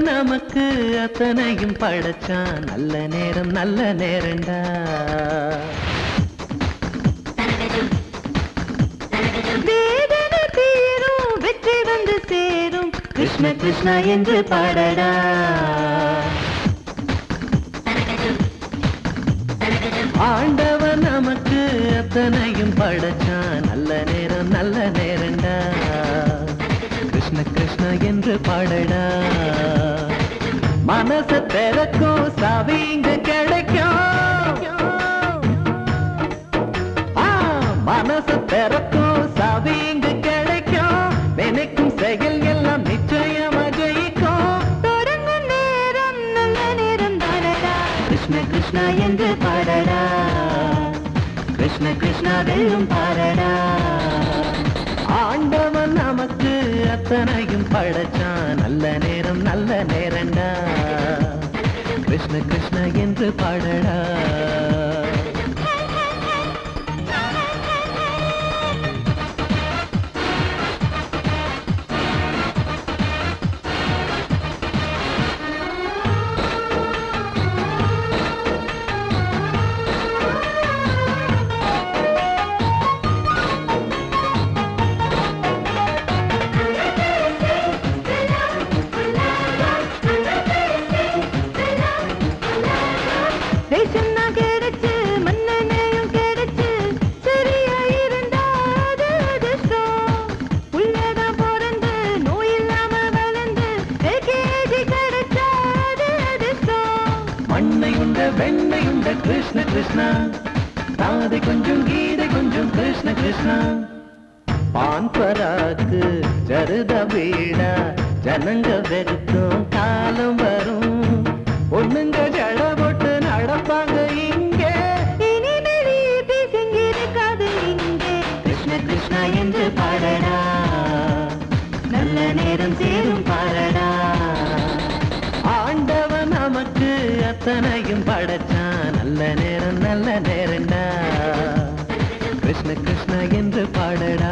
நமக்கு அத்தனையும் படைச்சான் நல்ல நேரம் நல்ல நேரண்டா வேதனை தீரும் வெற்றி வந்து சேரும் கிருஷ்ண கிருஷ்ணா என்று பாடடா ஆண்டவன் நமக்கு அத்தனையும் படைச்சான் நல்ல நேரம் நல்ல நேரண்டா கிருஷ்ண கிருஷ்ணா என்று பாடடா மனச திறக்கும் சாவி இங்க கிடைக்கும் ஆ, மனச திறக்கும் சாவி இங்கு கிடைக்கும் நினைக்கும் செயல் எல்லாம் நிச்சயமா ஜெயிக்கும் தொடங்கும் நேரம் நல்ல நேரம் தானடா கிருஷ்ண கிருஷ்ணா என்று பாடடா கிருஷ்ண கிருஷ்ணா வெல்லும் பாடடா ஆண்டவன் நமக்கு அத்தனையும் படைச்சான் நல்ல நேரம் நல்ல நேரண்டா கிருஷ்ண கிருஷ்ணா என்று பாடடா ரேஷன் தான் கிடைச்சு மண்ணெண்ணையும் கிடைச்சு சரியா இருந்தா அது அதிர்ஷ்டம் உள்ளதான் பிறந்து நோய் இல்லாம வளர்ந்து ஏகேஜி கிடைச்சா அது அதிர்ஷ்டம் மண்ணை உண்ட வெண்ணை உண்ட கிருஷ்ண கிருஷ்ணா ராதை கொஞ்சம் கீதை கொஞ்சம் கிருஷ்ண கிருஷ்ணா பான் பராக்கு ஜருத வீடா ஜனங்க வெறுக்கும் காலம் வரும் பொண்ணுங்க ஜட போட்டு நடப்பாங்க இங்கே இனிமேல் ஈட்டி சிங்கிருக்காது இங்கே கிருஷ்ண கிருஷ்ணா என்று பாடடா நல்ல நேரம் சேரும் பாடடா ஆண்டவன் நமக்கு அத்தனையும் படைச்சான் நல்ல நேரம் நல்ல நேரண்டா கிருஷ்ண கிருஷ்ணா என்று பாடடா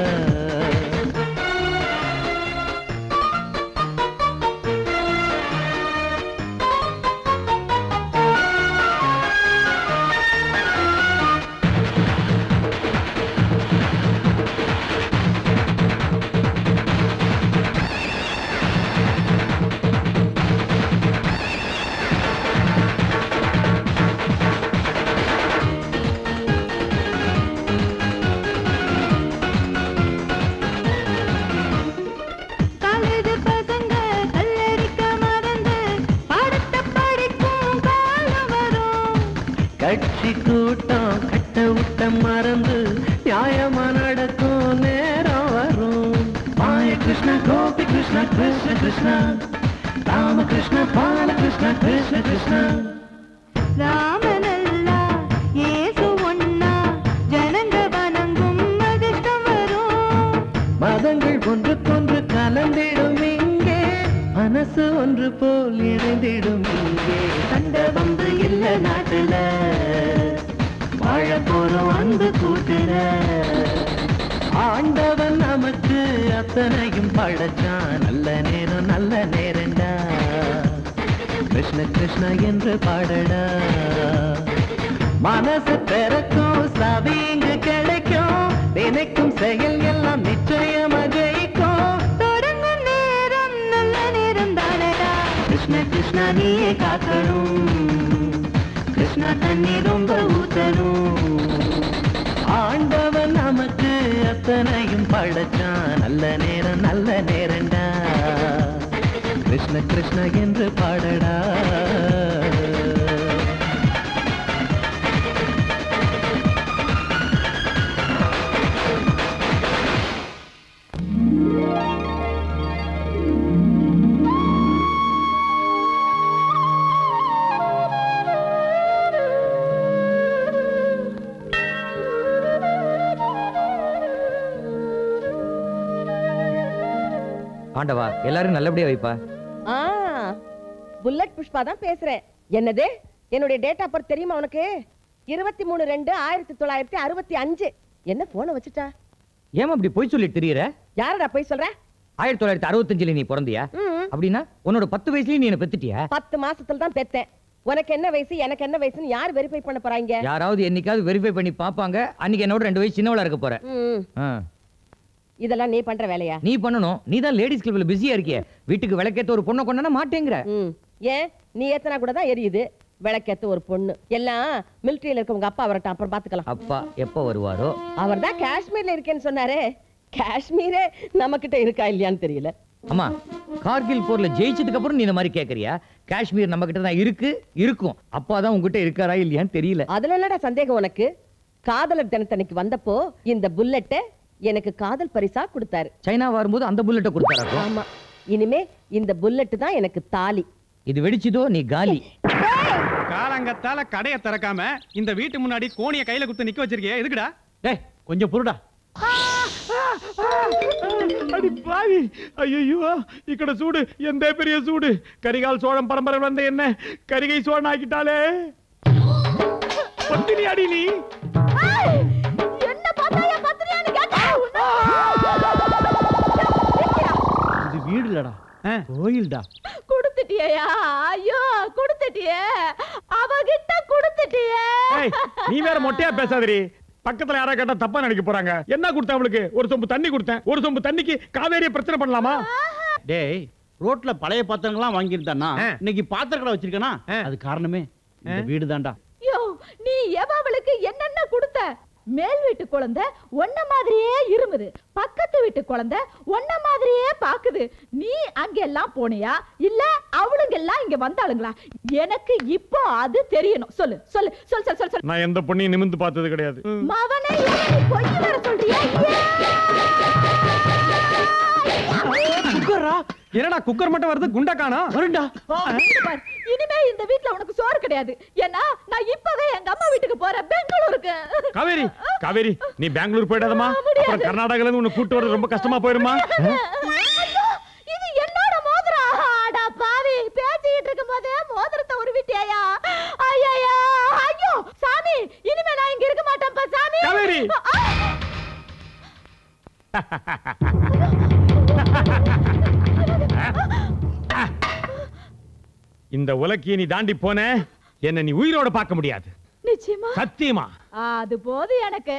காலேஜ் பசங்க கல்லடிக்க மறந்து பாடத்தை படிக்கும் காலம் வரும் கட்சி கூட்டம் கட்ட விட்டம் மறந்து நியாயமா நடக்கும் நேரம் வரும் மாய கிருஷ்ண கோபி கிருஷ்ண கிருஷ்ண கிருஷ்ண ராமகிருஷ்ண பாலகிருஷ்ண கிருஷ்ண கிருஷ்ண ராமனல்லா இயேசு ஒன்னா ஜனங்க வணங்கும் அதிர்ஷ்டம் வரும் மதங்கள் ஒன்றுக்கொன்று கலந்திடும் இங்கே மனசு ஒன்று போல் இணைந்திடும் இங்கே சண்ட வம்பு இல்ல நாட்டுல வாழ போறோம் அன்பு கூட்டுல ஆண்டவன் நமக்கு அத்தனையும் படைச்சான் நல்ல நேரம் நல்ல நேரண்டா கிருஷ்ண கிருஷ்ண என்று பாடடா மனசு திறக்கும் சாவி இங்கு கிடைக்கும் நினைக்கும் செயல் எல்லாம் நிச்சயமா ஜெயிக்கும் தொடங்கும் நேரம் நல்ல நேரம் தானடா கிருஷ்ண கிருஷ்ணா நீயே காக்கணும் கிருஷ்ணா தண்ணி ரொம்ப ஊத்தணும் ஆண்டவன் நமக்கு அத்தனையும் படைச்சான் நல்ல நேரம் நல்ல நேரண்டா கிருஷ்ண கிருஷ்ண என்று பாடடா ஆண்டவா எல்லாரும் நல்லபடியா வைப்பா ஆ புல்லட் புஷ்பா தான் பேசுறேன் என்னது என்னுடைய டேட் ஆஃப் பர்த் தெரியுமா உனக்கு இருபத்தி மூணு ரெண்டு ஆயிரத்தி தொள்ளாயிரத்தி அறுபத்தி அஞ்சு என்ன போனை வச்சுட்டா ஏமா அப்படி பொய் சொல்லி திரியற யாரடா போய் சொல்ற ஆயிரத்தி தொள்ளாயிரத்தி அறுபத்தஞ்சுல நீ பிறந்தியா ம் அப்படின்னா உன்னோட பத்து வயசுலயே நீ என்ன பெத்துட்டியா பத்து மாசத்துல தான் பெத்தேன் உனக்கு என்ன வயசு எனக்கு என்ன வயசுன்னு யார் வெரிஃபை பண்ண போறாங்க யாராவது என்னைக்காவது வெரிஃபை பண்ணி பாப்பாங்க அன்னைக்கு என்னோட ரெண்டு வயசு சின்னவளா இருக்க போற ம், ஆ. இதெல்லாம் நீ பண்ற வேலையா நீ பண்ணணும் நீ தான் லேடிஸ் கிளப்ல பிஸியா இருக்கிய வீட்டுக்கு விளக்கேத்த ஒரு பொண்ணை கொண்டானா மாட்டேங்கிற ம் ஏன் நீ ஏத்தனா கூட தான் எரியுது விளக்கேத்த ஒரு பொண்ணு எல்லாம் மிலிட்டரியில இருக்க உங்க அப்பா வரட்டும் அப்புறம் பாத்துக்கலாம் அப்பா எப்ப வருவாரோ அவர் தான் காஷ்மீர்ல இருக்கேன்னு சொன்னாரே காஷ்மீரே நம்ம கிட்ட இருக்கா இல்லையான்னு தெரியல அம்மா கார்கில் போர்ல ஜெயிச்சதுக்கு அப்புறம் நீ இந்த மாதிரி கேக்குறியா காஷ்மீர் நம்ம கிட்ட தான் இருக்கு இருக்கும் அப்பா தான் உங்ககிட்ட இருக்காரா இல்லையான்னு தெரியல அதுல என்னடா சந்தேகம் உனக்கு காதலர் தினத்தன்னைக்கு வந்தப்போ இந்த புல்லட்டை எனக்கு காதல் பரிசா கொடுத்தாரு சைனா வரும்போது அந்த புல்லட்டை கொடுத்தாரா ஆமா இனிமே இந்த புல்லட் தான் எனக்கு தாலி இது வெடிச்சதோ நீ காலி காலங்கத்தால கடைய திறக்காம இந்த வீட்டு முன்னாடி கோணிய கையில குத்து நிக்க வச்சிருக்கியே எதுக்குடா டேய் கொஞ்சம் பொருடா అడి బావి అయ్యయ్యో ఇక్కడ చూడు ఎంతే పెరియ చూడు కరిగాల సోళం పరంపర వంద ఎన్న కరిగై సోళం ఆకిட்டாலே பத்தினி அடி நீ என்ன பார்த்தா என் பத்திரியான்னு கேட்டா இது வீடு இல்லடா கோயில்டா கொடுத்துட்டியா ஐயோ கொடுத்துட்டியே அவகிட்ட கொடுத்துட்டியே ஏய் நீ வேற மொட்டையா பேசாதடி பக்கத்துல யாரா கேட்டா தப்பா நினைக்க போறாங்க என்ன கொடுத்தேன் அவளுக்கு ஒரு சொம்பு தண்ணி கொடுத்தேன் ஒரு சொம்பு தண்ணிக்கு காவேரிய பிரச்சனை பண்ணலாமா டேய் ரோட்ல பழைய பாத்திரங்கள்லாம் வாங்கியிருந்தானா ஆ. இன்னைக்கு பாத்திர கடை வச்சிருக்கனா ஆ. அது காரணமே இந்த வீடு தான்டா யோ நீ எவளுக்கு என்னென்ன கொடுத்த மேல் வீட்டு குழந்தை ஒன்ன மாதிரியே இருமுது பக்கத்து வீட்டு குழந்தை ஒன்ன மாதிரியே பாக்குது நீ அங்கெல்லாம் போனியா இல்ல அவளுங்க எல்லாம் இங்க வந்தாளுங்களா எனக்கு இப்போ அது தெரியணும் சொல்லு சொல்லு சொல்லு சொல்லு சொல்லு சொல்லு நான் எந்த பொண்ணையும் நிமிந்து பார்த்தது கிடையாது மவனே என்ன நீ பொய் வேற சொல்றியா குக்கரா என்னடா குக்கர் மட்டும் வருது குண்டா காணோம் வருண்டா இங்க பாரு, இனிமே இந்த வீட்ல உனக்கு சோறு கிடையாது ஏன்னா நான் இப்பவே எங்க அம்மா வீட்டுக்கு போறேன் பெங்களூருக்கு காவேரி காவேரி நீ பெங்களூர் போயிடாதமா முடியாது. அப்புறம் கர்நாடகால இருந்து உன்னை கூட்டு வர்றது ரொம்ப கஷ்டமா போயிருமா ஐயோ, இது என்னோட மோதிரம் அடா பாவி பேசிக்கிட்டு இருக்கும் போதே மோதிரத்தை உருவிட்டியா ஐயா ஐயோ சாமி இனிமே நான் இங்க இருக்க மாட்டேன்ப்பா சாமி காவேரி! ஆ! இந்த உலக்கிய நீ தாண்டி போன என்ன நீ உயிரோட பார்க்க முடியாது நிச்சயமா சத்தியமா அது போது எனக்கு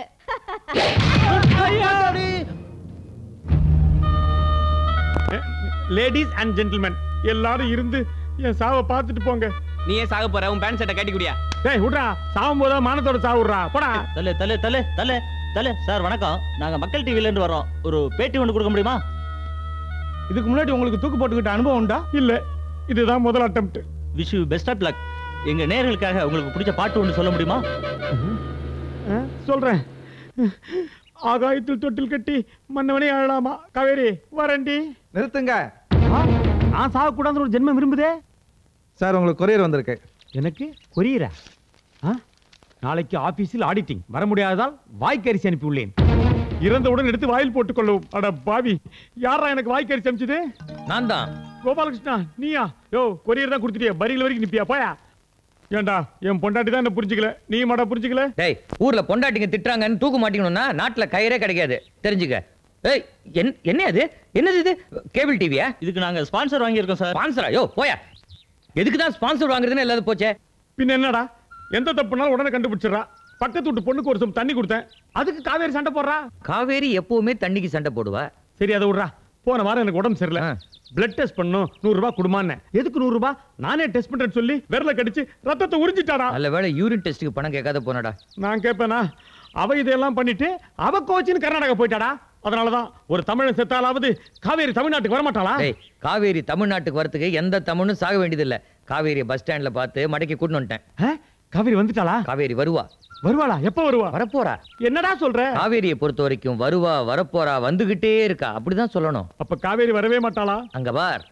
லேடிஸ் அண்ட் ஜென்டில்மேன் எல்லாரும் இருந்து என் சாவை பார்த்துட்டு போங்க நீ ஏன் சாக போற உன் பேண்ட் சட்டை கட்டி குடியா டேய் விட்றா சாவும் போதா மானத்தோட சாவு விட்றா போடா தலே தலே தலே தலே தலே சார் வணக்கம் நாங்க மக்கள் டிவில இருந்து வரோம் ஒரு பேட்டி ஒன்று கொடுக்க முடியுமா இதுக்கு முன்னாடி உங்களுக்கு தூக்கு போட்டுக்கிட்ட அனுபவம் உண்டா இல்ல இதுதான் முதல் attempt wish you best of luck எங்க நேயர்களுக்காக உங்களுக்கு பிடிச்ச பாட்டு ஒன்று சொல்ல முடியுமா சொல்றேன் ஆகாயத்தில் தொட்டில் கட்டி மன்னவனே அழலாமா காவேரி வரண்டி நிறுத்துங்க நான் சாகக்கூடாதுன்னு ஒரு ஜென்மம் விரும்புதே சார் உங்களுக்கு கொரியர் வந்திருக்கு எனக்கு கொரியரா ஆ? நாளைக்கு ஆபீஸில் ஆடிட்டிங் வர முடியாததால் வாய்க்கரிசி அனுப்பி உள்ளேன் இறந்தவுடன் எடுத்து வாயில் போட்டுக் கொள்ளவும் அட பாவி யாரா எனக்கு வாய்க்கரிசி அனுப்பிச்சது நான் தான் கோபாலகிருஷ்ணா நீயா யோ கொரியர் தான் கொடுத்துட்டியா பரிகள் வரைக்கும் நிப்பியா போயா ஏன்டா என் பொண்டாட்டி தான் என்ன புரிஞ்சுக்கல நீ மாடா புரிஞ்சுக்கல டேய் ஊர்ல பொண்டாட்டிங்க திட்டுறாங்கன்னு தூக்க மாட்டீங்கணும்னா நாட்டுல கயிறே கிடைக்காது தெரிஞ்சுக்க ஏய் என்- என்ன அது என்னது இது கேபிள் டிவியா இதுக்கு நாங்க ஸ்பான்சர் வாங்கியிருக்கோம் சார் ஸ்பான்சரா யோ போயா எதுக்கு தான் ஸ்பான்சர் வாங்குறதுன்னு எல்லாரும் போச்சே பின்ன என்னடா எந்த தப்புனாலும் உடனே கண்டுபிடிச்சிடறா பக்கத்து வீட்டு பொண்ணுக்கு ஒரு சம் தண்ணி கொடுத்தேன் அதுக்கு காவேரி சண்டை போடுறா காவேரி எப்பவுமே தண்ணிக்கு சண்டை போடுவா சரி அதை விட்றா போன வாரம் எனக்கு உடம்பு சரியில்லை ஆ. பிளட் டெஸ்ட் பண்ணும் நூறு ரூபாய் கொடுமான்னு எதுக்கு நூறு ரூபாய் நானே டெஸ்ட் பண்றேன்னு சொல்லி விரல கடிச்சு ரத்தத்தை உறிஞ்சிட்டாடா நல்ல வேளை யூரின் டெஸ்ட்டுக்கு பணம் கேட்காத போனடா நான் கேட்பேனா அவ இதெல்லாம் பண்ணிட்டு அவ கோச்சின்னு கர்நாடகா போயிட்டாடா அதனாலதான் ஒரு தமிழன் செத்தாலாவது காவேரி தமிழ்நாட்டுக்கு வரமாட்டாளா டேய் காவேரி தமிழ்நாட்டுக்கு வரதுக்கு எந்த தமிழும் சாக வேண்டியதில்ல காவேரியை பஸ் ஸ்டாண்ட்ல பார்த்து மடக்கி கூட்டின்னு வந்துட்டேன் ஆ? காவேரி வந்துட்டாளா காவேரி வருவா வருவாளா எப்ப வருவா வரப்போறா என்னடா சொல்ற காவேரியை பொறுத்த வரைக்கும் வருவா வரப்போறா வந்துகிட்டே இருக்கா அப்படிதான் சொல்லணும் அப்ப காவேரி வரவே மாட்டாளா அங்க பார்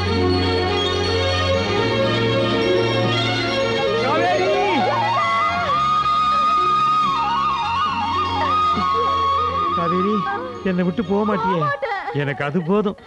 காவேரி காவேரி என்னை விட்டு போக மாட்டியே எனக்கு அது போதும்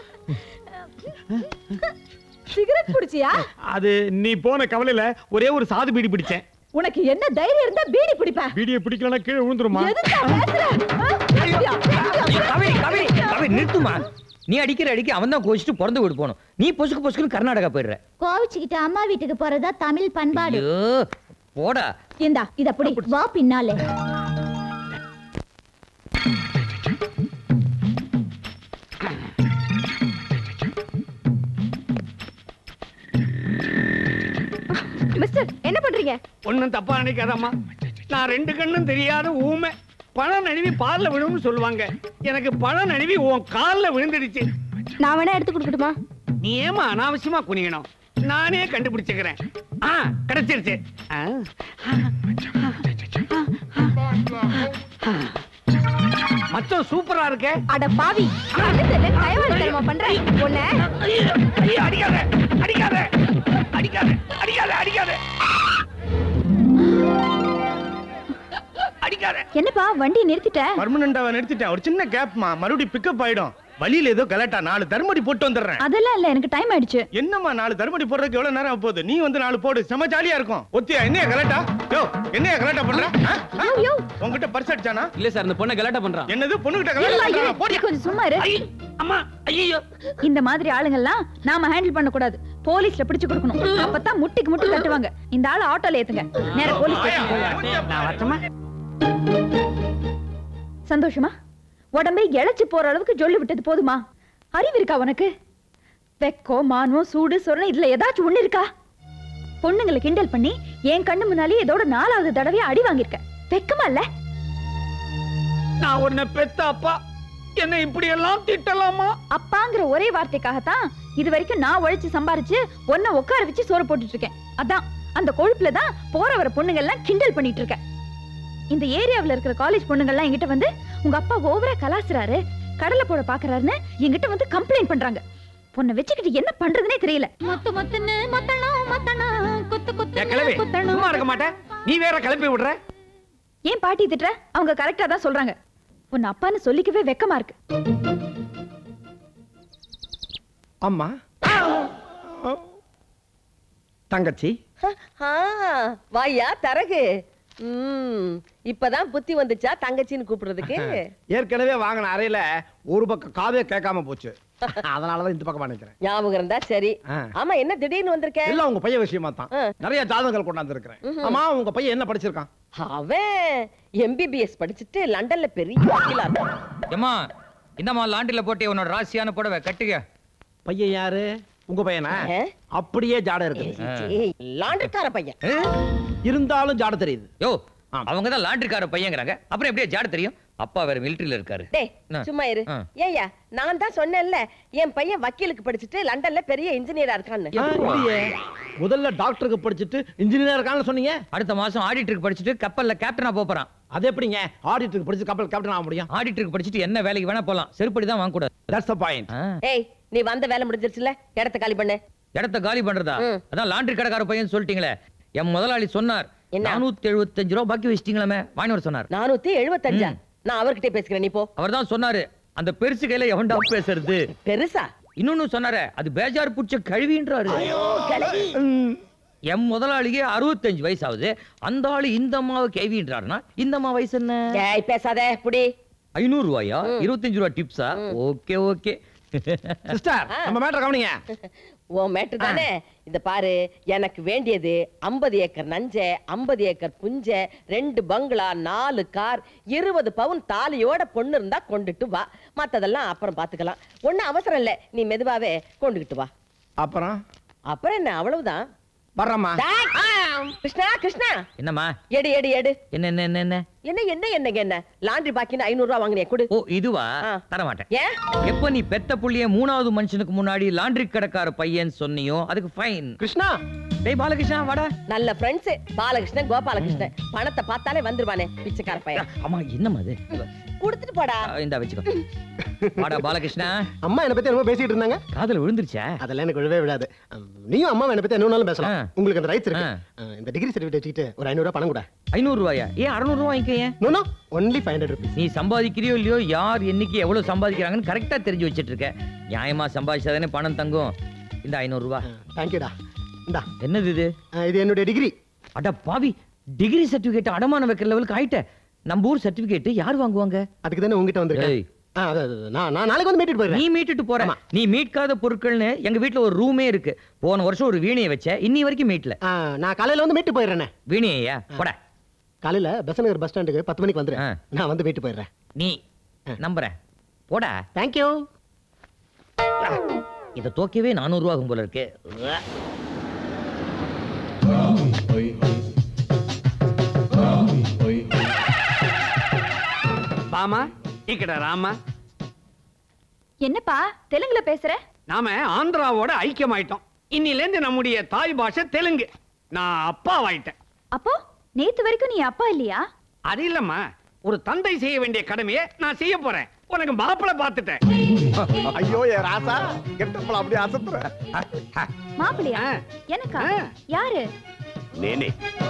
சிகரெட் குடிச்சியா அது நீ போன கவலையில ஒரே ஒரு சாது பீடி பிடிச்சேன் உனக்கு என்ன தைரியம் இருந்தா பீடி பிடிப்ப பீடியை பிடிக்கலன்னா கீழே விழுந்துருமா எதுக்கா பேசுற ஆ? பேசுறியா? பேசுறியா? காவேரி காவேரி காவேரி நிறுத்துமா நீ அடிக்கிற அடிக்க அவன் தான் கோச்சிட்டு பிறந்த வீடு போகணும் நீ பொசுக்கு பொசுக்குன்னு கர்நாடகா போயிடுற கோவிச்சுக்கிட்டு அம்மா வீட்டுக்கு போறதா தமிழ் பண்பாடு ஐயோ போடா இந்தா இத அப்படி வா பின்னாலே மிஸ்டர் என்ன பண்றீங்க ஒன்னும் தப்பா நினைக்காதம்மா நான் ரெண்டு கண்ணும் தெரியாத ஊமை பழம் நழுவி பால்ல விழும்னு சொல்லுவாங்க எனக்கு பழம் நழுவி உன் கால்ல விழுந்துடுச்சு நான் வேணா எடுத்து கொடுக்கட்டுமா நீ ஏமா அனாவசியமா குனியணும் நானே கண்டுபிடிச்சுக்கிறேன் ஆ கிடைச்சிருச்சு ஆ. மச்சம் சூப்பரா இருக்கே அட பாவி கைவாளித்தனமா பண்ற உன்னை ஐயோ, ஐயோ, அடிக்காத அடிக்காத அடிக்காத அடிக்காத அடிக்காத அடிக்காத என்னப்பா வண்டி நிறுத்திட்ட பர்மனண்டாவை நிறுத்திட்டேன் ஒரு சின்ன கேப்மா மறுபடியும் பிக்கப் ஆயிடும் வழியில ஏதோ கலட்டா நாலு தர்மடி போட்டு வந்துடுறேன் அதெல்லாம் இல்ல எனக்கு டைம் ஆயிடுச்சு என்னம்மா நாலு தர்மடி போடுறதுக்கு எவ்வளவு நேரம் ஆகப் போகுது நீ வந்து நாலு போடு செம ஜாலியா இருக்கும் ஒத்தியா என்னைய கலட்டா யோ என்னைய கலட்டா பண்ற ஆ? ஆ? உன்கிட்ட பர்ஸ் அடிச்சானா இல்ல சார் இந்த பொண்ணை கலாட்டா பண்றான் என்னது பொண்ணுகிட்ட இல்ல, கலட்டா இரு, பண்றானா? போடி நீ கொஞ்சம் சும்மா இரு அம்மா ஐயோ இந்த மாதிரி ஆளுங்கெல்லாம் நாம ஹேண்டில் பண்ண கூடாது போலீஸ்ல பிடிச்சு கொடுக்கணும் அப்பதான் முட்டிக்கு முட்டி தட்டுவாங்க இந்த ஆளு ஆட்டோல ஏத்துங்க நேரா போலீஸ் ஸ்டேஷன் போலாம் நான் வரட்டுமா சந்தோஷமா உடம்பே இழைச்சு போற அளவுக்கு ஜொல்லி விட்டது போதுமா அறிவு இருக்கா உனக்கு வெக்கோ மானோ சூடு சொரணை இதுல ஏதாச்சும் ஒண்ணு இருக்கா பொண்ணுங்களை கிண்டல் பண்ணி என் கண்ணு முன்னாலே இதோட நாலாவது தடவையா அடி வாங்கியிருக்க வெக்கமா இல்ல நான் உன்னை பெத்த அப்பா என்ன இப்படி எல்லாம் திட்டலாமா அப்பாங்கிற ஒரே வார்த்தைக்காகத்தான் இது வரைக்கும் நான் உழைச்சு சம்பாரிச்சு ஒன்ன உட்கார வச்சு சோறு போட்டுட்டு இருக்கேன் அதான் அந்த கொழுப்புல தான் போற வர பொண்ணுங்க எல்லாம் கிண்டல் பண்ணிட்டு இருக்கேன் இந்த ஏரியாவுல இருக்கிற காலேஜ் பொண்ணுங்க எல்லாம் என்கிட்ட வந்து உங்க அப்பா ஓவரா கலாசுறாரு கடலை போட பாக்குறாருன்னு என்கிட்ட வந்து கம்ப்ளைண்ட் பண்றாங்க பொண்ணை வச்சுக்கிட்டு என்ன பண்றதுனே தெரியல மொத்து மொத்துன்னு மொத்தணும் மொத்தணும் குத்து ஏன் கிளவி குத்து சும்மா இருக்க மாட்டேன் நீ வேற கிளப்பி விடுற ஏன் பாட்டி திட்டுற அவங்க கரெக்டா தான் சொல்றாங்க உன் அப்பான்னு சொல்லிக்கவே வெக்கமா இருக்கு அம்மா தங்கச்சி ஆ, வாயா தரகு ம் இப்பதான் புத்தி வந்துச்சா தங்கச்சின்னு கூப்பிடுறதுக்கு ஏற்கனவே வாங்கின அறையில ஒரு பக்கம் காதே கேட்காம போச்சு அதனாலதான் இந்த பக்கம் நினைக்கிறேன் ஞாபகம் இருந்தா சரி ஆ. ஆமா என்ன திடீர்னு வந்திருக்க எல்லாம் உங்க பையன் விஷயமா தான் ஆ. நிறைய ஜாதகங்கள் கொண்டாந்து இருக்கிறேன் ஆமா உங்க பையன் என்ன படிச்சிருக்கான் அவன் எம்பிபிஎஸ் படிச்சுட்டு லண்டன்ல பெரிய வக்கீலா இருக்கான் ஏம்மா இந்தம்மா லாண்டில போட்டு உன்னோட ராசியான புடவை கட்டுக பையன் யாரு உங்க பையனா ஆ? அப்படியே ஜாட இருக்குது ஏய், லாண்டரிக்கார பையன் இருந்தாலும் ஜாட தெரியுது யோ ஆமா. அவங்க தான் லாண்ட்ரிக்கார பையங்கிறாங்க அப்புறம் எப்படியா ஜாட தெரியும் அப்பா வேற மிலிட்டரியில இருக்காரு டேய் என்ன? சும்மா இரு ஆ. ஏய்யா நான் தான் சொன்னேன்ல என் பையன் வக்கீலுக்கு படிச்சுட்டு லண்டன்ல பெரிய இன்ஜினியரா இருக்கான்னு ஆ, இல்லையே முதல்ல டாக்டருக்கு படிச்சுட்டு இன்ஜினியர் இருக்கான்னு சொன்னீங்க அடுத்த மாசம் ஆடிட்டருக்கு படிச்சுட்டு கப்பல்ல கேப்டனா போப் போறான் அது எப்படிங்க ஆடிட்டருக்கு படிச்சு கப்பல் கேப்டன் ஆக முடியும் ஆடிட்டருக்கு படிச்சுட்டு என்ன வேலைக்கு வேணா போலாம் செருப்படி தான் வாங்க கூடாது தட்ஸ் த பாயிண்ட் ஆ. ஏய் நீ வந்த வேலை முடிஞ்சிருச்சுல இடத்த காலி பண்ணு இடத்த காலி பண்றதா ம். அதான் லாண்ட்ரி கடைக்கார பையன் சொல்லிட்டீங்களே என் முதலாளி சொன்னார் என்ன? நானூத்தி எழுபத்தஞ்சு ரூபா பாக்கி வச்சிட்டீங்களாமே வாங்கி வர சொன்னார் நானூத்தி எழுபத்தஞ்சா நான் அவர்கிட்ட பேசுகிறேன் நீ போ அவர் தான் சொன்னாரு அந்த பெருசு கையில எவன்டா பேசுறது பெருசா இன்னொன்னு சொன்னாரு அது பேஜார் புடிச்ச கழுவின்றாரு என் முதலாளிக்கு அறுபத்தஞ்சு வயசு ஆகுது அந்த ஆளு இந்த அம்மாவை கேவின்றாருன்னா இந்த அம்மா வயசு என்ன ஏய் பேசாத புடி ஐநூறு ரூபாயா இருபத்தஞ்சு ரூபா டிப்ஸா ஓகே ஓகே சிஸ்டர் நம்ம மேட்டர் கவனிங்க உன் மேட்டு தானே இந்த பாரு எனக்கு வேண்டியது 50 ஏக்கர் நஞ்சை 50 ஏக்கர் புஞ்சை ரெண்டு பங்களா நாலு கார் இருபது பவுன் தாலியோட பொண்ணு இருந்தா கொண்டுட்டு வா மத்ததெல்லாம் அப்புறம் பாத்துக்கலாம் ஒண்ணும் அவசரம் இல்ல நீ மெதுவாவே கொண்டுகிட்டு வா அப்புறம் அப்புறம் என்ன அவ்வளவுதான் வர்றம்மா டேய், ஆ, கிருஷ்ணா கிருஷ்ணா என்னம்மா எடு எடு எடு என்ன என்ன என்ன என்ன என்ன என்ன என்னங்க என்ன லாண்ட்ரி பாக்கின்னு ஐநூறு ரூபா வாங்கினே கொடு ஓ இதுவா ஆ. தர மாட்டேன் ஏன் எப்ப நீ பெத்த புள்ளிய மூணாவது மனுஷனுக்கு முன்னாடி லாண்ட்ரி கடைக்கார பையன் சொன்னியோ அதுக்கு ஃபைன் கிருஷ்ணா டேய் பாலகிருஷ்ணா வாடா நல்ல ஃப்ரெண்ட்ஸ் பாலகிருஷ்ணன் கோபாலகிருஷ்ணன் பணத்தை பார்த்தாலே வந்துருவானே பிச்சைக்கார பையன் அம்மா என்னம்மா அது கொடுத்துட்டு போடா இந்த வச்சுக்கோ வாடா பாலகிருஷ்ணா அம்மா என்ன பத்தி என்னமோ பேசிட்டு இருந்தாங்க காதுல விழுந்துருச்சா அதெல்லாம் எனக்கு விழவே விடாது அம், நீயும் அம்மா என்ன பத்தி என்ன வேணாலும் பேசலாம் ஆ. உங்களுக்கு அந்த ரைட்ஸ் இருக்கு ஆ. ஆ, இந்த டிகிரி சர்டிஃபிகேட் வச்சுக்கிட்டு ஒரு ஐநூறு ரூபாய் பணம் கூட ஐநூறு ரூபாயா ஏன் அறுநூறு ரூபாய் வாங்கிக்க ஏன் no no only five hundred rupees நீ சம்பாதிக்கிறியோ இல்லையோ யார் என்னைக்கு எவ்வளவு சம்பாதிக்கிறாங்கன்னு கரெக்டா தெரிஞ்சு வச்சிட்டு இருக்க நியாயமா சம்பாதிச்சாதானே பணம் தங்கும் இந்த ஐநூறு ரூபாய் தேங்க்யூடா இந்தா என்னது இது ஆ, இது என்னுடைய டிகிரி அட பாவி டிகிரி சர்டிபிகேட் அடமானம் வைக்கிற லெவலுக்கு ஆயிட்ட நம்ம ஊர் சர்டிபிகேட் யார் வாங்குவாங்க அதுக்கு தானே உங்ககிட்ட வந்திருக்கேன் ஏய் ஆ, அது, அது, நான் நான் நாளைக்கு வந்து மீட்டிட்டு போயிடுறேன் நீ மீட்டுட்டு போற நீ மீட்காத பொருட்கள்னு எங்க வீட்ல ஒரு ரூமே இருக்கு போன வருஷம் ஒரு வீணையை வச்ச இன்னி வரைக்கும் மீட்ல நான் காலையில வந்து மீட்டு போயிடுறேனே வீணையா போட காலையில பெசநகர் பஸ் ஸ்டாண்டுக்கு பத்து மணிக்கு வந்துடுறேன் நான் வந்து மீட்டு போயிடுறேன் நீ நம்புறேன் போடா தேங்க்யூ இதை தோக்கவே நானூறு ரூபா ஆகும் போல இருக்கு பாமா இக்கட ராமா என்னப்பா தெலுங்குல பேசுற நாம ஆந்திராவோட ஐக்கியமாயிட்டோம் இன்னிலேந்து நம்முடைய தாய் பாஷை தெலுங்கு நான் அப்பாவாயிட்டேன் அப்போ நேத்து வரைக்கும் நீ அப்பா இல்லையா அது இல்லம்மா ஒரு தந்தை செய்ய வேண்டிய கடமையை நான் செய்ய போறேன் உனக்கு மாப்பிளை பார்த்துட்டேன் ஐயோ ஏ ராசா கெட்டப்பல அப்படியே அசத்துற மாப்பிளையா எனக்கா யாரு నేనే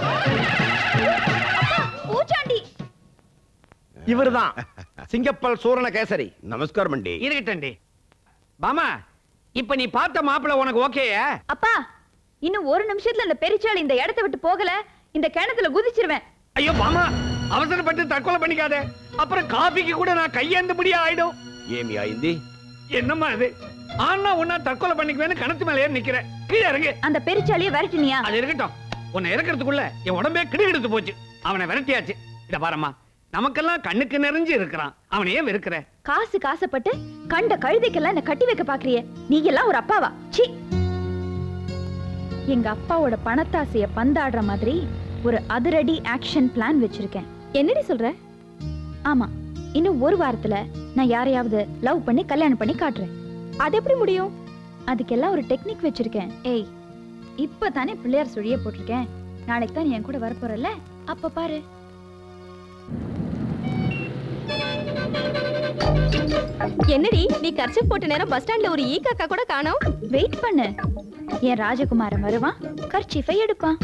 பூச்சாண்டி ఇవరుதான் సింగప్పల్ సూరణ కేసరి నమస్కారం అండి இருக்கட்டண்டி பாமா இப்ப நீ பார்த்த மாப்பிளை உனக்கு ஓகேயா அப்பா இன்னும் ஒரு நிமிஷத்துல இந்த பெரிச்சாளி இந்த இடத்த விட்டு போகல இந்த கிணத்துல குதிச்சிருவேன் ஐயோ பாமா அவசரப்பட்டு தற்கொலை பண்ணிக்காத அப்புறம் காபிக்கு கூட நான் கையேந்தபடியா ஆயிடும் ఏమి అయింది என்னம்மா இது ஆனா உன்னா தற்கொலை பண்ணிக்குவேன்னு கணத்து மேலே நிக்கிறேன் கீழே இறங்கு அந்த பெரிச்சாலிய விரட்டினியா அது இருக்கட்டும் உன்னை இறக்கிறதுக்குள்ள என் உடம்பே கிடு எடுத்து போச்சு அவனை விரட்டியாச்சு இத பாரம்மா நமக்கெல்லாம் கண்ணுக்கு நிறைஞ்சு இருக்கிறான் அவனை ஏன் வெறுக்கிற காசு காசப்பட்டு கண்ட கழுதைக்கெல்லாம் என்ன கட்டி வைக்க பாக்குறிய நீங்க எல்லாம் ஒரு அப்பாவா சி எங்க அப்பாவோட பணத்தாசைய பந்தாடுற மாதிரி ஒரு அதிரடி ஆக்ஷன் பிளான் வச்சிருக்கேன் என்னடி சொல்ற ஆமா இன்னும் ஒரு வாரத்துல நான் யாரையாவது லவ் பண்ணி கல்யாணம் பண்ணி காட்டுறேன் அது எப்படி முடியும் அதுக்கெல்லாம் ஒரு டெக்னிக் வச்சிருக்கேன் ஏய் இப்ப தானே பிள்ளையார் சுழிய போட்டிருக்கேன் நாளைக்கு தான் நீ என் கூட வரப்போறல அப்ப பாரு என்னடி நீ கர்ச்சப் போட்ட நேரம் பஸ் ஸ்டாண்ட்ல ஒரு ஈ காக்கா கூட காணோம் வெயிட் பண்ணு என் ராஜகுமாரன் வருவான் கர்ச்சீஃபை எடுப்பான்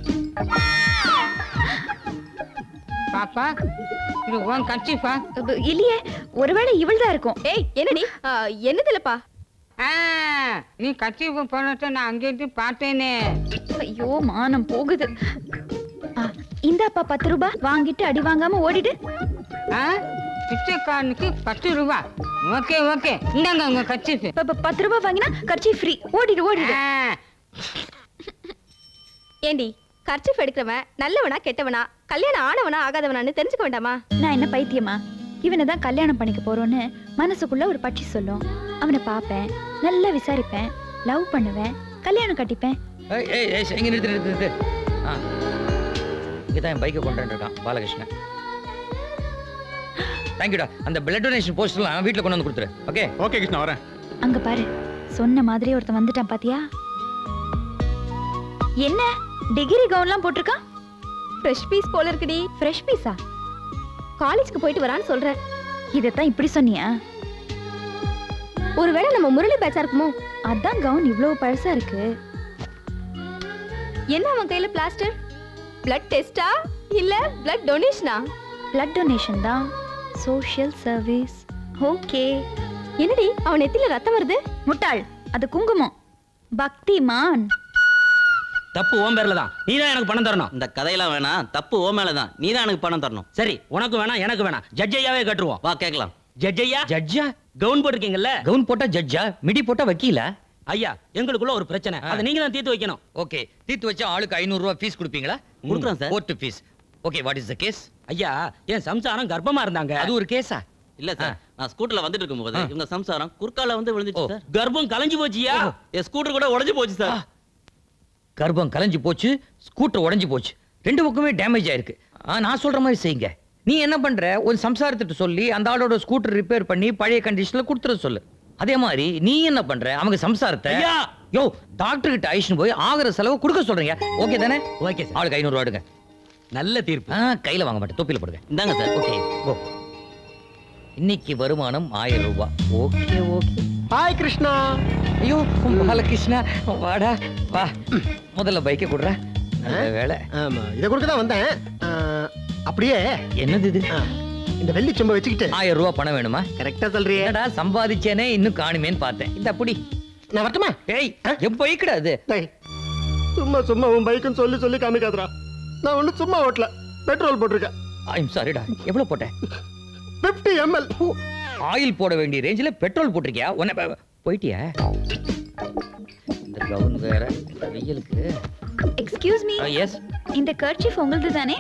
பாப்பா இது உன் கட்சிப்பா இல்லையே ஒருவேளை இவள் தான் இருக்கும் ஏய் என்னடி என்னதுலப்பா ஆ நீ கட்சிப்பு போனத நான் அங்கேருந்து பார்த்தேனே ஐயோ மானம் போகுது ஆ, இந்தாப்பா பத்து ரூபாய் வாங்கிட்டு அடி வாங்காம ஓடிடு ஆ பிச்சைக்காரனுக்கு பத்து ரூபா ஓகே ஓகே இந்தாங்க உங்க கட்சிப்பு ப- ப- பத்து ரூபாய் வாங்கினா கர்ச்சி ஃப்ரீ ஓடிடு ஓடிடு ஏண்டி கர்ச்சிஃப் எடுக்கிறவன் நல்லவனா கெட்டவனா கல்யாணம் ஆனவனா ஆகாதவனான்னு தெரிஞ்சுக்க வேண்டாமா நான் என்ன பைத்தியமா இவனை தான் கல்யாணம் பண்ணிக்க போறோன்னு மனசுக்குள்ள ஒரு பட்சி சொல்லும் அவனை பார்ப்பேன் நல்லா விசாரிப்பேன் லவ் பண்ணுவேன் கல்யாணம் கட்டிப்பேன் ஏய் ஏய் ஏய் இங்க நிறுத்து நிறுத்து நிறுத்து ஆ இங்கே தான் என் பைக்கை கொண்டு இருக்கான் பாலகிருஷ்ணன் தேங்க்யூடா அந்த பிளட் டொனேஷன் போஸ்ட்லாம் வீட்டில் கொண்டு வந்து கொடுத்துரு ஓகே ஓகே கிருஷ்ணா வரேன் அங்க பாரு சொன்ன மாதிரி ஒருத்தன் வந்துட்டான் பாத்தியா என்ன டிகிரி கவுன்லாம் போட்டிருக்கான் ஃப்ரெஷ் பீஸ் போல இருக்குடி ஃப்ரெஷ் பீஸா காலேஜ்க்கு போயிட்டு வரான்னு சொல்றேன் இதைத்தான் இப்படி சொன்னியா ஒருவேளை நம்ம முரளி பேச்சா இருக்குமோ அதான் கவுன் இவ்வளவு பழசா இருக்கு என்ன அவன் கையில பிளாஸ்டர் பிளட் டெஸ்டா இல்ல பிளட் டொனேஷனா பிளட் டொனேஷன் தான் சோஷியல் சர்வீஸ் ஓகே என்னடி அவன் நெத்தில ரத்தம் வருது முட்டாள் அது குங்குமம் பக்திமான் தப்பு ஓம் பேர்ல தான் நீ தான் எனக்கு பணம் தரணும் இந்த கதையெல்லாம் வேணாம் தப்பு ஓ மேல தான் நீ தான் எனக்கு பணம் தரணும் சரி உனக்கு வேணாம் எனக்கு வேணாம் ஜட்ஜையாவே கட்டுருவோம் வா கேட்கலாம் ஜட்ஜையா ஜட்ஜா கவுன் போட்டிருக்கீங்கல்ல கவுன் போட்டா ஜட்ஜா மிடி போட்டா வக்கீலா ஐயா எங்களுக்குள்ள ஒரு பிரச்சனை அதை நீங்க தான் தீர்த்து வைக்கணும் ஓகே தீர்த்து வச்சா ஆளுக்கு ஐநூறு ரூபாய் ஃபீஸ் கொடுப்பீங்களா கொடுக்குறோம் sir. Court fees okay what is the case ஐயா என் சம்சாரம் கர்ப்பமா இருந்தாங்க அது ஒரு கேஸா இல்ல சார் நான் ஸ்கூட்டர்ல வந்துட்டு இருக்கும்போது இவங்க சம்சாரம் குறுக்கால வந்து விழுந்துச்சு சார் கர்ப்பம் கலைஞ்சு போச்சியா என் ஸ்கூட்டர் கூட உடைஞ்சு போச்சு சார் கர்ப்பம் கலைஞ்சு போச்சு ஸ்கூட்டர் உடைஞ்சு போச்சு ரெண்டு பக்கமே டேமேஜ் ஆயிருக்கு ஆ நான் சொல்ற மாதிரி செய்யுங்க நீ என்ன பண்ற ஒரு சம்சாரத்திட்ட சொல்லி அந்த ஆளோட ஸ்கூட்டர் ரிப்பேர் பண்ணி பழைய கண்டிஷன்ல கொடுத்துட சொல்லு அதே மாதிரி நீ என்ன பண்ற அவங்க சம்சாரத்தை ஐயா! யோ டாக்டர் கிட்ட அழிச்சுன்னு போய் ஆகிற செலவு கொடுக்க சொல்றீங்க ஓகே தானே ஓகே சார் ஆளுக்கு ஐநூறு ரூபா எடுங்க நல்ல தீர்ப்பு ஆ கையில வாங்க மாட்டேன் தொப்பில போடுங்க இந்தாங்க சார் ஓகே கோ இன்னைக்கு வருமானம் ஆயிரம் ரூபாய் ஓகே ஓகே ஹாய் கிருஷ்ணா ஐயோ பாலகிருஷ்ணா வாடா வா முதல்ல பைக்கை கொடுறா நல்ல வேலை ஆமா இதை கொடுக்க தான் வந்தேன் ஆ, அப்படியே என்னது இது இந்த வெள்ளி சொம்ப வச்சுக்கிட்டு ஆயிரம் ரூபாய் பணம் வேணுமா கரெக்டா சொல்றியே என்னடா சம்பாதிச்சேனே இன்னும் காணுமேன்னு பார்த்தேன் இந்த அப்படி நான் வரட்டுமா ஏய் என் பைக்கடா அது டேய், சும்மா சும்மா உன் பைக்குன்னு சொல்லி சொல்லி காமிக்காதடா நான் ஒன்றும் சும்மா ஓட்டல பெட்ரோல் போட்டிருக்கேன் ஐம் சாரிடா எவ்வளவு போட்டேன் 50 எம்எல் ஆயில் போட வேண்டிய ரேஞ்சில் பெட்ரோல் போட்டிருக்கியா உன்னை ப- போயிட்டியா இந்த கவுன் வேற வெயிலுக்கு எக்ஸ்கியூஸ் மீ எஸ் இந்த கர்ச்சீஃப் உங்களுது தானே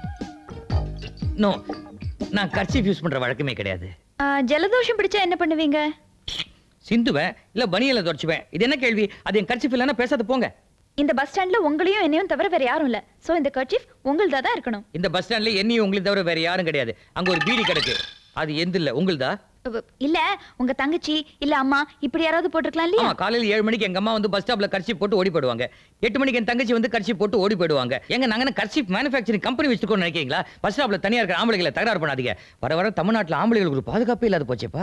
நோ நான் கர்ச்சீஃப் யூஸ் பண்ற வழக்கமே கிடையாது ஆ, ஜலதோஷம் பிடிச்சா என்ன பண்ணுவீங்க சிந்துவேன் இல்ல பனியில தொடச்சுவேன் இது என்ன கேள்வி அது என் கர்ச்சீஃப் இல்லைன்னா பேசாத போங்க இந்த பஸ் ஸ்டாண்ட்ல உங்களையும் என்னையும் தவிர வேற யாரும் இல்ல சோ இந்த கர்ச்சீஃப் உங்களுதா தான் இருக்கணும் இந்த பஸ் ஸ்டாண்ட்ல என்னையும் உங்களுக்கு தவிர வேற யாரும் கிடையாது அங்க ஒரு பீடி கிடக்கு அது எந்த இல்ல உங்களுதா அவ- இல்ல உங்க தங்கச்சி இல்ல அம்மா இப்படி யாராவது போட்டிருக்கலாம் இல்லையா ஆமா காலையில ஏழு மணிக்கு எங்க அம்மா வந்து பஸ் ஸ்டாப்ல கர்ச்சி போட்டு ஓடி போயிடுவாங்க எட்டு மணிக்கு என் தங்கச்சி வந்து கர்ச்சி போட்டு ஓடி போயிடுவாங்க எங்க நாங்க கர்ச்சி மேனுஃபேக்சரிங் கம்பெனி வச்சுக்கோன்னு நினைக்கிறீங்களா பஸ் ஸ்டாப்ல தனியா இருக்கிற ஆம்பளைகளை தகராறு பண்ணாதீங்க வர வர தமிழ்நாட்டுல ஆம்பளைகளுக்கு ஒரு பாதுகாப்பே இல்லாத போச்சேப்பா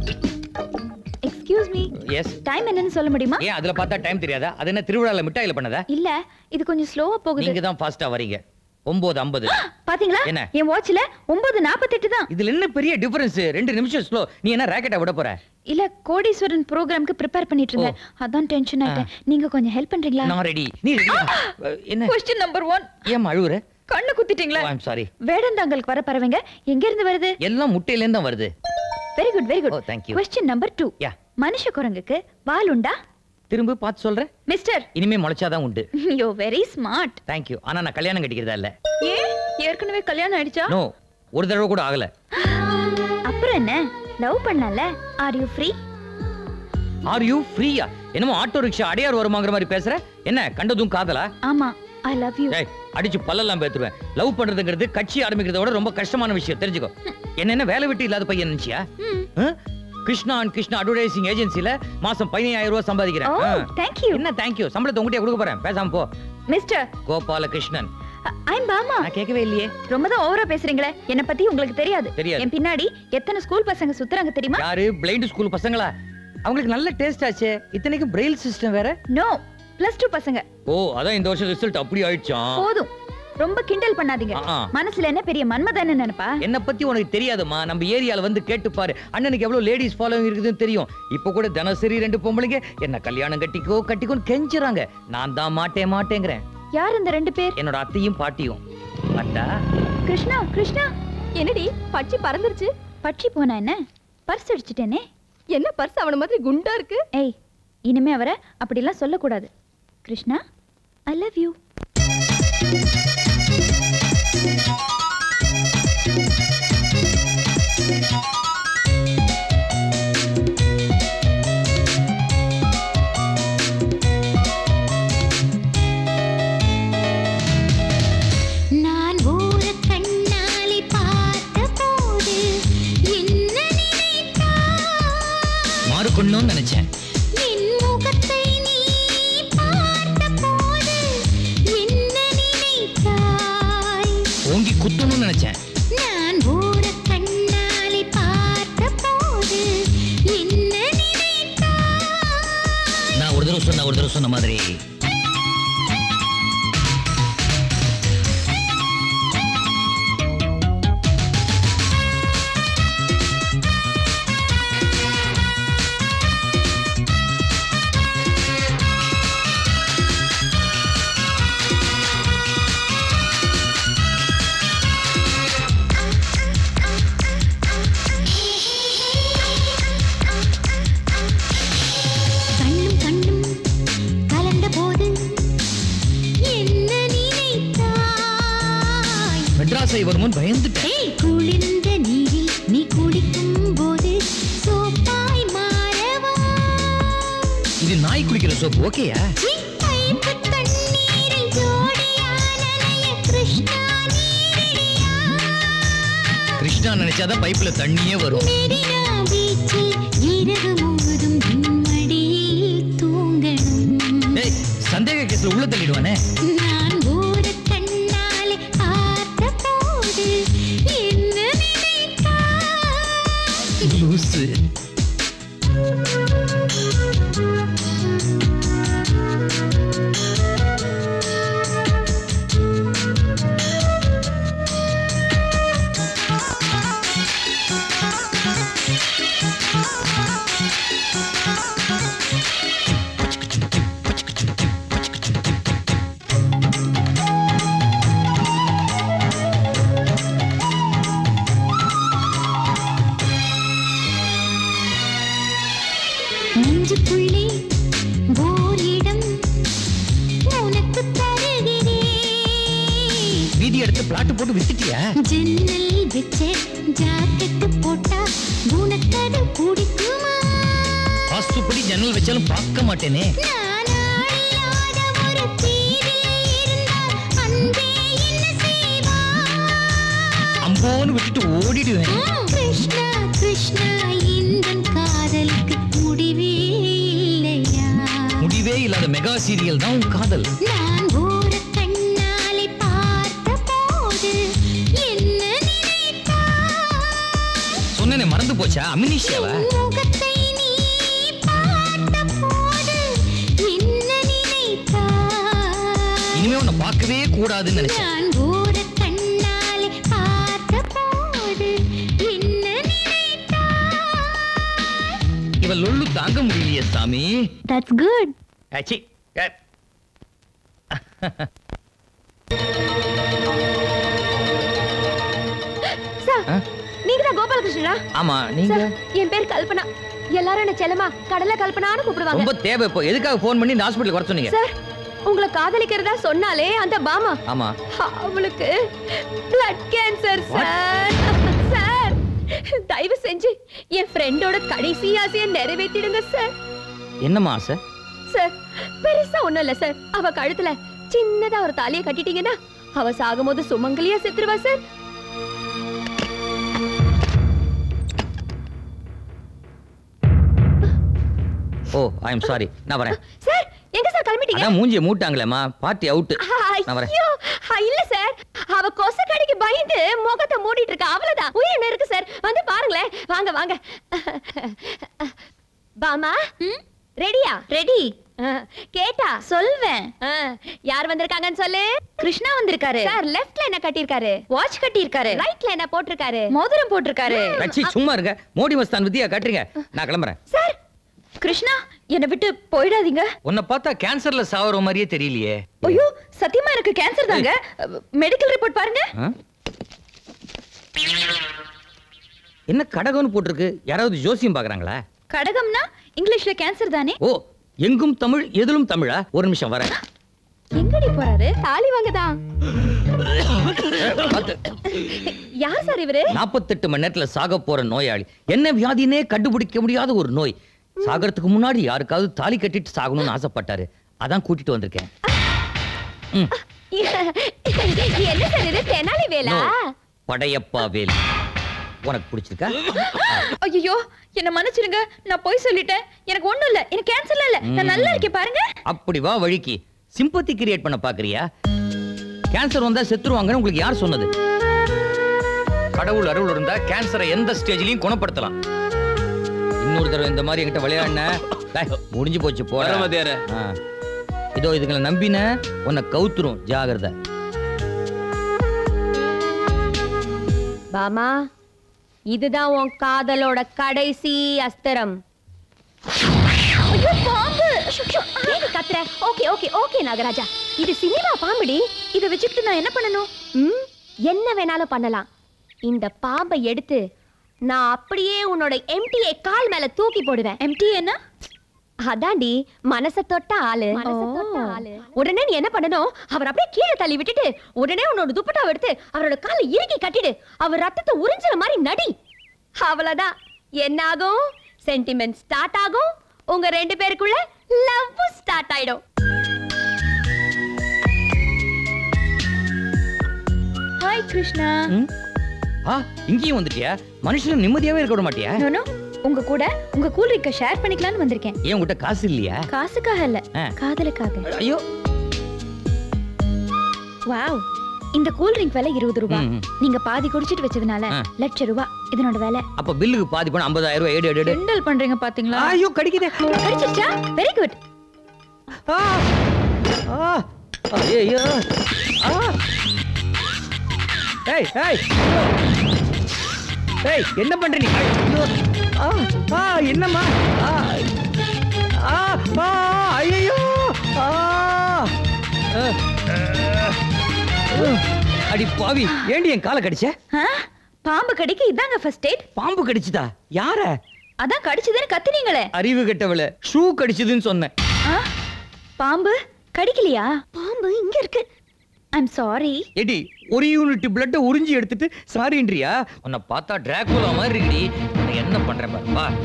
எக்ஸ்கியூஸ் மீ எஸ் டைம் என்னன்னு சொல்ல முடியுமா ஏன் அதுல பார்த்தா டைம் தெரியாதா அது என்ன திருவிழால மிட்டாயில பண்ணதா இல்ல இது கொஞ்சம் ஸ்லோவா போகுது நீங்க தான் ஃபாஸ்டா வரீங்க ஒன்பது ஐம்பது பாத்தீங்களா என்ன? என் வாட்ச்ல ஒன்பது நாற்பத்தெட்டு தான் இதுல என்ன பெரிய டிஃபரன்ஸ் ரெண்டு நிமிஷம் ஸ்லோ நீ என்ன ராக்கெட்டா விட போற இல்ல கோடீஸ்வரன் ப்ரோக்ராம்க்கு ப்ரிப்பேர் பண்ணிட்டு இருந்தேன் அதான் டென்ஷன் ஆயிட்டேன் நீங்க கொஞ்சம் ஹெல்ப் பண்றீங்களா நான் ரெடி நீ ரெடி என்ன கொஸ்டின் நம்பர் ஒன் ஏன் அழுவுற கண்ணு குத்திட்டீங்களா ஐம் சாரி வேடந்தாங்களுக்கு வர பறவைங்க எங்க இருந்து வருது எல்லாம் முட்டையில இருந்து தான் வருது very good very good thank you. Question number two யா மனுஷ குரங்குக்கு வால் உண்டா திரும்ப பார்த்து சொல்றேன் மிஸ்டர் இனிமே முளைச்சாதான் உண்டு யோ வெரி ஸ்மார்ட் தேங்க்யூ ஆனா நான் கல்யாணம் கட்டிக்கிறதா இல்ல ஏன் ஏற்கனவே கல்யாணம் ஆயிடுச்சா நோ ஒரு தடவை கூட ஆகல அப்புறம் என்ன லவ் பண்ணல are you free are you ஃப்ரீயா என்னமோ ஆட்டோ ரிக்ஷா அடையார் வருமாங்கிற மாதிரி பேசுற என்ன கண்டதும் காதலா ஆமா ஐ லவ் யூ ஏய் அடிச்சு பல்லெல்லாம் பேத்துருவேன் லவ் பண்றதுங்கிறது கட்சி ஆரம்பிக்கிறத விட ரொம்ப கஷ்டமான விஷயம் தெரிஞ்சுக்கோ என்ன என்ன வேலை வெட்டி இல்லாத பையன் நினைச்சியா ஆ? கிருஷ்ணா அண்ட் கிருஷ்ணா அட்வர்டைசிங் ஏஜென்சில மாசம் பதினையாயிரம் ரூபாய் சம்பாதிக்கிறேன் Oh, ஆ. thank you. என்ன தேங்க்யூ சம்பளத்தை உங்ககிட்ட கொடுக்க போறேன் பேசாம போ மிஸ்டர் கோபால கிருஷ்ணன் ஐம் பாமா நான் கேட்கவே இல்லையே ரொம்ப தான் ஓவரா பேசுறீங்களே என்ன பத்தி உங்களுக்கு தெரியாது தெரியாது. என் பின்னாடி எத்தனை ஸ்கூல் பசங்க சுத்துறாங்க தெரியுமா யாரு பிளைண்ட் ஸ்கூல் பசங்களா அவங்களுக்கு நல்ல டேஸ்ட் ஆச்சே இத்தனைக்கும் பிரெயில் சிஸ்டம் வேற நோ பிளஸ் டூ பசங்க ஓ அதான் இந்த வருஷம் ரிசல்ட் அப்படி ஆயிடுச்சாம் போதும் ரொம்ப கிண்டல் பண்ணாதீங்க ஆ. மனசுல என்ன பெரிய மன்மதன்னு நினைப்பா என்ன பத்தி உனக்கு தெரியாதுமா நம்ம ஏரியால வந்து கேட்டு பாரு அண்ணனுக்கு எவ்வளவு லேடிஸ் ஃபாலோவிங் இருக்குதுன்னு தெரியும் இப்போ கூட தினசரி ரெண்டு பொம்பளைங்க என்ன கல்யாணம் கட்டிக்கோ கட்டிக்கோன்னு கெஞ்சுறாங்க நான் தான் மாட்டேன் மாட்டேங்கிறேன் யார் இந்த ரெண்டு பேர் என்னோட அத்தையும் பாட்டியும் அட்டா கிருஷ்ணா கிருஷ்ணா என்னடி பட்சி பறந்துருச்சு பட்சி போனா என்ன பர்ஸ் அடிச்சிட்டேனே என்ன பர்ஸ் அவன மாதிரி குண்டா இருக்கு ஏய் இனிமே அவரை அப்படிலாம் சொல்லக்கூடாது கிருஷ்ணா ஐ லவ் யூ நான் ஊர கண்ணாலே பார்த்தபோது என்ன மாறுக்கொள்ளணும்னு நினைச்சேன் என் முகத்தை நீ பார்த்தபோது என்ன நினைத்தாய் ஓங்கி குத்தணும்னு நினைச்சேன் நான் ஊர கண்ணாலே பார்த்தபோது என்ன நினைத்தாய் நான் ஒரு தடவை சொன்ன ஒரு தடவை சொன்ன மாதிரி கண்ணும் கண்ணும் கலந்தபோது என்ன நினைத்தாய் மெட்ராஸை வருமுன் பயந்துட்டேன் ஏய், குளிர்ந்த நீரில் நீ குளிக்கும் போது சோப்பாய் மாறவா இது நாய் குளிக்கிற சோப்பு ஓகேயா பைப்பு தண்ணீரில் ஜோடியானலைய கிருஷ்ணா நீரிடியா கிருஷ்ணா நினைச்சாதான் பைப்ல தண்ணியே வரும் மெரினா பீச்சில் இரவு முழுதும் மடியில் தூங்கணும் ஏய் சந்தேக கேஸ்ல உள்ள தள்ளிடுவானே நான் ஊர கண்ணாலே பார்த்தபோது என்ன நினைத்தாய் லூசு வீதி எடுத்து பிளாட் போட்டு வித்துட்டியா ஜன்னல் வச்ச ஜாக்கெட்டு போட்டா குணத்தது பிடிக்குமா வாஸ்துப்படி ஜன்னல் வச்சாலும் பார்க்க மாட்டேனே நானாடியாத ஒரு தீரிலே இருந்தால் அன்பே என்ன செய்வா அம்போன்னு விட்டுட்டு ஓடிடுவேன் கிருஷ்ணா கிருஷ்ணா இந்த காதலுக்கு முடிவே இல்லையா முடிவே இல்லாத மெகா சீரியல் தான் உன் காதல் நான் ஒரு கண்ணாலே பார்த்த போது என்ன சொன்னேனே மறந்து போச்சா அமினிஷியாவ முகத்தை நீ பார்த்த போது என்ன நினைத்தாய் இனிமே உன்னை பார்க்கவே கூடாதுன்னு நினைச்சேன் நான் ஒரு கண்ணாலே பார்த்த போது என்ன இவ லொல்லு தாங்க முடியலையே சாமி தட்ஸ் குட் ஆச்சி ஏ. சார் ஆ? நீங்க தான் கோபாலகிருஷ்ணனா ஆமா நீங்க சார் என் பேர் கல்பனா எல்லாரும் என்ன செல்லமா கடலை கல்பனான்னு கூப்பிடுவாங்க ரொம்ப தேவை இப்போ எதுக்காக ஃபோன் பண்ணி இந்த ஹாஸ்பிட்டல் வர சொன்னீங்க சார் உங்களை காதலிக்கிறதா சொன்னாலே அந்த பாமா ஆமா அவளுக்கு பிளட் கேன்சர் சார் சார் தயவு செஞ்சு என் ஃப்ரெண்டோட கடைசி ஆசையை நிறைவேற்றிடுங்க சார் என்னம்மா ஆசை சார் பெருசா ஒண்ணும் இல்ல சார் அவ கழுத்துல சின்னதா ஒரு தாலியை கட்டிட்டீங்கன்னா அவ சாகும்போது சுமங்கலியா செத்துருவா sir oh I am sorry நான் வரேன் சார் எங்க சார் கிளம்பிட்டீங்க அதான் மூஞ்சிய மூட்டாங்களேம்மா பார்ட்டி அவுட் நான் வரேன் ஐயோ ஆ, இல்ல சார் அவ கொசு கடிக்கு பயந்து முகத்தை மூடிட்டு இருக்கா அவ்வளவுதான் உயிரின இருக்கு சார் வந்து பாருங்களேன் வாங்க வாங்க பாமா ரெடியா ரெடி கேட்டா சொல்வேன் யார் வந்திருக்காங்கன்னு சொல்லு கிருஷ்ணா வந்திருக்காரு சார் லெஃப்ட்ல என்ன கட்டியிருக்காரு வாட்ச் கட்டியிருக்காரு ரைட்ல என்ன போட்டிருக்காரு மோதிரம் போட்டிருக்காரு கட்சி சும்மா இருங்க மோடி மஸ்தான் வித்தியா காட்டுறீங்க நான் கிளம்புறேன் சார் கிருஷ்ணா என்னை விட்டு போயிடாதீங்க உன்னை பார்த்தா கேன்சர்ல சாவற மாதிரியே தெரியலையே ஐயோ சத்தியமா எனக்கு கேன்சர் தாங்க மெடிக்கல் ரிப்போர்ட் பாருங்க ஆ? என்ன கடகம்னு போட்டிருக்கு யாராவது ஜோசியம் பாக்குறாங்களா கடகம்னா இங்கிலீஷ்ல கேன்சர் தானே ஓ எங்கும் தமிழ் எதிலும் தமிழா ஒரு நிமிஷம் வரேன் எங்கடி போறாரு தாலி வாங்கதான் யார் சார் இவரு நாற்பத்தெட்டு மணி நேரத்துல சாக போற நோயாளி என்ன வியாதினே கண்டுபிடிக்க முடியாத ஒரு நோய் சாகறதுக்கு முன்னாடி யாருக்காவது தாலி கட்டிட்டு சாகணும்னு ஆசைப்பட்டாரு அதான் கூட்டிட்டு வந்திருக்கேன் ம், என்ன சார் இது தெனாலி வேலா No. படையப்பா வேல் உனக்கு பிடிச்சிருக்கா ஐயோ என்ன மன்னிச்சிருங்க நான் போய் சொல்லிட்டேன் எனக்கு ஒண்ணும் இல்ல எனக்கு கேன்சர்ல இல்ல நான் நல்லா இருக்கேன் பாருங்க அப்படி வா வழிக்கு சிம்பத்தி கிரியேட் பண்ண பாக்குறியா கேன்சர் வந்தா செத்துருவாங்கன்னு உங்களுக்கு யார் சொன்னது கடவுள் அருள் இருந்தா கேன்சரை எந்த ஸ்டேஜ்லயும் குணப்படுத்தலாம் இன்னொரு தடவை இந்த மாதிரி என்கிட்ட விளையாடின டேய், முடிஞ்சு போச்சு போற வரேன் வாத்தியாரே. இதோ இதுங்களை நம்பின உன்னை கவுத்துரும் ஜாகிரதை பாமா இதுதான் உன் காதலோட கடைசி அஸ்திரம் ஐயோ, பாம்பு ஏன் கத்துற ஓகே ஓகே ஓகே நாகராஜா இது சினிமா பாம்புடி இதை வச்சுக்கிட்டு நான் என்ன பண்ணணும் ம் என்ன வேணாலும் பண்ணலாம் இந்த பாம்பை எடுத்து நான் அப்படியே உன்னோட எம்டிஏ கால் மேல தூக்கி போடுவேன் எம்டிஏனா அதாண்டி மனச தொட்ட ஆளு உடனே நீ என்ன பண்ணணும் அவர் அப்படியே கீழே தள்ளி விட்டுட்டு உடனே உன்னோட துப்பட்டாவை எடுத்து அவரோட காலை இறுக்கி கட்டிடு அவர் ரத்தத்தை உறிஞ்சுற மாதிரி நடி அவ்வளவுதான் என்ன ஆகும் சென்டிமெண்ட் ஸ்டார்ட் ஆகும் உங்க ரெண்டு பேருக்குள்ள லவ் ஸ்டார்ட் ஆயிடும் ஹாய் கிருஷ்ணா ம்? ஆ இங்கேயும் வந்துட்டியா மனுஷன் நிம்மதியாவே இருக்க விட மாட்டியா நோ நோ உங்க கூட உங்க கூல் ட்ரிங்க ஷேர் பண்ணிக்கலாம்னு வந்திருக்கேன் ஏன் உங்ககிட்ட காசு இல்லையா காசுக்காக இல்ல ஆ. காதலுக்காக ஐயோ வாவ் இந்த கூல் ட்ரிங்க் விலை இருபது ரூபாய் ம், ம். நீங்க பாதி குடிச்சிட்டு வச்சதுனால ஆ. லட்ச ரூபாய் இதனோட விலை அப்ப பில்லுக்கு பாதி பணம் ஐம்பதாயிரம் ரூபாய் ஏடு எடு, எடு கிண்டல் பண்றீங்க பாத்தீங்களா ஐயோ கடிக்குதே கடிச்சிருச்சா வெரி குட் ஐயோ ஆ ஏய் ஏய் ஏய் என்ன பண்ற நீ ஐயோ ஆ ஆ என்னம்மா ஆ ஆ ஆ ஐயோ ஆ ஆ. அடி பாவி ஏண்டி என் காலை கடிச்ச பாம்பு கடிக்க இதாங்க ஃபர்ஸ்ட் எய்ட் பாம்பு கடிச்சுதா யார அதான் கடிச்சதுன்னு கத்துனீங்களே அறிவு கெட்டவள ஷூ கடிச்சதுன்னு சொன்னேன் ஆ? பாம்பு கடிக்கலையா பாம்பு இங்க இருக்கு ஐம் சாரி எடி ஒரு யூனிட் பிளட்ட உறிஞ்சி எடுத்துட்டு சாரின்றியா உன்னை பார்த்தா டிராகுலா மாதிரி இருக்குடி உன்னை என்ன பண்றேன் பாரு வா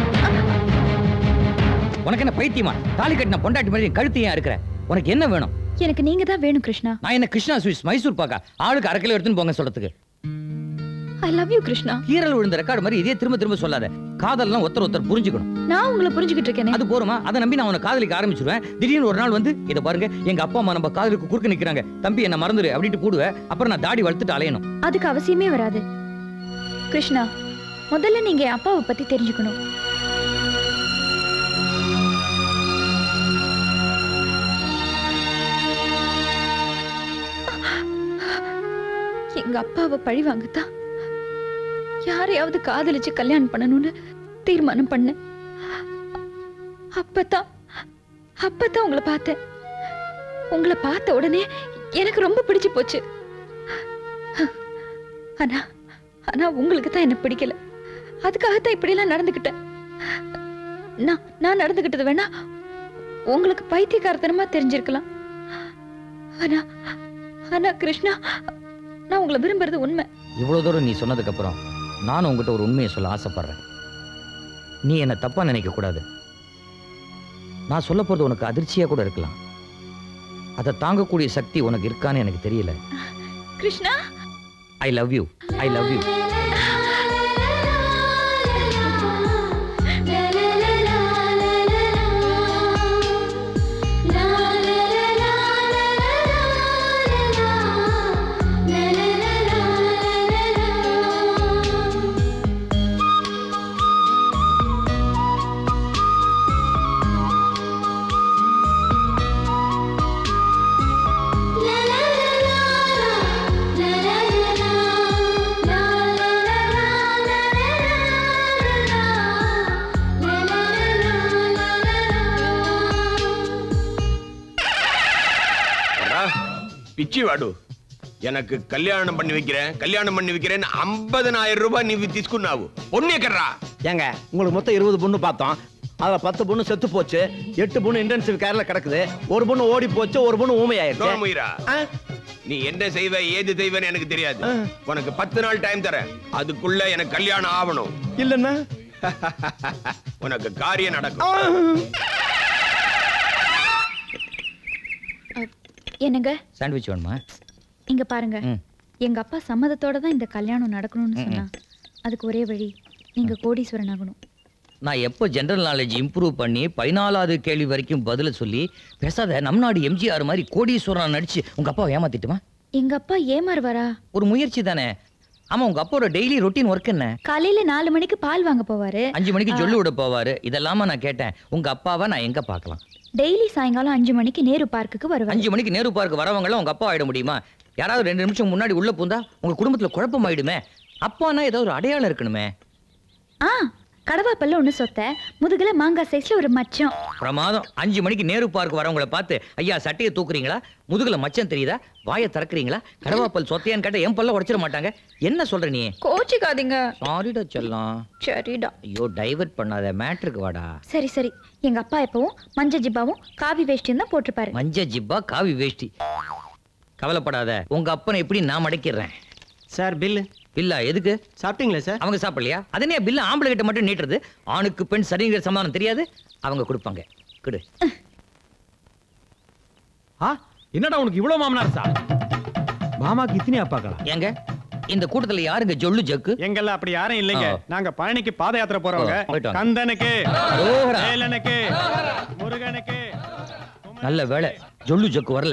உனக்கு என்ன பைத்தியமா தாலி கட்டின பொண்டாட்டி மாதிரி என் கழுத்து ஏன் இருக்கிற உனக்கு என்ன வேணும் எனக்கு நீங்க தான் வேணும் கிருஷ்ணா நான் என்ன கிருஷ்ணா ஸ்வீட்ஸ் மைசூர் பாக்கா ஆளுக்கு அரை கிலோ எடுத்துன்னு போங்க சொல்றதுக்கு ஐ லவ் யூ கிருஷ்ணா கீரல் விழுந்த ரெக்கார்டு மாதிரி இதே திரும்ப திரும்ப சொல்லாத காதல்லாம் ஒருத்தர் ஒருத்தர் புரிஞ்சுக்கணும் நான் உங்களை புரிஞ்சுக்கிட்டு இருக்கேனே அது போருமா அதை நம்பி நான் உன்னை காதலிக்க ஆரம்பிச்சிருவேன் திடீர்னு ஒரு நாள் வந்து இதை பாருங்க எங்க அப்பா அம்மா நம்ம காதலுக்கு குறுக்க நிக்கிறாங்க தம்பி என்ன மறந்துரு அப்படின்ட்டு போடுவேன் அப்புறம் நான் தாடி வளர்த்துட்டு அலையணும் அதுக்கு அவசியமே வராது கிருஷ்ணா முதல்ல நீங்க என் அப்பாவை பத்தி தெரிஞ்சுக்கணும் எங்க அப்பாவை பழி வாங்கத்தான் யாரையாவது காதலிச்சு கல்யாணம் பண்ணணும்னு தீர்மானம் பண்ணேன் அப்பதான் அப்பதான் உங்களை பார்த்தேன் உங்களை பார்த்த உடனே எனக்கு ரொம்ப பிடிச்சு போச்சு ஆனா ஆனா உங்களுக்கு தான் என்ன பிடிக்கல அதுக்காகத்தான் இப்படியெல்லாம் நடந்துக்கிட்டேன் நான் நான் நடந்துக்கிட்டது வேணா உங்களுக்கு பைத்தியக்காரத்தனமா தெரிஞ்சிருக்கலாம் ஆனா ஆனா கிருஷ்ணா நான் உங்களை விரும்புறது உண்மை இவ்வளவு தூரம் நீ சொன்னதுக்கு அப்புறம் நானும் உங்ககிட்ட ஒரு உண்மையை சொல்ல ஆசைப்படுறேன் நீ என்ன தப்பா நினைக்க கூடாது நான் சொல்ல போறது உனக்கு அதிர்ச்சியா கூட இருக்கலாம் அதை தாங்கக்கூடிய சக்தி உனக்கு இருக்கான்னு எனக்கு தெரியல Krishna I love you I love you రా, పిచ్చి వాడు ఎనకు కళ్యాణం பண்ணி வைக்கிறேன் கல்யாணம் பண்ணி வைக்கிறேன்னு ஐம்பதனாயிரம் ரூபாய் நீ తీసుకున్నావు பொண்ணு எக்கறா ஏங்க உங்களுக்கு மொத்தம் இருபது பொண்ணு பார்த்தோம் அதுல பத்து பொண்ணு செத்து போச்சு எட்டு பொண்ணு இன்டென்சிவ் கேர்ல கிடக்குது ஒரு பொண்ணு ஓடி போச்சு ஒரு பொண்ணு நோ ஊமையாயிருச்சு முயிரா நீ என்ன செய்வ ஏது செய்வேன்னு எனக்கு தெரியாது உனக்கு பத்து நாள் டைம் தரேன் அதுக்குள்ள எனக்கு கல்யாணம் ஆகணும் இல்லன்னா உனக்கு காரியம் நடக்கும் என்னங்க சாண்ட்விச் வேணுமா இங்க பாருங்க ம். எங்க அப்பா சம்மதத்தோட தான் இந்த கல்யாணம் நடக்கணும்னு ம், சொன்னா அதுக்கு ஒரே வழி நீங்க கோடீஸ்வரன் ஆகணும் நான் எப்போ ஜெனரல் நாலேஜ் இம்ப்ரூவ் பண்ணி பதினாலாவது கேள்வி வரைக்கும் பதில சொல்லி பேசாத நம் நாடு எம்ஜிஆர் மாதிரி கோடீஸ்வரன் நடிச்சு உங்க அப்பாவை ஏமாத்திட்டுமா எங்க அப்பா ஏமாறுவாரா ஒரு முயற்சி தானே ஆமா உங்க அப்பாவோட டெய்லி ரொட்டீன் ஒர்க் என்ன காலையில நாலு மணிக்கு பால் வாங்க போவாரு அஞ்சு மணிக்கு ஆ, ஜொல்லு விட போவாரு இதெல்லாம நான் கேட்டேன் உங்க அப்பாவை நான் எங்க பார்க்கலாம் டெய்லி சாயங்காலம் அஞ்சு மணிக்கு நேரு பார்க்குக்கு வருவாரு அஞ்சு மணிக்கு நேரு பார்க்க வரவங்க எல்லாம் உங்க அப்பா ஆயிட முடியுமா யாராவது ரெண்டு நிமிஷம் முன்னாடி உள்ள பூந்தா உங்க குடும்பத்துல குழப்பம் ஆயிடுமே அப்பானா ஏதோ ஒரு அடையாளம் இருக்கணுமே ஆ கடவாப்பல்ல ஒண்ணு சொத்த முதுகுல மாங்காய் சைஸ்ல ஒரு மச்சம் பிரமாதம் அஞ்சு மணிக்கு நேரு பார்க்க வரவங்கள பார்த்து ஐயா சட்டையை தூக்குறீங்களா முதுகுல மச்சம் தெரியுதா வாயை திறக்கிறீங்களா கடவாப்பல் சொத்தையான்னு கேட்டா என் பல்ல உடைச்சிட மாட்டாங்க என்ன சொல்ற நீ கோச்சிக்காதீங்க சாரிடா செல்லம் சரிடா ஐயோ டைவர்ட் பண்ணாத மேட்ருக்கு வாடா சரி சரி எங்க அப்பா எப்பவும் மஞ்ச ஜிப்பாவும் காவி வேஷ்டியும் தான் போட்டிருப்பாரு மஞ்ச ஜிப்பா காவி வேஷ்டி கவலைப்படாத உங்க அப்பனை எப்படி நான் மடக்கிடுறேன் சார் பில்லு பில்லா எதுக்கு சாப்பிட்டீங்களா சார் அவங்க சாப்பிடலையா அதனே பில்லு ஆம்பளை கிட்ட மட்டும் நீட்டுறது ஆணுக்கு பெண் சரிங்கிற சமாதானம் தெரியாது அவங்க கொடுப்பாங்க கொடு ஆ என்னடா உனக்கு இவ்வளவு மாமனார் சார் மாமாக்கு இத்தனை அப்பாக்களா ஏங்க இந்த கூட்டத்துல யாருங்க ஜொல்லு ஜக்கு எங்கெல்லாம் அப்படி யாரும் இல்லைங்க ஆ. நாங்க பழனிக்கு பாத யாத்திரை போறவங்க ஆ, போயிட்டு வாங்க. கந்தனுக்கு அரோகரா. வேலனுக்கு முருகனுக்கு நல்ல வேலை ஜொல்லு ஜக்கு வரல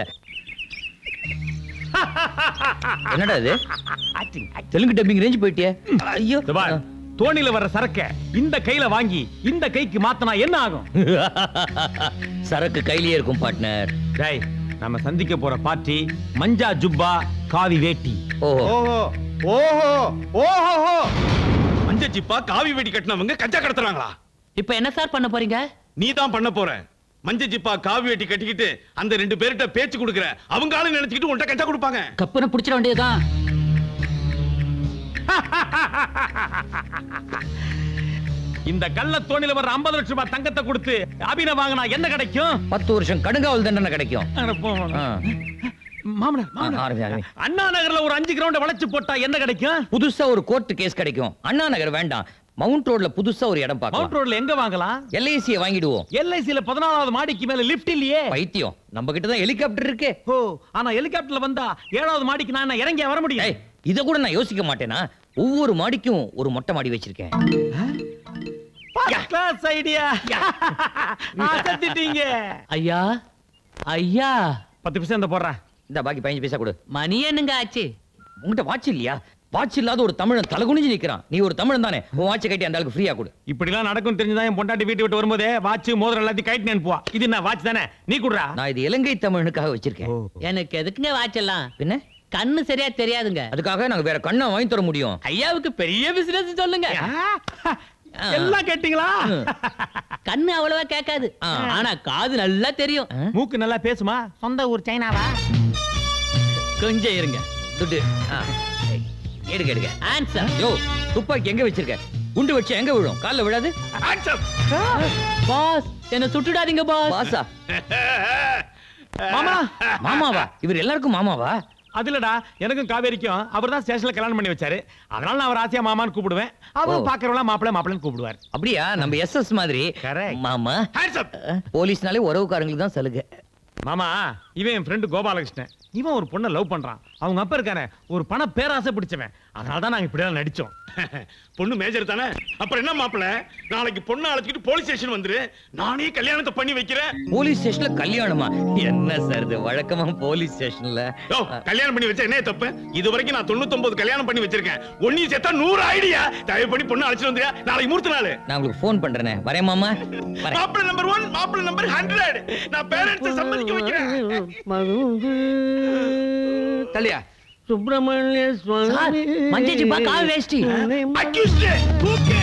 என்னடா இது தெலுங்கு டப்பிங் ரேஞ்ச் போயிட்டியே ஐயோ இந்த பார், தோணியில வர்ற சரக்க இந்த கையில வாங்கி இந்த கைக்கு மாத்தனா என்ன ஆகும் சரக்கு கையிலேயே இருக்கும் பார்ட்னர் டேய் நம்ம சந்திக்க போற பார்ட்டி மஞ்சா ஜுப்பா காவி வேட்டி ஓஹோ ஓஹோ ஓஹோ ஓஹோ மஞ்ச சிப்பா காவி வெடி கட்டினவங்க கஞ்சா கடத்துறாங்களா இப்போ என்ன சார் பண்ண போறீங்க நீ தான் பண்ண போற மஞ்ச சிப்பா காவி வெட்டி கட்டிக்கிட்டு அந்த ரெண்டு பேர்கிட்ட பேச்சு கொடுக்குற அவங்க ஆளு நினைச்சுக்கிட்டு உன்கிட்ட கஞ்சா கொடுப்பாங்க கப்புன்னு பிடிச்சிட வேண்டியதுதான் இந்த கள்ள தோணியில வர்ற 50 லட்சம் ரூபாய் தங்கத்தை கொடுத்து அபின வாங்கினா என்ன கிடைக்கும் பத்து வருஷம் கடுங்காவல் தண்டனை கிடைக்கும் அட போங்க. ஆ. மாமனார் மாமனார். ஆரம்பி, ஆரம்பி. அண்ணா நகர்ல ஒரு அஞ்சு கிரவுண்ட் வளைச்சு போட்டா என்ன கிடைக்கும் புதுசா ஒரு கோர்ட் கேஸ் கிடைக்கும் அண்ணா நகர் வேண்டாம் மவுண்ட் ரோட்ல புதுசா ஒரு இடம் பார்க்கலாம் மவுண்ட் ரோட்ல எங்க வாங்கலாம் எல்ஐசியை வாங்கிடுவோம் எல்ஐசில பதினாலாவது மாடிக்கு மேல லிஃப்ட் இல்லையே பைத்தியம் நம்ம கிட்ட தான் ஹெலிகாப்டர் இருக்கே ஓ ஆனா ஹெலிகாப்டர்ல வந்தா ஏழாவது மாடிக்கு நான் என்ன இறங்கி வர முடியும் ஏய் இத கூட நான் யோசிக்க மாட்டேனா ஒவ்வொரு மாடிக்கும் ஒரு மொட்டை மாடி வச்சிருக்கேன் கிளாஸ் ஐடியா அசத்திட்டீங்க ஐயா ஐயா பத்து பைசா இந்த போடுறேன் இந்த பாக்கி பதினஞ்சு பைசா கொடு மணி என்னங்க ஆச்சு உங்ககிட்ட வாட்ச் இல்லையா வாட்ச் இல்லாத ஒரு தமிழன் தலகுனிஞ்சு நிக்கிறான் நீ ஒரு தமிழன் தானே உன் வாட்சை கட்டி அந்த ஆளுக்கு ஃப்ரீயா கொடு இப்படிலாம் நடக்கும் தெரிஞ்சுதான் என் பொண்டாட்டி வீட்டு விட்டு வரும்போதே வாட்ச் மோதிரம் எல்லாத்தையும் கைட்டு அனுப்புவா இது என்ன வாட்ச் தானே நீ குடுறா நான் இது இலங்கை தமிழனுக்காக வச்சிருக்கேன் எனக்கு எதுக்குங்க வாட்செல்லாம் பின்ன கண்ணு சரியா தெரியாதுங்க அதுக்காக நாங்க வேற கண்ணை வாங்கி தர முடியும் ஐயாவுக்கு பெரிய பிசினஸ் சொல்லுங்க எல்லாம் கேட்டீங்களா கண்ணு அவ்வளவா கேட்காது ஆனா காது நல்லா தெரியும் மூக்கு நல்லா பேசுமா சொந்த ஊர் சைனாவா கொஞ்சம் இருங்க துட்டு ஆ. எடுங்க எடுங்க ஆன்சர் யோ துப்பாக்கி எங்க வச்சிருக்க குண்டு வச்சு எங்க விழும் கால்ல விழாது பாஸ் என்ன சுட்டுடாதீங்க பாஸ் பாசா மாமா மாமாவா இவர் எல்லாருக்கும் மாமாவா அதுலடா எனக்கும் காவேரிக்கும் அவர் தான் ஸ்டேஷன்ல கல்யாணம் பண்ணி வச்சாரு அதனால நான் அவர் ஆசையா மாமான்னு கூப்பிடுவேன் அவர் ஓ. பாக்குறவங்களா மாப்பிள மாப்பிளன்னு கூப்பிடுவார் அப்படியா நம்ம எஸ் எஸ் மாதிரி மாமா போலீஸ்னாலே உறவுக்காரங்களுக்கு தான் சலுகை மாமா இவன் என் ஃப்ரெண்டு கோபாலகிருஷ்ணன் இவன் ஒரு பொண்ணை லவ் பண்றான் அவங்க அப்பா இருக்கானே ஒரு பண பேராசை பிடிச்சவன் அதனால தான் நாங்க இப்படியெல்லாம் நடிச்சோம் பொண்ணு மேஜர் தானே அப்புறம் என்ன மாப்பிள நாளைக்கு பொண்ணு அழைச்சிட்டு போலீஸ் ஸ்டேஷன் வந்துரு நானே கல்யாணத்தை பண்ணி வைக்கிறேன் போலீஸ் ஸ்டேஷன்ல கல்யாணமா என்ன சார் இது வழக்கமா போலீஸ் ஸ்டேஷன்ல யோ, கல்யாணம் பண்ணி வச்சா என்ன தப்பு இது வரைக்கும் நான் தொண்ணூத்தொன்பது கல்யாணம் பண்ணி வச்சிருக்கேன் ஒன்னையும் சேர்த்தா நூறு ஐடியா தயவு பண்ணி பொண்ணு அழைச்சிட்டு வந்துயா நாளைக்கு மூர்த்த நாள் நான் உங்களுக்கு ஃபோன் பண்றேனே வரேன் மாமா வரேன் மாப்பிள நம்பர் ஒன் மாப்பிள நம்பர் ஹண்ட்ரட் நான் பேரண்ட்ஸ் சம்மதிக்க வைக்கிறேன் தள்ளியா சுப்பிரமணிய சுவாமி மஞ்சச்சிப்பா கால் வேஷ்டி அக்யூஸ்ட் தூக்கு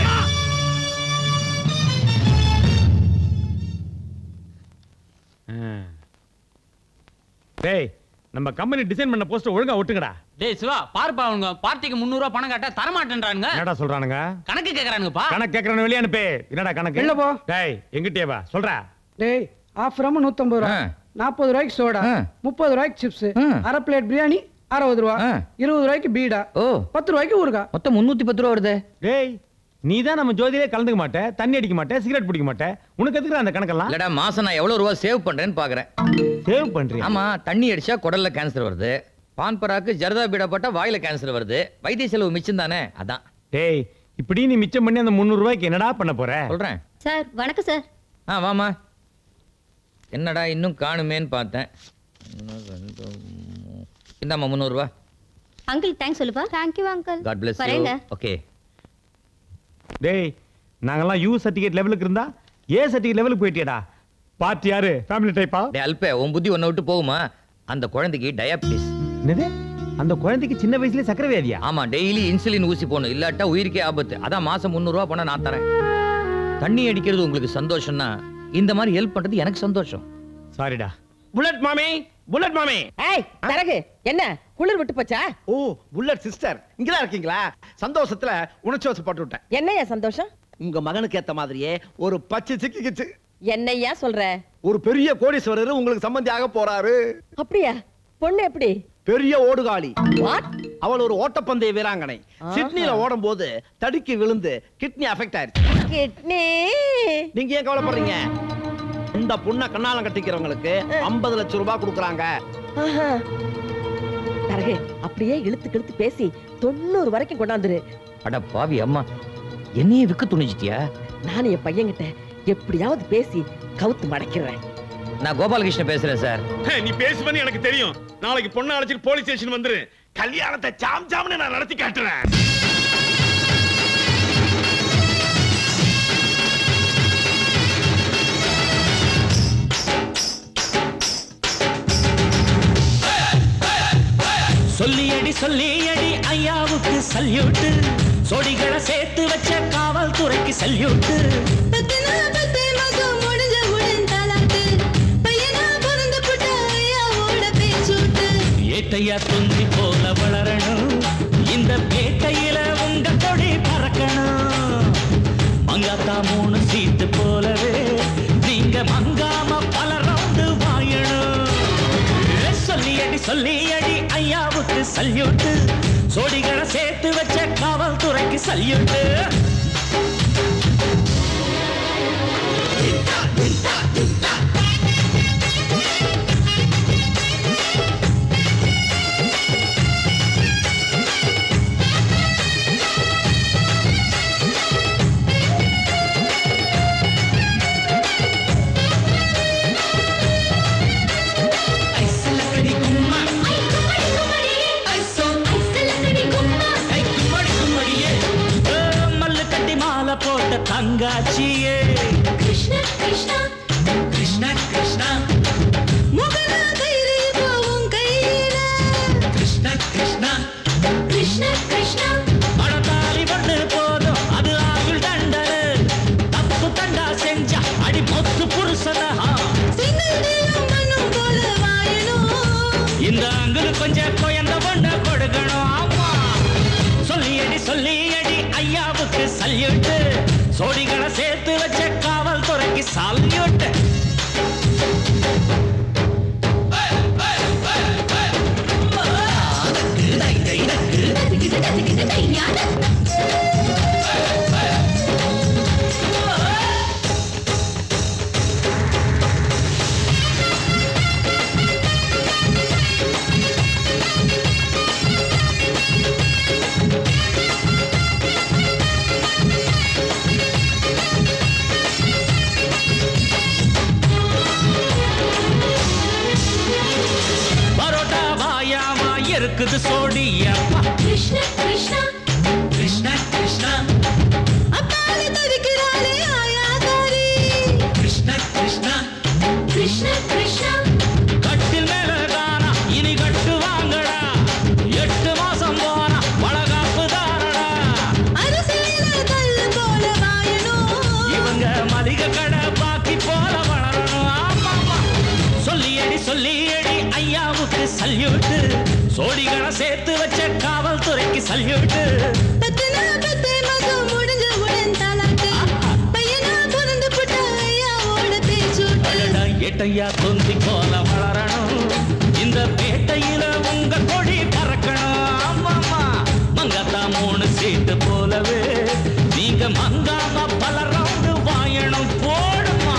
டேய் நம்ம கம்பெனி டிசைன் பண்ண போஸ்டர் ஒழுங்கா ஒட்டுங்கடா டேய் சிவா பாருப்பா அவங்க பார்ட்டிக்கு 300 ரூபாய் பணம் கேட்டா தர மாட்டேன்றானுங்க என்னடா சொல்றானுங்க கணக்கு கேக்குறானுங்கப்பா கணக்கு கேக்குறவன வெளிய அனுப்பு என்னடா கணக்கு வெளில போ. டேய் எங்கிட்டே வா சொல்றா டேய் ஆஃப் ரம்ம நூத்தம்பது ரூபா நாற்பது ரூபாய்க்கு சோடா முப்பது ரூபாய்க்கு சிப்ஸ் அரை பிளேட் பிரியாணி அறுபது ரூபா இருபது ரூபாய்க்கு பீடா ஓ பத்து ரூபாய்க்கு ஊறுகாய் மொத்தம் முன்னூத்தி பத்து ரூபா வருது டேய் நீ தான் நம்ம ஜோதியிலே கலந்துக்க மாட்டே தண்ணி அடிக்க மாட்டே சிகரெட் பிடிக்க மாட்டே உனக்கு எதுக்கு அந்த கணக்கெல்லாம் இல்லடா மாசம் நான் எவ்வளவு ரூபா சேவ் பண்றேன்னு பாக்குறேன் சேவ் பண்றியா ஆமா தண்ணி அடிச்சா குடல்ல கேன்சர் வருது பான் பராக்கு ஜர்தா பீடா போட்டா வாயில கேன்சர் வருது வைத்திய செலவு மிச்சம் தானே அதான் டேய் இப்படி நீ மிச்சம் பண்ணி அந்த 300 ரூபாய்க்கு என்னடா பண்ண போற சொல்றேன் சார் வணக்கம் சார் ஆ வாமா என்னடா இன்னும் காணுமேன்னு பார்த்தேன் ஒண்ணு, ரெண்டு, மூணு. இந்தாம்மா முந்நூறுரூவா அங்கிள் தேங்க்ஸ் சொல்லுப்பா thank you uncle God bless you வரேங்க ஓகே டேய் நாங்கெல்லாம் யூ சர்டிஃபிகேட் லெவலுக்கு இருந்தா ஏ சர்டிஃபிகேட் லெவலுக்கு போயிட்டியடா பார்ட்டி யாரு ஃபேமிலி டைப்பா டே அல்பே உன் புத்தி ஒன்றை விட்டு போகுமா அந்த குழந்தைக்கு டயாபிட்டிஸ் என்னது அந்த குழந்தைக்கு சின்ன வயசுல சக்கரை வியாதியா ஆமா டெய்லி இன்சுலின் ஊசி போடணும் இல்லாட்டா உயிருக்கே ஆபத்து அதான் மாசம் முந்நூறுரூவா போனா நான் தரேன் தண்ணி அடிக்கிறது உங்களுக்கு சந்தோஷம்னா இந்த மாதிரி ஹெல்ப் பண்றது எனக்கு சந்தோஷம் சாரிடா புல்லட் மாமி புல்லட் மாமி ஏய் தரகு என்ன குளிர் விட்டு போச்சா ஓ புல்லட் சிஸ்டர் இங்கதான் இருக்கீங்களா சந்தோஷத்துல உணர்ச்சி வசப்பட்டு விட்டேன் என்னையா சந்தோஷம் உங்க மகனுக்கு ஏத்த மாதிரியே ஒரு பச்சை சிக்கிக்கிச்சு என்னையா சொல்ற ஒரு பெரிய கோடீஸ்வரர் உங்களுக்கு சம்பந்தி ஆக போறாரு அப்படியா பொண்ணு எப்படி பெரிய ஓடுகாளி அவள் ஒரு ஓட்டப்பந்தய வீராங்கனை சிட்னில ஓடும் போது தடுக்கி விழுந்து கிட்னி அஃபெக்ட் ஆயிருச்சு கிட்னி நீங்க ஏன் கவலைப்படுறீங்க இந்த பொண்ணை கண்ணாலம் கட்டிக்கிறவங்களுக்கு 50 லட்சம் ரூபாய் கொடுக்குறாங்க தரகு அப்படியே இழுத்து கிழுத்து பேசி தொண்ணூறு வரைக்கும் கொண்டாந்துரு அட பாவி அம்மா என்னையே விற்க துணிச்சிட்டியா நான் என் பையன்கிட்ட எப்படியாவது பேசி கவுத்து மடக்கிறேன் நான் கோபாலகிருஷ்ணன் பேசுறேன் சார் ஹே, நீ பேசுவேன்னு எனக்கு தெரியும் நாளைக்கு பொண்ணு அழைச்சிட்டு போலீஸ் ஸ்டேஷன் வந்துரு கல்யாணத்தை சாம் சாம்னு நான் நடத்தி காட்டுறேன் சொல்லியடி சொல்லியடி ஐயாவுக்கு சல்யூட்டு சொடிகளை சேர்த்து வச்ச காவல்துறைக்கு சல்யூட்டு ஏட்டையா துந்தி போல வளரணும் இந்த பேட்டையில உங்க கொடி பறக்கணும் மங்காத்தா மூணு சீட்டு போலவே நீங்க மங்காம பல ரவுண்டு வாயணும் சொல்லிய அடி சொல்லி அடி ஐயாவுக்கு சல்யூட்டு சோடிகளை சேர்த்து வச்ச காவல்துறைக்கு சல்யூட்டு மல்லு கட்டி மாலை போட்ட தங்காச்சியே கிருஷ்ணா கிருஷ்ணா கிருஷ்ணா கிருஷ்ணா முகலா கயிறு போவும் கையில கிருஷ்ணா கிருஷ்ணா கிருஷ்ணா கிருஷ்ணா மனதாரி பண்ணு போதும் அது ஆயுள் தண்டனை தப்பு தண்டா செஞ்சா அடி பொத்து புருஷனா சிங்கதேவம் மனம் போல வாழணும் இந்த அங்குல கொஞ்சம் குழந்த பொண்ண கொடுக்கணும் ஆமா சொல்லி அடி சொல்லி அடி ஐயாவுக்கு சல்யூட்டு சோடிகளை சேர்த்து வச்ச காவல்துறைக்கு சல்யூட்டு பரோட்டா வாயாமா இருக்குது சோடி அப்பா கிருஷ்ணா கிருஷ்ணா கிருஷ்ணா கிருஷ்ணா அப்பால தவிக்கிறாளே ஆயாதாரி கிருஷ்ணா கிருஷ்ணா கிருஷ்ணா கிருஷ்ணா கட்டில் மேல காணா இனி கட்டு வாங்கடா எட்டு மாசம் போனா வளகாப்பு தாரடா அரசியல கல்லு போல வாழணும் இவங்க மளிகை கடை பாக்கி போல வளரணும் ஆமாமா சொல்லி அடி சொல்லி அடி ஐயாவுக்கு சல்யூட்டு சோடிகளை சேர்த்து வச்ச காவல்துறைக்கு சல்யூட்டு பத்துனா பத்து மாசம் முடிஞ்ச உடன் தாலாட்டு பையனா பிறந்து புட்ட ஐயாவோட பேச்சூட்டு அடடா ஏட்டையா தொந்தி போல வளரணும் இந்த பேட்டையில உங்க கொடி பறக்கணும் ஆமாமா மங்கத்தா மூணு சீட்டு போலவே நீங்க மங்காம பல ரவுண்டு வாயணும் போடுமா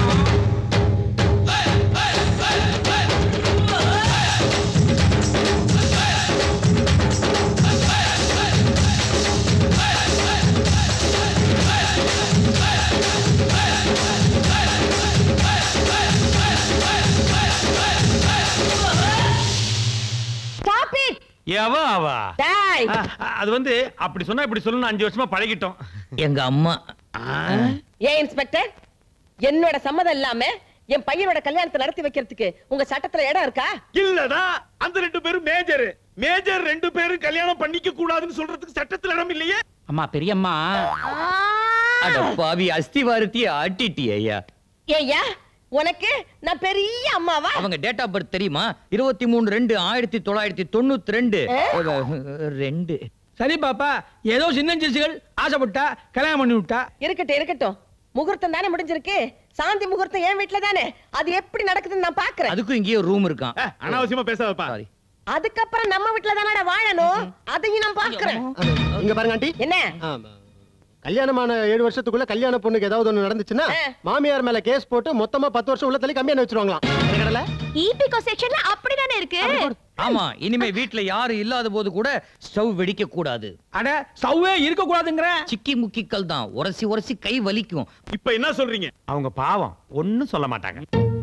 Stop it! எவ அவ டேய் அ, அ, அது வந்து அப்படி சொன்னா இப்படி சொல்லணும் அஞ்சு வருஷமா பழகிட்டோம் எங்க அம்மா ஏன் இன்ஸ்பெக்டர் என்னோட சம்மதம் இல்லாம என் பையனோட கல்யாணத்தை நடத்தி வைக்கிறதுக்கு உங்க சட்டத்துல இடம் இருக்கா இல்லடா அந்த ரெண்டு பேரும் மேஜர் மேஜர் ரெண்டு பேரும் கல்யாணம் பண்ணிக்க கூடாதுன்னு சொல்றதுக்கு சட்டத்துல இடம் இல்லையே அம்மா பெரியம்மா அட பாவி அஸ்திவாரத்திய ஆட்டிட்டி ஐயா ஏய்யா உனக்கு நான் பெரிய அம்மாவா அவங்க டேட் ஆஃப் பர்த் தெரியுமா இருபத்தி மூணு ரெண்டு ஆயிரத்தி தொள்ளாயிரத்தி தொண்ணூத்தி ரெண்டு ரெண்டு சரி பாப்பா ஏதோ சின்ன சிறுசுகள் ஆசைப்பட்டா கல்யாணம் பண்ணி விட்டா இருக்கட்டும் இருக்கட்டும் முகூர்த்தம் தானே முடிஞ்சிருக்கு சாந்தி முகூர்த்தம் என் வீட்டுல தானே அது எப்படி நடக்குதுன்னு நான் பாக்குறேன் அதுக்கும் இங்கேயே ரூம் இருக்கான் அனாவசியமா பேசாதப்பா அதுக்கப்புறம் நம்ம வீட்டுல தானடா வாழணும் அதையும் நான் பாக்குறேன் இங்க பாருங்க ஆண்டி என்ன கல்யாணமான ஏழு வருஷத்துக்குள்ள கல்யாண பொண்ணுக்கு ஏதாவது ஒண்ணு நடந்துச்சுன்னா மாமியார் மேல கேஸ் போட்டு மொத்தமா பத்து வருஷம் உள்ள தள்ளி கம்மியான வச்சிருவாங்களாம் இந்த கடலை ஈபிகோ செக்ஷன்ல அப்படிதானே இருக்கு ஆமா இனிமே வீட்ல யாரும் இல்லாத போது கூட ஸ்டவ் வெடிக்க கூடாது அட ஸ்டவ்வே இருக்க கூடாதுங்கிற சிக்கி முக்கிக்கல் தான் உரசி உரசி கை வலிக்கும் இப்ப என்ன சொல்றீங்க அவங்க பாவம் ஒண்ணும் சொல்ல மாட்டாங்க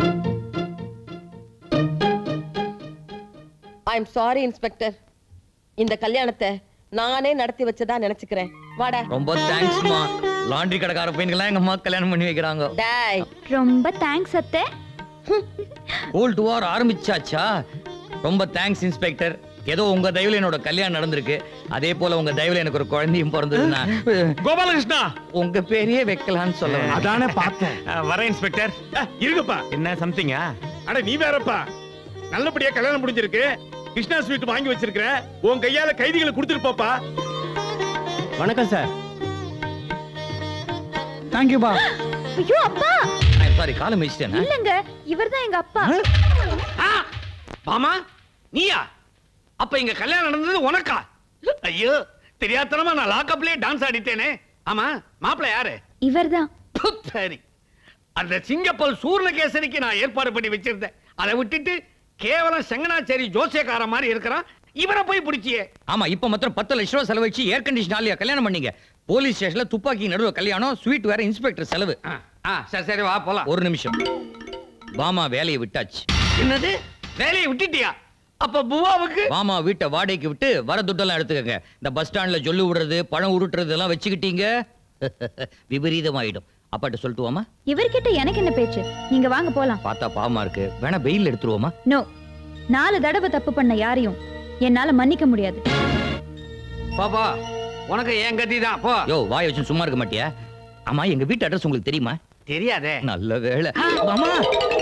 ஐ எம் சாரி இன்ஸ்பெக்டர் இந்த கல்யாணத்தை நானே நடத்தி வச்சதா நினைச்சுக்கிறேன் வாடா ரொம்ப தேங்க்ஸ்மா லாண்ட்ரி கடைக்கார பையன்கெல்லாம் எங்க அம்மா கல்யாணம் பண்ணி வைக்கிறாங்க டேய் ரொம்ப தேங்க்ஸ் அத்தை கோல்ட் வார் ஆரம்பிச்சாச்சா ரொம்ப தேங்க்ஸ் இன்ஸ்பெக்டர் ஏதோ உங்க தயவுல என்னோட கல்யாணம் நடந்திருக்கு அதே போல உங்க தயவுல எனக்கு ஒரு குழந்தையும் பிறந்ததுன்னா கோபாலகிருஷ்ணா உங்க பேரையே வைக்கலாம்னு சொல்ல வந்தேன். அதானே பார்த்தேன் வரேன் இன்ஸ்பெக்டர் இருங்கப்பா என்ன சம்திங்கா அட நீ வேறப்பா நல்லபடியா கல்யாணம் முடிஞ்சிருக்கு கிருஷ்ணா ஸ்வீட் வாங்கி வச்சிருக்கிற உன் கையால கைதிகளை கொடுத்துட்டு போப்பா வணக்கம் சார் தேங்க்யூ பா ஐயோ அப்பா சாரி காலம் வச்சுட்டேன் இல்லங்க இவர்தான் எங்க அப்பா மாமா நீயா அப்ப இங்க கல்யாணம் நடந்தது உனக்கா ஐயோ தெரியாதனமா நான் லாக்கப்லயே டான்ஸ் ஆடிட்டேனே ஆமா மாப்பிள்ளை யாரு இவர்தான் ப்பு, சரி அந்த சிங்கப்பல் சூர்ணகேசரிக்கு நான் ஏற்பாடு பண்ணி வச்சிருந்தேன் அதை விட்டுட்டு கேவலம் செங்கனாச்சேரி ஜோசியக்கார மாதிரி இருக்கிறான் இவனை போய் பிடிச்சியே ஆமா இப்ப மாத்திரம் பத்து லட்ச ரூபா செலவழிச்சு ஏர் கண்டிஷன் ஆலியா கல்யாணம் பண்ணீங்க போலீஸ் ஸ்டேஷன்ல துப்பாக்கி நடுவு கல்யாணம் ஸ்வீட் வேற இன்ஸ்பெக்டர் செலவு சரி சரி வா போலாம் ஒரு நிமிஷம் பாமா வேலையை விட்டாச்சு என்னது வேலையை விட்டுட்டியா அப்ப புவாவுக்கு மாமா வீட்டை வாடகைக்கு விட்டு வர துட்டெல்லாம் எடுத்துக்கங்க இந்த பஸ் ஸ்டாண்ட்ல ஜொல்லு விடுறது பணம் உருட்டுறது எல்லாம் வச்சுக்கிட்டீங்க விபரீதமாயிடும் அப்பாட்ட சொல்லட்டுவோமா இவர்கிட்ட எனக்கு என்ன பேச்சு நீங்க வாங்க போலாம் பார்த்தா பாவமா இருக்கு வேணா வெயில் எடுத்துருவோமா நோ நாலு தடவை தப்பு பண்ண யாரையும் என்னால மன்னிக்க முடியாது பாப்பா உனக்கு என் கதி தான் போ யோ வாய் வச்சு சும்மா இருக்க மாட்டியா ஆமா எங்க வீட்டு அட்ரஸ் உங்களுக்கு தெரியுமா தெரியாதே நல்ல வேலை மாமா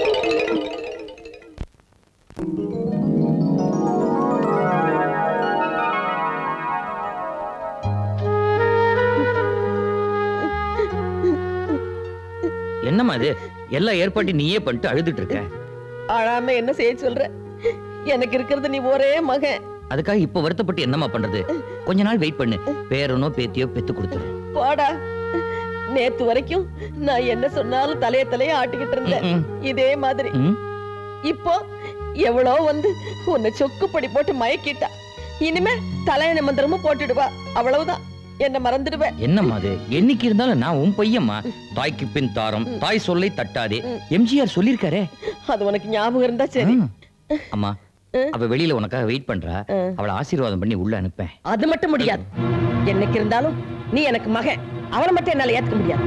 என்னம்மா இது எல்லா ஏற்பாட்டையும் நீயே பண்ணிட்டு அழுதுட்டு இருக்க அழாம என்ன செய்ய சொல்ற எனக்கு இருக்கிறது நீ ஒரே மகன் அதுக்காக இப்ப வருத்தப்பட்டு என்னம்மா பண்றது கொஞ்ச நாள் வெயிட் பண்ணு பேரனோ பேத்தியோ பெத்து கொடுத்துரு போடா நேத்து வரைக்கும் நான் என்ன சொன்னாலும் தலைய தலைய ஆட்டிக்கிட்டு இருந்தேன் இதே மாதிரி ம். இப்போ எவ்வளோ வந்து உன்னை சொக்குப்படி போட்டு மயக்கிட்டா இனிமே தலையணை மந்திரமும் போட்டுடுவா அவ்வளவுதான் என்ன மறந்துடுவேன் என்னம்மா அது என்னைக்கு இருந்தாலும் நான் உன் பையம்மா தாய்க்கு பின் தாரம் தாய் சொல்லை தட்டாதே எம்ஜிஆர் சொல்லியிருக்காரே அது உனக்கு ஞாபகம் இருந்தா சரி அம்மா அவ வெளியில உனக்காக வெயிட் பண்றா அவளை ஆசீர்வாதம் பண்ணி உள்ள அனுப்பேன் அது மட்டும் முடியாது என்னைக்கு இருந்தாலும் நீ எனக்கு மகன் அவளை மட்டும் என்னால ஏத்துக்க முடியாது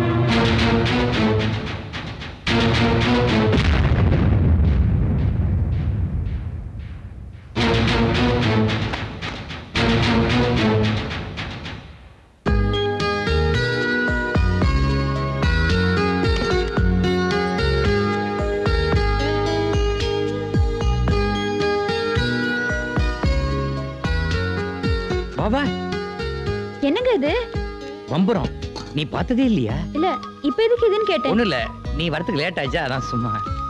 பாபா என்னங்க இது வம்புறம் நீ பார்த்ததே இல்லையா இல்ல இப்ப எதுக்கு இதுன்னு கேட்டேன் ஒண்ணும் இல்ல நீ வரதுக்கு லேட் ஆச்சா அதான் சும்மா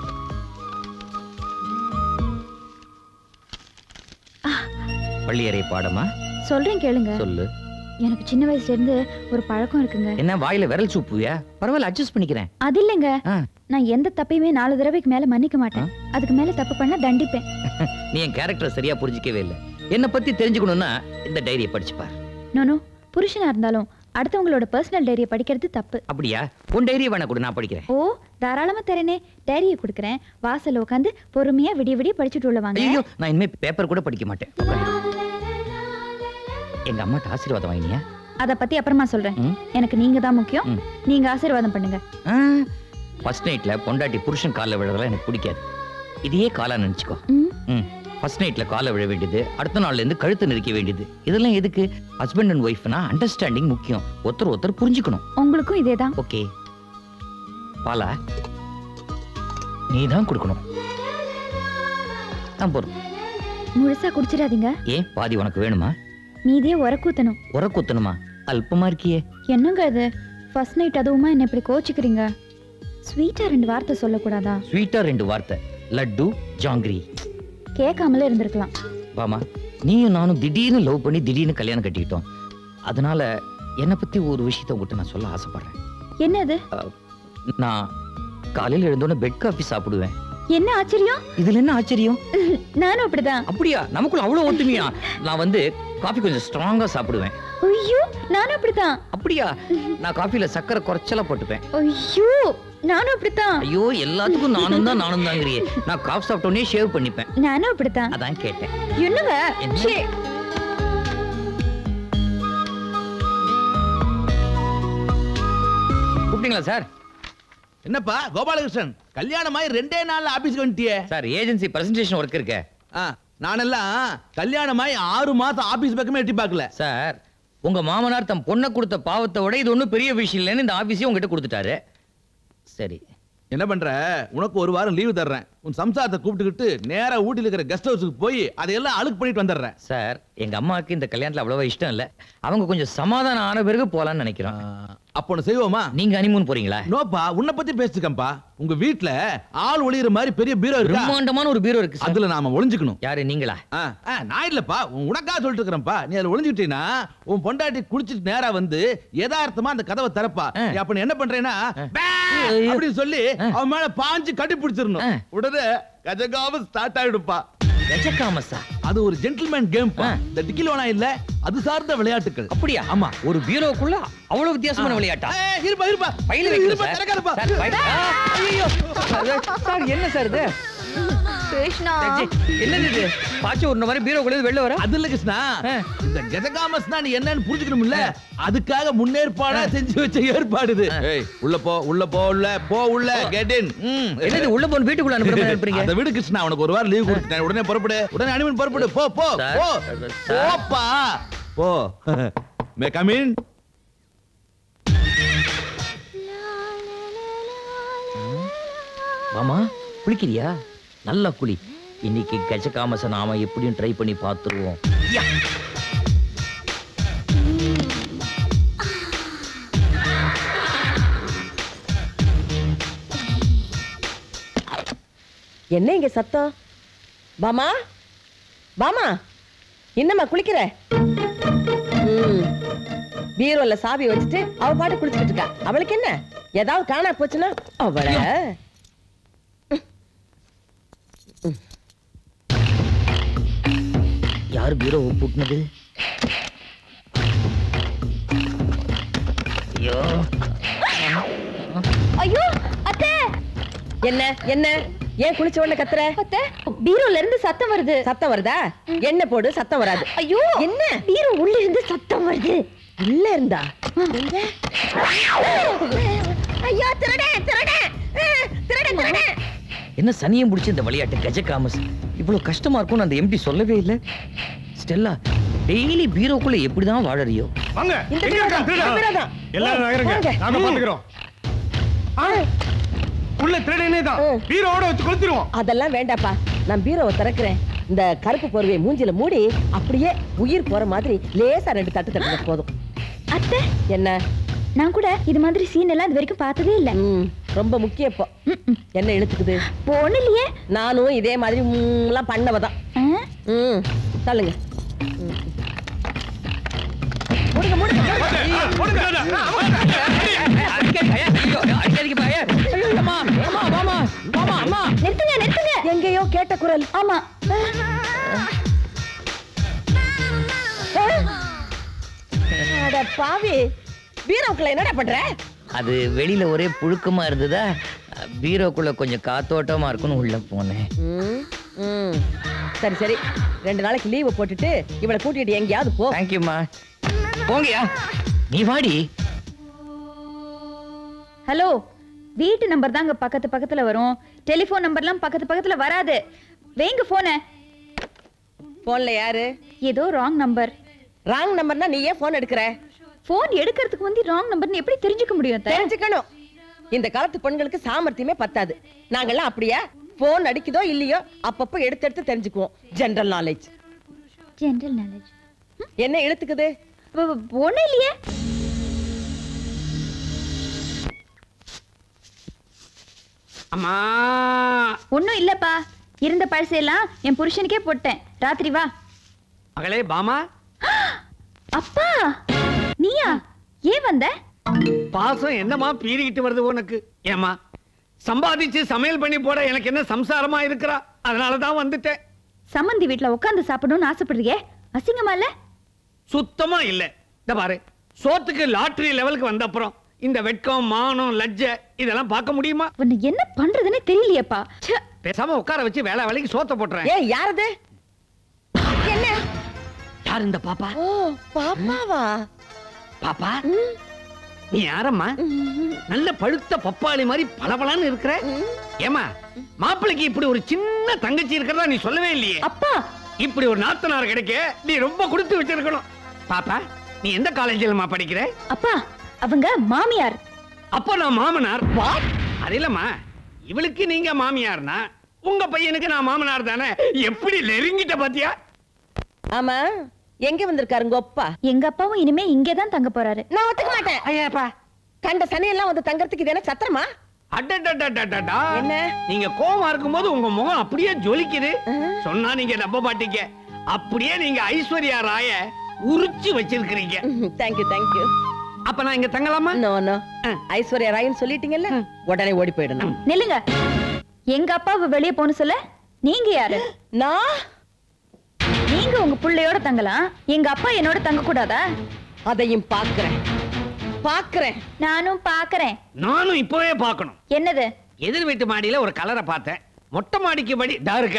பள்ளியறை பாடமா சொல்றேன் கேளுங்க சொல்லு எனக்கு சின்ன வயசுல இருந்து ஒரு பழக்கம் இருக்குங்க என்ன வாயில விரல் சூப்புவியா பரவாயில்ல அட்ஜஸ்ட் பண்ணிக்கிறேன் அது இல்லைங்க நான் எந்த தப்பையுமே நாலு தடவைக்கு மேல மன்னிக்க மாட்டேன் அதுக்கு மேல தப்பு பண்ணா தண்டிப்பேன் நீ என் கேரக்டர் சரியா புரிஞ்சிக்கவே இல்லை என்ன பத்தி தெரிஞ்சுக்கணும்னா இந்த டைரியை படிச்சு பாரு நோனோ புருஷனா இருந்தாலும் அடுத்தவங்களோட பர்சனல் டைரியை படிக்கிறது தப்பு அப்படியா உன் டைரியை வேணா கொடு நான் படிக்கிறேன் ஓ தாராளமா தரேனே டைரியை கொடுக்குறேன் வாசல்ல உட்காந்து பொறுமையா விடிய விடிய படிச்சுட்டு உள்ள வாங்க ஐயோ நான் இனிமே பேப்பர் கூட படிக்க மாட்டேன் உட்காரு. எங்க அம்மாட்ட ஆசீர்வாதம் வாங்கினியா அத பத்தி அப்புறமா சொல்றேன் எனக்கு நீங்க தான் முக்கியம் நீங்க ஆசீர்வாதம் பண்ணுங்க ஃபர்ஸ்ட் நைட்ல பொண்டாட்டி புருஷன் காலில் விழுறதெல்லாம் எனக்கு பிடிக்காது இதையே காலா நினைச்சுக்கோ ம் ஃபர்ஸ்ட் நைட்ல காலை விழ வேண்டியது அடுத்த நாள்ல இருந்து கழுத்து நெரிக்க வேண்டியது இதெல்லாம் எதுக்கு ஹஸ்பண்ட் அண்ட் ஒய்ஃப்னா அண்டர்ஸ்டாண்டிங் முக்கியம் ஒருத்தர் ஒருத்தர் புரிஞ்சுக்கணும் உங்களுக்கும் இதேதான் ஓகே பாலா நீ தான் கொடுக்கணும் நான் போறோம் முழுசா குடிச்சிடாதீங்க ஏன் பாதி உனக்கு வேணுமா மீதியே உரக்கூத்தணும் உர குத்தணுமா அல்பமா இருக்கியே என்னங்க இது ஃபர்ஸ்ட் நைட் அதுவுமா என்ன இப்படி கோச்சிக்கிறீங்க ஸ்வீட்டா ரெண்டு வார்த்தை சொல்லக்கூடாதா ஸ்வீட்டா ரெண்டு வார்த்தை லட்டு ஜாங்கிரி கேட்காமலே இருந்திருக்கலாம் வாமா நீயும் நானும் திடீர்னு லவ் பண்ணி திடீர்னு கல்யாணம் கட்டிக்கிட்டோம் அதனால என்னை பத்தி ஒரு விஷயத்த உங்ககிட்ட நான் சொல்ல ஆசைப்படுறேன் என்னது நான் காலையில எழுந்தோடனே பெட் காஃபி சாப்பிடுவேன் என்ன ஆச்சரியம் இதுல என்ன ஆச்சரியம் நானும் அப்படிதான் அப்படியா நமக்குள்ள அவ்வளவு ஒத்துமையா நான் வந்து காஃபி கொஞ்சம் ஸ்ட்ராங்கா சாப்பிடுவேன் ஐயோ நானும் அப்படிதான் அப்படியா நான் காஃபில சக்கரை குறைச்சலா போட்டுப்பேன் ஐயோ நானும் அப்படித்தான் ஐயோ எல்லாத்துக்கும் நானும் தான் நானும் தாங்கிறியே நான் காஃபி சாப்பிட்ட உடனே ஷேவ் பண்ணிப்பேன் நானும் அப்படித்தான் அதான் கேட்டேன் என்னங்க என்ன? ச்சே. கூப்பிட்டீங்களா சார் என்னப்பா கோபாலகிருஷ்ணன் கல்யாணமாயி ரெண்டே நாள்ல ஆபீஸ்க்கு வந்துட்டியே சார் ஏஜென்சி பிரசன்டேஷன் ஒர்க் இருக்க நானெல்லாம் கல்யாணமாயி ஆறு மாசம் ஆபீஸ் பக்கமே எட்டி பார்க்கல சார் உங்க மாமனார் தம் பொண்ணை கொடுத்த பாவத்தை விட இது ஒன்றும் பெரிய விஷயம் இல்லைன்னு இந்த ஆபீஸே உங்ககிட்ட கொடுத்துட்டாரு சரி என்ன பண்ற உனக்கு ஒரு வாரம் லீவு தர்றேன் உன் சம்சாரத்தை கூப்பிட்டுக்கிட்டு நேரா ஊட்டில இருக்கிற கெஸ்ட் ஹவுஸுக்கு போய் அதையெல்லாம் அழுக்கு பண்ணிட்டு வந்துடுறேன் சார் எங்க அம்மாவுக்கு இந்த கல்யாணத்துல அவ்வளவா இஷ்டம் இல்ல அவங்க கொஞ்சம் சமாதானம் ஆன பிறகு போலாம்னு நினைக்கிறோம் அப்போ ஒண்ணு செய்வோமா நீங்க ஹனிமூன் போறீங்களா நோப்பா உன்னை பத்தி பேசிக்கம்பா உங்க வீட்ல ஆள் ஒளியிற மாதிரி பெரிய பீரோ இருக்கு பிரம்மாண்டமான ஒரு பீரோ இருக்கு அதுல நாம ஒளிஞ்சுக்கணும் யாரு நீங்களா ஆ, ஆ, நான் இல்லப்பா உன் உனக்கா சொல்லிட்டு இருக்கிறேன்ப்பா நீ அதுல ஒளிஞ்சுக்கிட்டீங்கன்னா உன் பொண்டாட்டி குளிச்சிட்டு நேரா வந்து யதார்த்தமா அந்த கதவை திறப்பா நீ அப்ப நீ என்ன பண்றேன்னா பே! அப்படின்னு சொல்லி அவன் மேல பாஞ்சு கட்டி பிடிச்சிடணும் உடனே கஜகாம ஸ்டார்ட் ஆயிடுப்பா கஜகாமஸா அது ஒரு ஜென்டில்மேன் கேம் இந்த டிக்கிலோனா இல்ல அது சார்ந்த விளையாட்டுகள் அப்படியா ஆமா ஒரு பீரோக்குள்ள அவ்வளவு வித்தியாசமான விளையாட்டா ஏய், இருப்பா இருப்பா பையில வைக்கணும் இருப்பா, சார். திறக்காதப்பா. சார், பை- ஆ, ஐயையோ. சார் என்ன சார் இது கிருஷ்ணா ஜி, என்னது இது பாச்சு ஒரு மாதிரி பீரோக்குள்ள இருந்து வெளில வர அது இல்ல கிருஷ்ணா இந்த கஜகாமஸ்னா நீ என்னன்னு புரிஞ்சுக்கணும்ல அதுக்காக முன்னேற்பாடா செஞ்சு வச்ச ஏற்பாடு இது ஏய் உள்ள போ உள்ள போ உள்ள போ உள்ள கெட் இன் என்னது உள்ள போன் வீட்டுக்குள்ள அனுப்புற மாதிரி அனுப்புறீங்க அத விடு கிருஷ்ணா உனக்கு ஒரு வாரம் லீவ் கொடுத்துட்டேன் உடனே புறப்படு உடனே அனிமன் புறப்படு போ போ சார், போ சார். போப்பா போ மே கம் இன் மாமா குளிக்கிறியா நல்லா குளி இன்னைக்கு கஜகாமச நாம எப்படியும் ட்ரை பண்ணி பார்த்துருவோம் என்ன இங்க சத்தம் பாமா பாமா என்னம்மா குளிக்கிற ம். பீரோல சாவி வச்சுட்டு அவ பாட்டு குளிச்சுக்கிட்டு இருக்கா அவளுக்கு என்ன ஏதாவது காணா போச்சுன்னா அவள யார் பீரோ பூட்டினது ஐயோ ஐயோ அத்தை என்ன என்ன ஏன் குளிச்ச உடனே கத்துற அத்தை பீரோல இருந்து சத்தம் வருது சத்தம் வருதா என்ன போடு சத்தம் வராது ஐயோ என்ன பீரோ உள்ள இருந்து சத்தம் வருது உள்ள இருந்தா எங்க? ஐயோ திருடன் திருடன் அஹ், திருடன் திருடன் என்ன சனியம் பிடிச்ச இந்த விளையாட்டு கஜகாமஸ் இவ்வளவு கஷ்டமா இருக்கும்னு அந்த எம்டி சொல்லவே இல்லை ஸ்டெல்லா டெய்லி பீரோக்குள்ள எப்படிதான் வாழறியோ வாங்க இந்த எங்க இருக்கான் பீரோ தான், திருடன்? இந்த பீரோ தான். எல்லாரும் நகருங்க வாங்க. நாங்க ம். பாத்துக்கிறோம் ஆ, உள்ள திருடனே தான் பீரோட வச்சு கொளுத்திடுவோம் அதெல்லாம் வேண்டாப்பா நான் பீரோவை திறக்கிறேன் இந்த கருப்பு போர்வையை மூஞ்சில மூடி அப்படியே உயிர் போற மாதிரி லேசா ரெண்டு தட்டு தட்டுங்க போதும் அத்தை என்ன நான் கூட இது மாதிரி சீன் எல்லாம் இது வரைக்கும் பார்த்ததே இல்ல ம், ரொம்ப முக்கியம் இப்போ என்ன இழுத்துக்குது போன இல்லையே நானும் இதே மாதிரி ம், எல்லாம் பண்ணவதான் ம் தள்ளுங்க ம். மூடுங்க மூடுங்க நிறுத்துங்க நிறுத்துங்க எங்கேயோ கேட்ட குரல் ஆமா அட பாவி பீரோக்குள்ள என்னடா பண்ற அது வெளியில ஒரே புழுக்கமா இருந்ததா பீரோக்குள்ள கொஞ்சம் காத்தோட்டமா இருக்கும்னு உள்ள போனேன் ம், ம். சரி சரி ரெண்டு நாளைக்கு லீவு போட்டுட்டு இவளை கூட்டிட்டு எங்கேயாவது போ தேங்க்யூம்மா போங்கயா நீ வாடி ஹலோ வீட்டு நம்பர் தாங்க பக்கத்து பக்கத்துல வரும் டெலிஃபோன் நம்பர்லாம் பக்கத்து பக்கத்துல வராது வேங்க போன போன்ல யாரு ஏதோ ராங் நம்பர் ராங் நம்பர்னா நீ ஏன் போன் எடுக்கிற போன் எடுக்கிறதுக்கு வந்து ராங் நம்பர்னு எப்படி தெரிஞ்சுக்க முடியும் அத்தை? தெரிஞ்சுக்கணும் இந்த காலத்து பெண்களுக்கு சாமர்த்தியமே பத்தாது நாங்கெல்லாம் அப்படியா போன் அடிக்குதோ இல்லையோ அப்பப்போ எடுத்து எடுத்து தெரிஞ்சுக்குவோம் ஜெனரல் நாலேஜ் ஜெனரல் நாலேஜ் என்ன இழுத்துக்குது ஒண்ணும் இல்லையே அம்மா ஒண்ணும் இல்லப்பா இருந்த பழசையெல்லாம் என் புருஷனுக்கே போட்டேன் ராத்திரி வா மகளே பாமா அப்பா நீயா ஏன் வந்த பாசம் என்னமா பீறிக்கிட்டு வருது உனக்கு ஏமா சம்பாதிச்சு சமையல் பண்ணி போட எனக்கு என்ன சம்சாரமா இருக்கிறா அதனால தான் வந்துட்டேன் சம்மந்தி வீட்ல உட்காந்து சாப்பிடணும்னு ஆசைப்படுறியே அசிங்கமா இல்ல சுத்தமா இல்ல இந்த பாரு சோத்துக்கு லாட்டரி லெவலுக்கு வந்த அப்புறம் இந்த வெட்கம் மானம் லஜ்ஜை இதெல்லாம் பார்க்க முடியுமா உன்னை என்ன பண்றதுன்னே தெரியலையேப்பா ச்சே. பேசாம உட்கார வச்சு வேலை வேலைக்கு சோத்த போட்டுறேன் ஏய் யாரது என்ன யார் இந்த பாப்பா ஓ பாப்பாவா பாப்பா நீ யாரம்மா நல்ல பழுத்த பப்பாளி மாதிரி பளபளன்னு இருக்கிற ஏமா மாப்பிளைக்கு இப்படி ஒரு சின்ன தங்கச்சி இருக்கிறதா நீ சொல்லவே இல்லையே அப்பா இப்படி ஒரு நாத்தனார் கிடைக்க நீ ரொம்ப கொடுத்து வச்சிருக்கணும் பாப்பா நீ எந்த காலேஜில்மா படிக்கிற அப்பா அவங்க மாமியார் அப்போ நான் மாமனார் அது இல்லம்மா இவளுக்கு நீங்க மாமியார்னா உங்க பையனுக்கு நான் மாமனார் தானே எப்படி நெருங்கிட்ட பாத்தியா ஆமா எங்க வந்திருக்காரு உங்க அப்பா எங்க அப்பாவும் இனிமே இங்கதான் தங்க போறாரு நான் ஒத்துக்க மாட்டேன் ஐயாப்பா கண்ட சனியெல்லாம் வந்து தங்கறதுக்கு இது என்ன சத்திரமா அடடடடடடா. என்ன? நீங்க கோவமா இருக்கும்போது உங்க முகம் அப்படியே ஜொலிக்குது சொன்னா நீங்க நம்ப மாட்டீங்க அப்படியே நீங்க ஐஸ்வர்யா ராய உரிச்சு வச்சிருக்கிறீங்க தேங்க்யூ தேங்க்யூ அப்ப நான் இங்க தங்கலாமா நோ நோ ஐஸ்வர்யா ராயன் சொல்லிட்டீங்கல்ல உடனே ஓடி போயிடணும் நில்லுங்க எங்க அப்பாவை வெளியே போன்னு சொல்ல நீங்க யாரு நான் நீங்க உங்க புள்ளையோட தங்கலாம் எங்க அப்பா என்னோட தங்க கூடாதா அதையும் பாக்குறேன் பாக்குறேன் நானும் பாக்குறேன் நானும் இப்பவே பார்க்கணும் என்னது எதிர் வீட்டு மாடியில ஒரு கலரை பார்த்தேன் மொட்டை மாடிக்கு படி தா இருக்க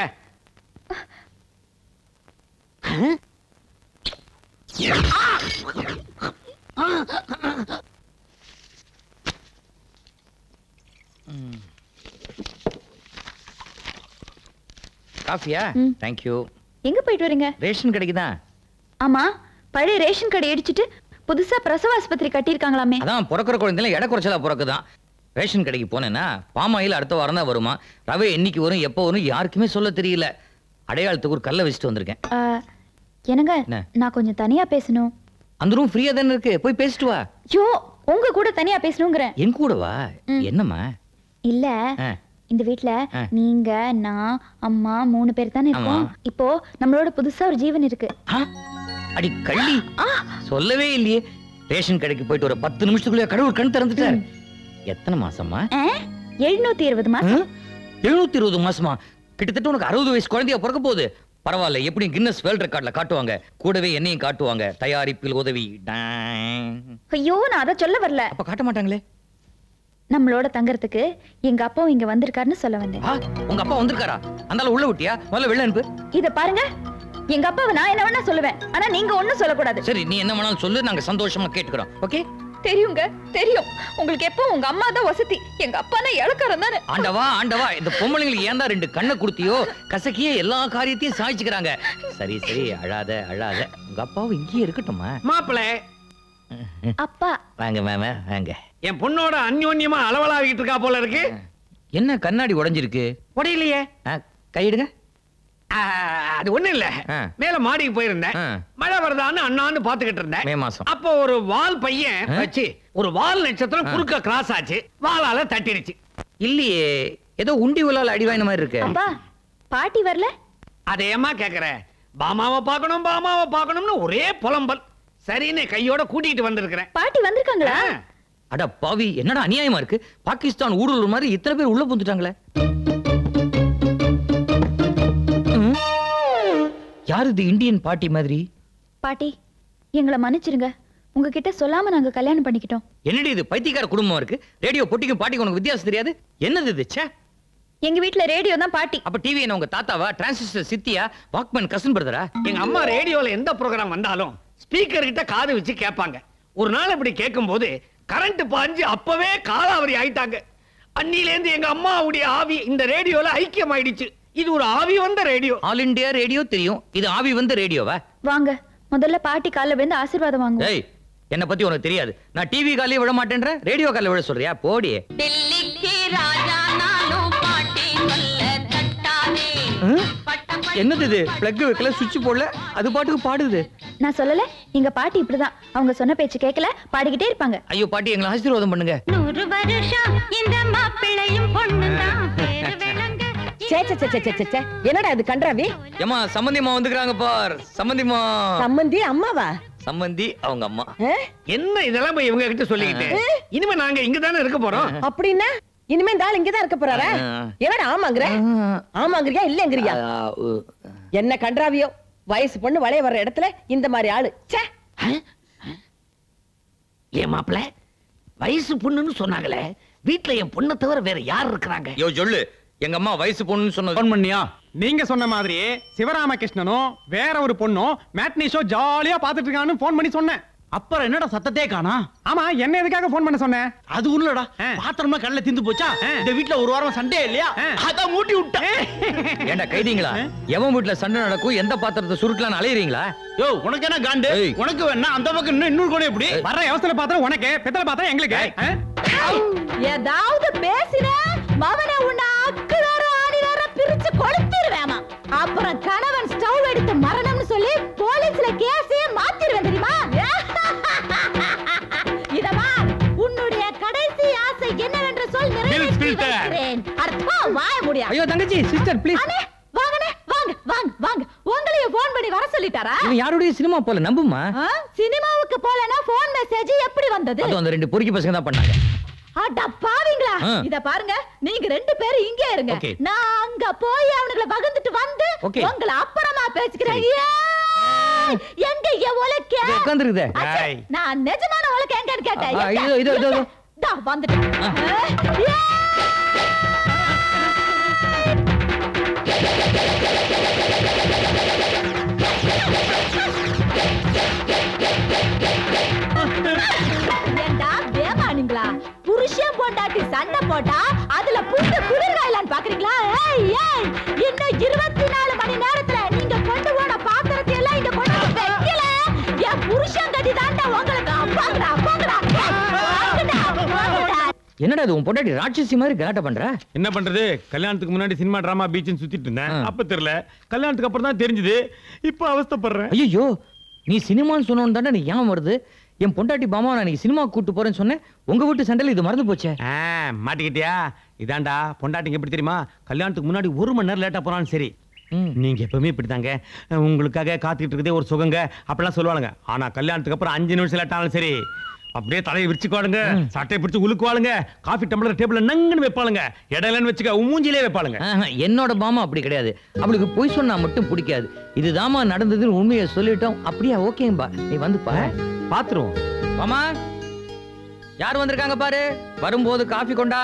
காஃபியா தேங்க்யூ எங்க போயிட்டு வரீங்க ரேஷன் கடைக்கு தான் ஆமா பழைய ரேஷன் கடை இடிச்சிட்டு புதுசா பிரசவ ஆஸ்பத்திரி கட்டியிருக்காங்களாமே அதான் பிறக்கிற குழந்தைல எடை குறைச்சலா பிறக்குதான் ரேஷன் கடைக்கு போனேன்னா பாமாயில் அடுத்த வாரம் தான் வருமா ரவை என்னைக்கு வரும் எப்போ வரும் யாருக்குமே சொல்ல தெரியல அடையாளத்துக்கு ஒரு கல்லை வச்சுட்டு வந்திருக்கேன் ஆ, என்னங்க என்ன? நான் கொஞ்சம் தனியா பேசணும் அந்த ரூம் ஃப்ரீயா தானே இருக்கு போய் பேசிட்டு வா ஐயோ உங்க கூட தனியா பேசணுங்கிறேன் என் கூட வா என்னம்மா இல்ல ஆ, இந்த வீட்ல ஆ. நீங்க நான் அம்மா மூணு பேர் தானே இருக்கோம் ஆமா. இப்போ நம்மளோட புதுசா ஒரு ஜீவன் இருக்கு அடி கள்ளி சொல்லவே இல்லையே ரேஷன் கடைக்கு போயிட்டு ஒரு பத்து நிமிஷத்துக்குள்ளே கடவுள் கண் திறந்துட்டார் எத்தனை மாசமா எழுநூத்தி இருபது மாசம் எழுநூத்தி இருபது மாசமா கிட்டத்தட்ட உனக்கு அறுபது வயசு குழந்தையா பிறக்க போகுது பரவாயில்ல எப்படி கின்னஸ் வேர்ல்ட் ரெக்கார்ட்ல காட்டுவாங்க கூடவே என்னையும் காட்டுவாங்க தயாரிப்பில் உதவி டாங். ஐயோ நான் அதை சொல்ல வரல அப்ப காட்ட மாட்டாங்களே நம்மளோட தங்கறதுக்கு எங்க அப்பாவும் இங்க வந்திருக்காருன்னு சொல்ல வந்தேன் ஆ, உங்க அப்பா வந்திருக்காரா அந்தால உள்ள விட்டியா முதல்ல வெளில அனுப்பு இத பாருங்க எங்க அப்பாவை நான் என்ன வேணா சொல்லுவேன் ஆனா நீங்க ஒண்ணும் சொல்லக்கூடாது சரி நீ என்ன வேணாலும் சொல்லு நாங்க சந்தோஷமா கேட்டுக்கிறோம் ஓகே தெரியுங்க தெரியும் உங்களுக்கு எப்போ உங்க அம்மா தான் வசதி எங்க அப்பானா இழக்காரன் தானே ஆண்டவா ஆண்டவா இந்த பொம்பளைங்களுக்கு ஏன் தான் ரெண்டு கண்ணை கொடுத்தியோ கசக்கியே எல்லா காரியத்தையும் சாதிச்சுக்கிறாங்க சரி சரி அழாத அழாத உங்க அப்பாவும் இங்கேயே இருக்கட்டுமா மாப்பிள்ளை அப்பா வாங்க மேம வாங்க என் பொண்ணோட அந்யோன்யமா அளவலாகிட்டு இருக்கா போல இருக்கு என்ன கண்ணாடி உடைஞ்சிருக்கு உடையிலையே கையிடுங்க ஆ, அது ஒண்ணு இல்ல மேல மாடிக்கு போயிருந்தேன் மழை வருதான்னு அண்ணான்னு பாத்துக்கிட்டு இருந்தேன் மே மாசம் அப்போ ஒரு வால் பையன் வச்சு ஒரு வால் நட்சத்திரம் குறுக்க கிராஸ் ஆச்சு வாளால தட்டிடுச்சு இல்லையே ஏதோ உண்டி உலால அடி வாங்கின மாதிரி இருக்கு அப்பா பாட்டி வரல அதை ஏமா கேக்குற பாமாவை பார்க்கணும் பாமாவை பார்க்கணும்னு ஒரே புலம்பல் சரின்னு கையோட கூட்டிட்டு வந்திருக்கிறேன் பாட்டி வந்திருக்காங்களா அட பாவி என்னடா அநியாயமா இருக்கு பாகிஸ்தான் ஊடுருவர் மாதிரி இத்தனை பேர் உள்ள புந்துட்டாங்களே ம். யார் இது இந்தியன் பாட்டி மாதிரி பாட்டி எங்களை மன்னிச்சிருங்க உங்ககிட்ட சொல்லாம நாங்க கல்யாணம் பண்ணிக்கிட்டோம் என்னடி இது பைத்தியக்கார குடும்பம் இருக்கு ரேடியோ பொட்டிக்கும் பாட்டிக்கும் உனக்கு வித்தியாசம் தெரியாது என்னது இது ச்சே எங்க வீட்ல ரேடியோ தான் பாட்டி அப்ப டிவி என்ன உங்க தாத்தாவா டிரான்சிஸ்டர் சித்தியா வாக்மேன் கசன் பிரதரா எங்க அம்மா ரேடியோல எந்த ப்ரோக்ராம் வந்தாலும் ஸ்பீக்கர் கிட்ட காது வச்சு கேட்பாங்க ஒரு நாள் இப்படி கேட்கும்போது கரண்ட் பாஞ்சு அப்பவே காலாவரி ஆயிட்டாங்க அன்னிலேந்து எங்க அம்மாவுடைய ஆவி இந்த ரேடியோல ஐக்கியம் ஆயிடுச்சு இது ஒரு ஆவி வந்த ரேடியோ ஆல் இந்தியா ரேடியோ தெரியும் இது ஆவி வந்த ரேடியோவா வாங்க முதல்ல பாட்டி கால்ல விழுந்து ஆசீர்வாதம் வாங்குவோம் ஏய் என்ன பத்தி உனக்கு தெரியாது நான் டிவி காலையே விட மாட்டேன்ற ரேடியோ காலையில விட சொல்றியா போடி டெல்லிக்கு ராஜா நானும் பாட்டி சொல்ல தட்டாதே என்னது இது பிளக் வைக்கல சுவிட்ச் போடல அது பாட்டுக்கு பாடுது நான் சொல்லல எங்க பாட்டி இப்படிதான் அவங்க சொன்ன பேச்சு கேட்கல பாடிக்கிட்டே இருப்பாங்க ஐயோ பாட்டி எங்களை ஆசீர்வாதம் பண்ணுங்க நூறு வருஷம் இந்த மாப்பிள்ளையும் பொண்ணுதான் பேரு விளங்க சே சே சே, சே சே, சே, சே. என்னடா இது கன்றாவி ஏமா சம்பந்திமா வந்துக்கிறாங்க பார் சம்பந்திமா சம்மந்தி அம்மாவா சம்பந்தி அவங்க அம்மா என்ன இதெல்லாம் போய் இவங்க கிட்ட சொல்லிக்கிட்டு இனிமே நாங்க இங்க தானே இருக்க போறோம் அப்படின்னா இனிமே இந்த ஆள் இங்கதான் இருக்க போறாரா என்னடா ஆமாங்கிற ஆமாங்கிறியா இல்லங்கிறியா என்ன கன்றாவியோ வயசு பொண்ணு வளைய வர்ற இடத்துல இந்த மாதிரி ஆளு ச்சே ஏன் மாப்பிள வயசு பொண்ணுன்னு சொன்னாங்களே வீட்ல என் பொண்ணை தவிர வேற யார் இருக்கிறாங்க யோ சொல்லு எங்க அம்மா வயசு பொண்ணுன்னு சொன்னது ஃபோன் பண்ணியா நீங்க சொன்ன மாதிரியே சிவராமகிருஷ்ணனும் வேற ஒரு பொண்ணும் மேட்னி ஷோ ஜாலியா பாத்துட்டு இருக்கான்னு ஃபோன் பண்ணி சொன்னேன் அப்புறம் என்னடா சத்தத்தே காணா ஆமா என்ன எதுக்காக ஃபோன் பண்ண சொன்னேன் அது ஒண்ணுலடா பாத்திரமா கல்ல திந்து போச்சா இந்த வீட்ல ஒரு வாரம் சண்டே இல்லையா அதான் மூட்டி விட்டேன் ஏண்டா கைதிங்களா எவன் வீட்டுல சண்டை நடக்கும் எந்த பாத்திரத்தை சுருட்டலாம்னு அலையறீங்களா யோ உனக்கு என்ன காண்டு உனக்கு வேணா அந்த பக்கம் இன்னும் இன்னொரு கூட எப்படி வர்ற யவசல பாத்திரம் உனக்கு பித்தளை பாத்திரம் எங்களுக்கு ஆ? ஏதாவது பேசின மவன உன்னை அக்குறார ஆணிறார எரிச்சு கொளுத்திடுவேமா அப்புறம் கணவன் ஸ்டவ் எடுத்து மரணம்னு சொல்லி போலீஸ்ல கேஸையே மாத்திருவேன் தெரியுமா இதமா உன்னுடைய கடைசி ஆசை என்னவென்று சொல் நிறைவேற்றி filter. வைக்கிறேன் அர்த்தம் வாய முடியா ஐயோ தங்கச்சி சிஸ்டர் ப்ளீஸ் அண்ணே வாங்கண்ணே வாங்க வாங்க வாங்க உங்களையும் ஃபோன் பண்ணி வர சொல்லிட்டாரா இவன் யாருடைய சினிமா போல நம்புமா ஆ? சினிமாவுக்கு போலனா ஃபோன் மெசேஜ் எப்படி வந்தது அது அந்த ரெண்டு பொறுக்கி பசங்க தான் பண்ணாங்க அட பாவீங்களா ஆ. இத பாருங்க நீங்க ரெண்டு பேரும் இங்கே இருங்க Okay. நான் அங்க போய் அவனுங்களை வகுந்துட்டு வந்து Okay. உங்களை அப்புறமா பேசிக்கிறேன் ஏய், எங்க என் உலக்க இது உட்கார்ந்திருக்குதே. அச்சே, ஏய். நான் நிஜமான உலக்க எங்கன்னு கேட்டேன் ஆ, எங்க? இதோ, இதோ, இதோ, எங்க? இதோ. தா வந்துட்டேன் ஆ, ஏண்டா வேமானுங்களா புருஷன் பொண்டாட்டி சண்டை போட்டா அதுல புட்டு குளிர்காயலான்னு பாக்குறீங்களா ஏய் ஏய் இன்னும் இருபத்தி நாலு மணி நேரத்துல நீங்க கொண்டு போன பாத்திரத்தை எல்லாம் இங்க கொண்டு வந்து வைக்கல என் புருஷன் கதி தாண்டா உங்களுக்கு அப்பாங்கடா அப்பாங்கடா வாங்கடா, வாங்கடா. என்னடா இது உன் பொண்டாட்டி ராட்சசி மாதிரி கலாட்ட பண்ற என்ன பண்றது கல்யாணத்துக்கு முன்னாடி சினிமா டிராமா பீச்னு சுத்திட்டு இருந்தேன் அப்ப தெரியல கல்யாணத்துக்கு அப்புறம் தான் தெரிஞ்சது இப்ப அவஸ்தைப்படுறேன் ஐயோ நீ சினிமான்னு சொன்னோன்னு தானே நீ ஏன் வருது என் பொண்டாட்டி பாமா நான் இன்னைக்கு சினிமா கூட்டு போறேன்னு சொன்னேன் உங்க வீட்டு சண்டையில இது மறந்து போச்சே மாட்டிக்கிட்டியா இதாண்டா பொண்டாட்டிங்க எப்படி தெரியுமா கல்யாணத்துக்கு முன்னாடி ஒரு மணி நேரம் லேட்டா போனாலும் சரி நீங்க எப்பவுமே இப்படிதாங்க உங்களுக்காக காத்துக்கிட்டு இருக்கதே ஒரு சுகங்க அப்படிலாம் சொல்லுவாங்க ஆனா கல்யாணத்துக்கு அப்புறம் அஞ்சு நிமிஷம் லேட் ஆனாலும் சரி அப்படியே தலையை விரிச்சுக்குவாளுங்க சட்டையை பிடிச்சு உழுக்குவாளுங்க காஃபி டம்ளர் டேபிள்ல நங்குன்னு வைப்பாளுங்க இடையிலன்னு வச்சுக்க மூஞ்சிலே வைப்பாளுங்க ஆஹா, என்னோட பாமா அப்படி கிடையாது அவளுக்கு பொய் சொன்னா மட்டும் பிடிக்காது இதுதாம்மா நடந்ததுன்னு உண்மையை சொல்லிட்டோம் அப்படியா ஓகேம்பா நீ வந்து பாரு பாத்துருவோம் பாமா யார் வந்திருக்காங்க பாரு வரும்போது காஃபி கொண்டா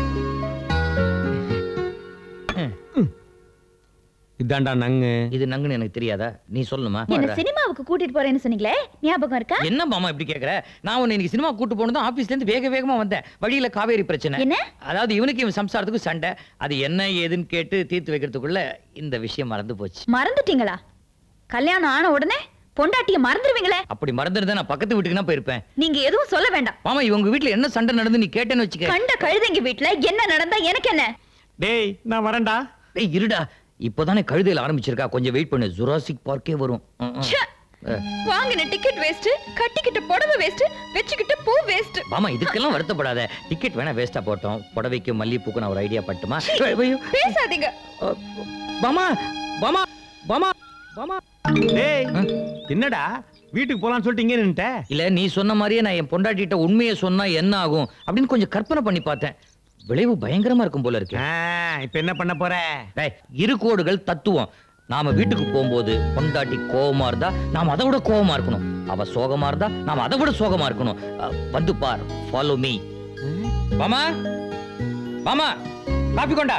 இதாண்டா நங்கு இது நங்குன்னு எனக்கு தெரியாதா நீ சொல்லணுமா என்ன சினிமாவுக்கு கூட்டிட்டு போறேன்னு சொன்னீங்களே ஞாபகம் இருக்கா என்ன மாமா இப்படி கேக்குற நான் உன்னை இன்னைக்கு சினிமா கூட்டு போனதும் ஆபீஸ்ல இருந்து வேக வேகமா வந்தேன் வழியில காவேரி பிரச்சனை என்ன? அதாவது இவனுக்கு இவன் சம்சாரத்துக்கு சண்டை அது என்ன ஏதுன்னு கேட்டு தீர்த்து வைக்கிறதுக்குள்ள இந்த விஷயம் மறந்து போச்சு மறந்துட்டீங்களா கல்யாணம் ஆன உடனே பொண்டாட்டிய மறந்துடுவீங்களே அப்படி மறந்துருந்தா நான் பக்கத்து வீட்டுக்கு தான் போயிருப்பேன் நீங்க எதுவும் சொல்ல வேண்டாம் மாமா இவங்க வீட்ல என்ன சண்டை நடந்து நீ கேட்டேன்னு வச்சுக்க கண்ட கழுதைங்க வீட்டுல என்ன நடந்தா எனக்கு என்ன டேய் நான் வரேன்டா டேய் இருடா இப்போதானே கழுதையில ஆரம்பிச்சிருக்கா கொஞ்சம் வெயிட் பண்ணு ஜுராசிக் பார்க்கே வரும் ம், ம். ச்சே! அஹ், வாங்கின டிக்கெட் வேஸ்ட் கட்டிக்கிட்ட புடவை வேஸ்ட் வச்சுக்கிட்ட பூ வேஸ்ட் மாமா இதுக்கெல்லாம் வருத்தப்படாத டிக்கெட் வேணா வேஸ்டா போட்டோம் புடவைக்கு மல்லிகைப்பூக்கு நான் ஒரு ஐடியா பட்டுமா ஐயோ, பேசாதீங்க பாமா பாமா பாமா பாமா டேய் என்னடா வீட்டுக்கு போலாம்னு சொல்லிட்டு இங்கே நின்னுட்ட இல்ல நீ சொன்ன மாதிரியே நான் என் பொண்டாட்டிட்ட உண்மையை சொன்னா என்ன ஆகும் அப்படின்னு கொஞ்சம் கற்பனை பண்ணி பார்த்தேன் விளைவு பயங்கரமா இருக்கும் போல இருக்கு இப்ப என்ன பண்ண போற டேய், இரு கோடுகள் தத்துவம் நாம வீட்டுக்கு போகும்போது பொண்டாட்டி கோவமா இருந்தா நாம அதை விட கோவமா இருக்கணும் அவ சோகமா இருந்தா நாம அதை விட சோகமா இருக்கணும் அஹ், வந்து பார் ஃபாலோ மீ மாமா மாமா காபி கொண்டா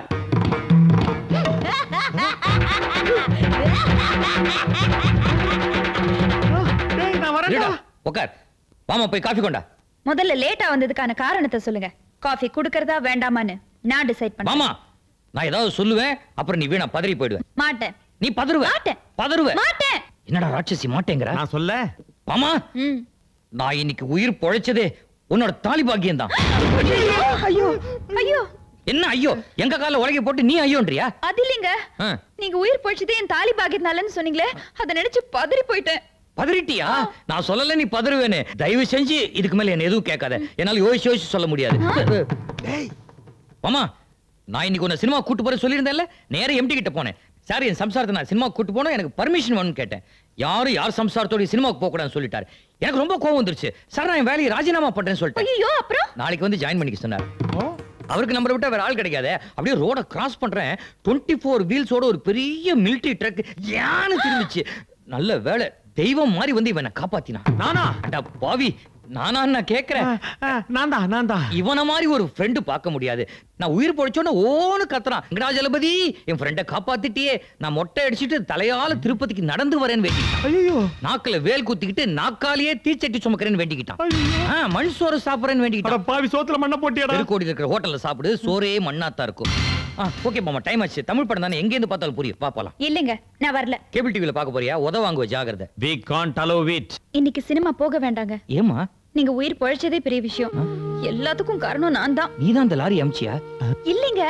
இருடா, உட்கார் மாமா போய் காஃபி கொண்டா முதல்ல லேட்டா வந்ததுக்கான காரணத்தை சொல்லுங்க காஃபி குடுக்கறதா வேண்டாமான்னு நான் டிசைட் பண்ண மாமா நான் ஏதாவது சொல்லுவேன் அப்புறம் நீ வீணா பதறி போயிடுவேன் மாட்டேன் நீ பதறுவ மாட்டேன் பதறுவ மாட்டேன் என்னடா ராட்சசி மாட்டேங்கிற நான் சொல்ல மாமா ம் நான் இன்னைக்கு உயிர் பொழைச்சதே உன்னோட தாலி பாக்கியம் தான் ஐயோ ஐயோ என்ன ஐயோ எங்க கால உலகை போட்டு நீ ஐயோன்றியா அது இல்லைங்க ஆ, நீங்க உயிர் போச்சுதே என் தாலி பாக்கியத்தினாலன்னு சொன்னீங்களே அதை நினைச்சு பதறி போயிட்டேன் பதறிட்டியா நான் சொல்லல நீ பதறுவேனே தயவு செஞ்சு இதுக்கு மேல என்ன எதுவும் கேட்காத என்னால யோசிச்சு யோசிச்சு சொல்ல முடியாது மாமா நான் இன்னைக்கு உன்னை சினிமா கூட்டு போற சொல்லியிருந்தேன்ல நேரா எம்டி கிட்ட போனேன் சார் என் சம்சாரத்தை நான் சினிமா கூட்டு போனோம் எனக்கு பர்மிஷன் வேணும்னு கேட்டேன் யாரும் யார் சம்சாரத்தோட சினிமாவுக்கு போக கூடாதுன்னு சொல்லிட்டாரு எனக்கு ரொம்ப கோவம் வந்துருச்சு சார் நான் என் வேலையை ராஜினாமா பண்றேன்னு சொல்லிட்டேன் ஐயோ அப்புறம் நாளைக்கு வந்து ஜாயின் பண்ணிக்க சொன்னார் அவருக்கு நம்பரை விட்டா வேற ஆள் கிடைக்காதே அப்படியே ரோட கிராஸ் பண்றேன் டுவெண்ட்டி ஃபோர் வீல்ஸோட ஒரு பெரிய மிலிட்டரி ட்ரக் யானு திரும்பிச்சு நல்ல வேலை தெய்வம் மாதிரி வந்து இவனை காப்பாத்தினான் நானா அடா பாவி நானா நான் கேக்குறேன் நான் தான் நான் தான் இவன மாதிரி ஒரு ஃப்ரெண்டு பார்க்க முடியாது நான் உயிர் பொழைச்சோன்னு ஓன்னு கத்துறான் வெங்கடாஜலபதி என் ஃப்ரெண்டை காப்பாத்திட்டியே நான் மொட்டை அடிச்சிட்டு தலையால திருப்பதிக்கு நடந்து வரேன்னு வேண்டிக்கிட்டான் ஐயோ நாக்குல வேல் குத்திக்கிட்டு நாக்காலேயே தீச்சட்டி சுமக்கிறேன்னு வேண்டிக்கிட்டான் ஆ, மண் சோறு சாப்பிடுறேன்னு வேண்டிக்கிட்டான் பாவி சோத்துல மண்ண போட்டியாடா தெருக்கோடி இருக்கிற ஹோட்டல்ல சாப்பிடு சோறே மண்ணாத்தான் இருக்கும் ஓகே மாமா டைம் ஆச்சு தமிழ் படம் தானே எங்க இருந்து பார்த்தாலும் புரியும் பாப்பலாம் இல்லைங்க நான் வரல கேபிள் டிவில பார்க்க போறியா உத வாங்குவ ஜாகிரதை வி காண்ட் அலோ இட் இன்னைக்கு சினிமா போக வேண்டாங்க ஏமா நீங்க உயிர் பொழைச்சதே பெரிய விஷயம் எல்லாத்துக்கும் காரணம் நான் தான் நீதான் அந்த லாரி அமிச்சியா இல்லைங்க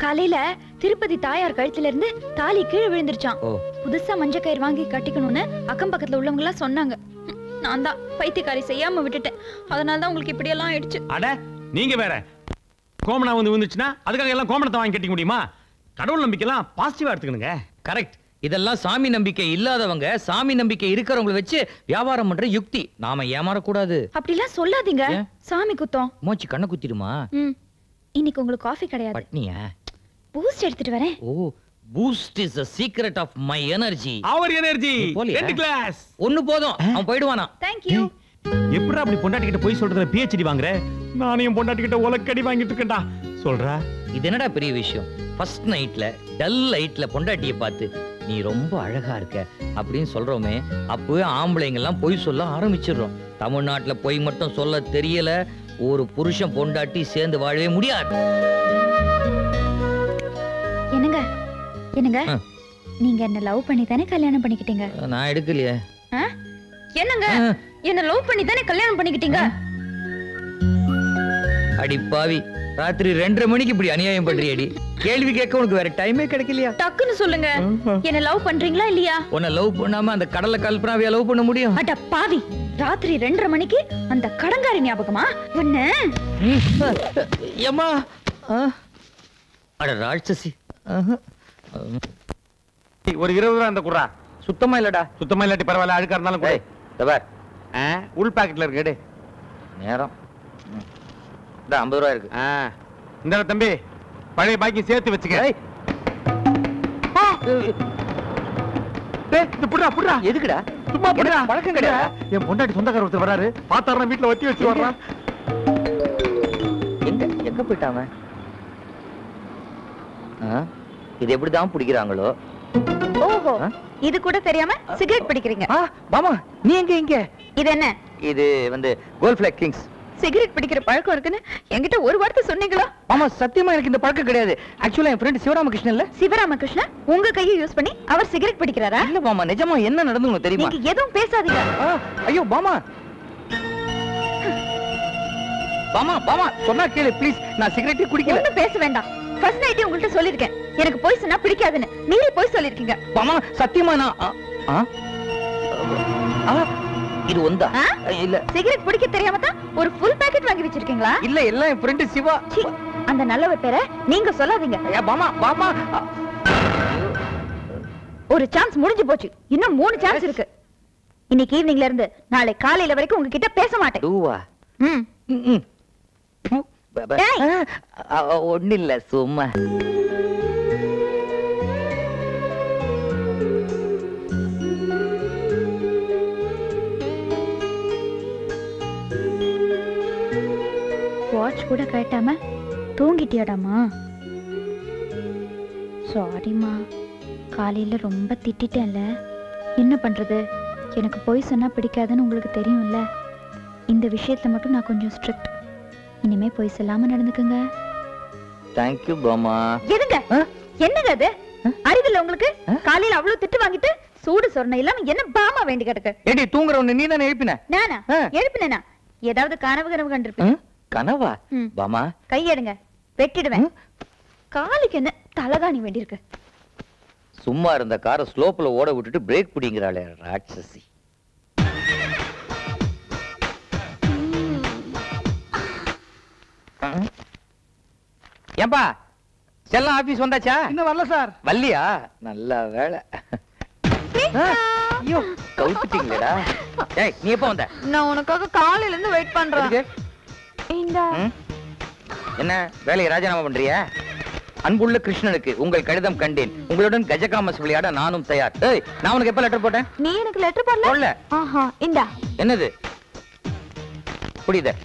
காலையில திருப்பதி தாயார் கழுத்துல இருந்து தாலி கீழே விழுந்துருச்சான் ஓ புதுசா மஞ்சள் கயிறு வாங்கி கட்டிக்கணும்னு அக்கம் பக்கத்துல உள்ளவங்க எல்லாம் சொன்னாங்க ம், நான் தான் பைத்தியக்காரி செய்யாம விட்டுட்டேன் அதனால தான் உங்களுக்கு இப்படி எல்லாம் ஆயிடுச்சு அட நீங்க வேற கோமணம் வந்து விழுந்துச்சுன்னா அதுக்காக எல்லாம் கோமணத்தை வாங்கி கட்டிக்க முடியுமா கடவுள் நம்பிக்கைலாம் பாசிட்டிவா எடுத்துக்கணுங்க கரெக்ட் இதெல்லாம் சாமி நம்பிக்கை இல்லாதவங்க சாமி நம்பிக்கை இருக்கிறவங்கள வச்சு வியாபாரம் பண்ற யுக்தி நாம ஏமாறக்கூடாது அப்படிலாம் சொல்லாதீங்க சாமி குத்தம் மோச்சி கண்ணை குத்திடுமா ம் இன்னைக்கு உங்களுக்கு காஃபி கிடையாது பட்னியா பூஸ்ட் எடுத்துட்டு வரேன் oh Boost is the secret of my energy அவர் எனர்ஜி ரெண்டு கிளாஸ் ஒன்னு போதும் அவன் போயிடுவானா தேங்க் யூ எப்படா அப்படி பொண்டாட்டி கிட்ட போய் சொல்றதுல பிஹெச்டி வாங்குற நானும் பொண்டாட்டி கிட்ட உலக்கடி வாங்கிட்டு இருக்கேன்டா சொல்றா இது என்னடா பெரிய விஷயம் ஃபர்ஸ்ட் நைட்ல டல் லைட்ல பொண்டாட்டியை பார்த்து நீ ரொம்ப அழகா இருக்க அப்படின்னு சொல்றோமே அப்பவே ஆம்பளைங்க எல்லாம் பொய் சொல்ல ஆரம்பிச்சிடுறோம் தமிழ்நாட்டுல பொய் மட்டும் சொல்ல தெரியல ஒரு புருஷன் பொண்டாட்டி சேர்ந்து வாழவே முடியாது என்னங்க என்னங்க ஆ. நீங்க என்ன லவ் பண்ணி தானே கல்யாணம் பண்ணிக்கிட்டீங்க நான் எடுக்கலையே ஆ? என்னங்க என்ன லவ் பண்ணி தானே கல்யாணம் பண்ணிக்கிட்டீங்க அடி பாவி ராத்திரி ரெண்டரை மணிக்கு இப்படி அநியாயம் பண்றியடி கேள்வி கேட்க உனக்கு வேற டைமே கிடைக்கலையா டக்குன்னு சொல்லுங்க என்ன லவ் பண்றீங்களா இல்லையா உன்னை லவ் பண்ணாம அந்த கடலை கல்பனாவியா லவ் பண்ண முடியும் அட பாவி ராத்திரி ரெண்டரை மணிக்கு அந்த கடங்காரி ஞாபகமா ஒண்ணு ஏமா அட ராட்சசி ஆஹா. ஒரு இருபது ரூபா அந்த குறா சுத்தமா இல்லடா சுத்தமா இல்லாட்டி பரவாயில்ல அழுக்கா இருந்தாலும் கூட தபார் உள் பாக்கெட்ல இருக்கு எடு நேரம் இந்த ஐம்பது ரூபா இருக்கு இந்த தம்பி பழைய பாக்கி சேர்த்து வச்சுக்க டேய், இது புடுடா, புடுடா. எதுக்குடா சும்மா புடுடா. பழக்கம் கிடையாது. என் பொண்டாட்டி சொந்தக்கார ஒருத்தர் வராரு பார்த்தாருன்னா வீட்டுல வத்தி வச்சு வர்றான் எங்க எங்க போயிட்டாங்க ஆ? இது எப்படிதான் பிடிக்கிறாங்களோ ஓஹோ இது கூட தெரியாம சிகரெட் பிடிக்கிறீங்க மாமா நீ எங்க இங்க இது என்ன இது வந்து கோல்ட் ஃபிளாக் கிங்ஸ் சிகரெட் பிடிக்கிற பழக்கம் இருக்குன்னு என்கிட்ட ஒரு வார்த்தை சொன்னீங்களா மாமா சத்தியமா எனக்கு இந்த பழக்கம் கிடையாது ஆக்சுவலா என் ஃப்ரெண்ட் சிவராமகிருஷ்ணன் இல்ல சிவராமகிருஷ்ணன் உங்க கையை யூஸ் பண்ணி அவர் சிகரெட் பிடிக்கிறாரா இல்ல மாமா நிஜமா என்ன நடந்து உங்களுக்கு தெரியுமா நீங்க எதுவும் பேசாதீங்க ஆ, ஐயோ பாமா பாமா பாமா சொன்னா கேளு ப்ளீஸ் நான் சிகரெட்டே குடிக்கல ஒண்ணும் பேச வேண்டாம் ஃபர்ஸ்ட் நைட்டே உங்கள்ட்ட சொல்லிருக்கேன் எனக்கு போய் சொன்னா பிடிக்காதுன்னு நீங்க போய் சொல்லிருக்கீங்க பாமா சத்தியமா நான் ஆ, ஆ? ஆ, இது ஒந்தா ஆ? இல்ல சிகரெட் பிடிக்க தெரியாம தான் ஒரு ஃபுல் பாக்கெட் வாங்கி வச்சிருக்கீங்களா இல்ல எல்லாம் என் ஃப்ரெண்ட் சிவா சீ, அந்த நல்லவர் பேரை நீங்க சொல்லாதீங்க பாமா பாமா ஒரு சான்ஸ் முடிஞ்சு போச்சு இன்னும் மூணு சான்ஸ் இருக்கு இன்னைக்கு ஈவினிங்ல இருந்து நாளை காலையில வரைக்கும் உங்ககிட்ட பேச மாட்டேன் டூவா ம் ஒண்ணு இல்ல சும்மா வாட்ச் கூட கேட்டாம தூங்கிட்டியாடாமா சாரிம்மா காலையில ரொம்ப திட்டிட்டேன்ல என்ன பண்றது எனக்கு பொய் சொன்னா பிடிக்காதுன்னு உங்களுக்கு தெரியும்ல இந்த விஷயத்துல மட்டும் நான் கொஞ்சம் ஸ்ட்ரிக்ட் இனிமே பொய் சொல்லாம நடந்துக்குங்க தேங்க்யூ பாமா எதுங்க என்னங்க அது அறிவில்ல உங்களுக்கு காலையில அவ்வளவு திட்டு வாங்கிட்டு சூடு சொரணை இல்லாம என்ன பாமா வேண்டி கிடக்கு ஏடி தூங்குறவன நீ தானே எழுப்பின நானா எழுப்பினேனா ஏதாவது கனவு கனவு கண்டிருப்பீங்க கனவா ம். பாமா கையெடுங்க வெட்டிடுவேன் காலுக்கு என்ன தலகாணி வேண்டியிருக்கு சும்மா இருந்த காரை ஸ்லோப்ல ஓட விட்டுட்டு பிரேக் பிடிங்கிறாளே ராட்சசி ஏன்பா செல்லம் ஆபீஸ் வந்தாச்சா இன்னும் வரல சார் வல்லியா நல்ல வேலை ஆ, ஐயோ கவுத்துட்டீங்களேடா ஏய் நீ எப்போ வந்த நான் உனக்காக காலையில இருந்து வெயிட் பண்றேன் இந்த ம்? என்ன வேலையை ராஜினாமா பண்றியா அன்புள்ள கிருஷ்ணனுக்கு உங்கள் கடிதம் கண்டேன் உங்களுடன் கஜகாமஸ் விளையாட நானும் தயார் ஏய் நான் உனக்கு எப்ப லெட்டர் போட்டேன் நீ எனக்கு லெட்டர் பண்ணல போடல. ஆஹா இந்தா என்னது புரியுத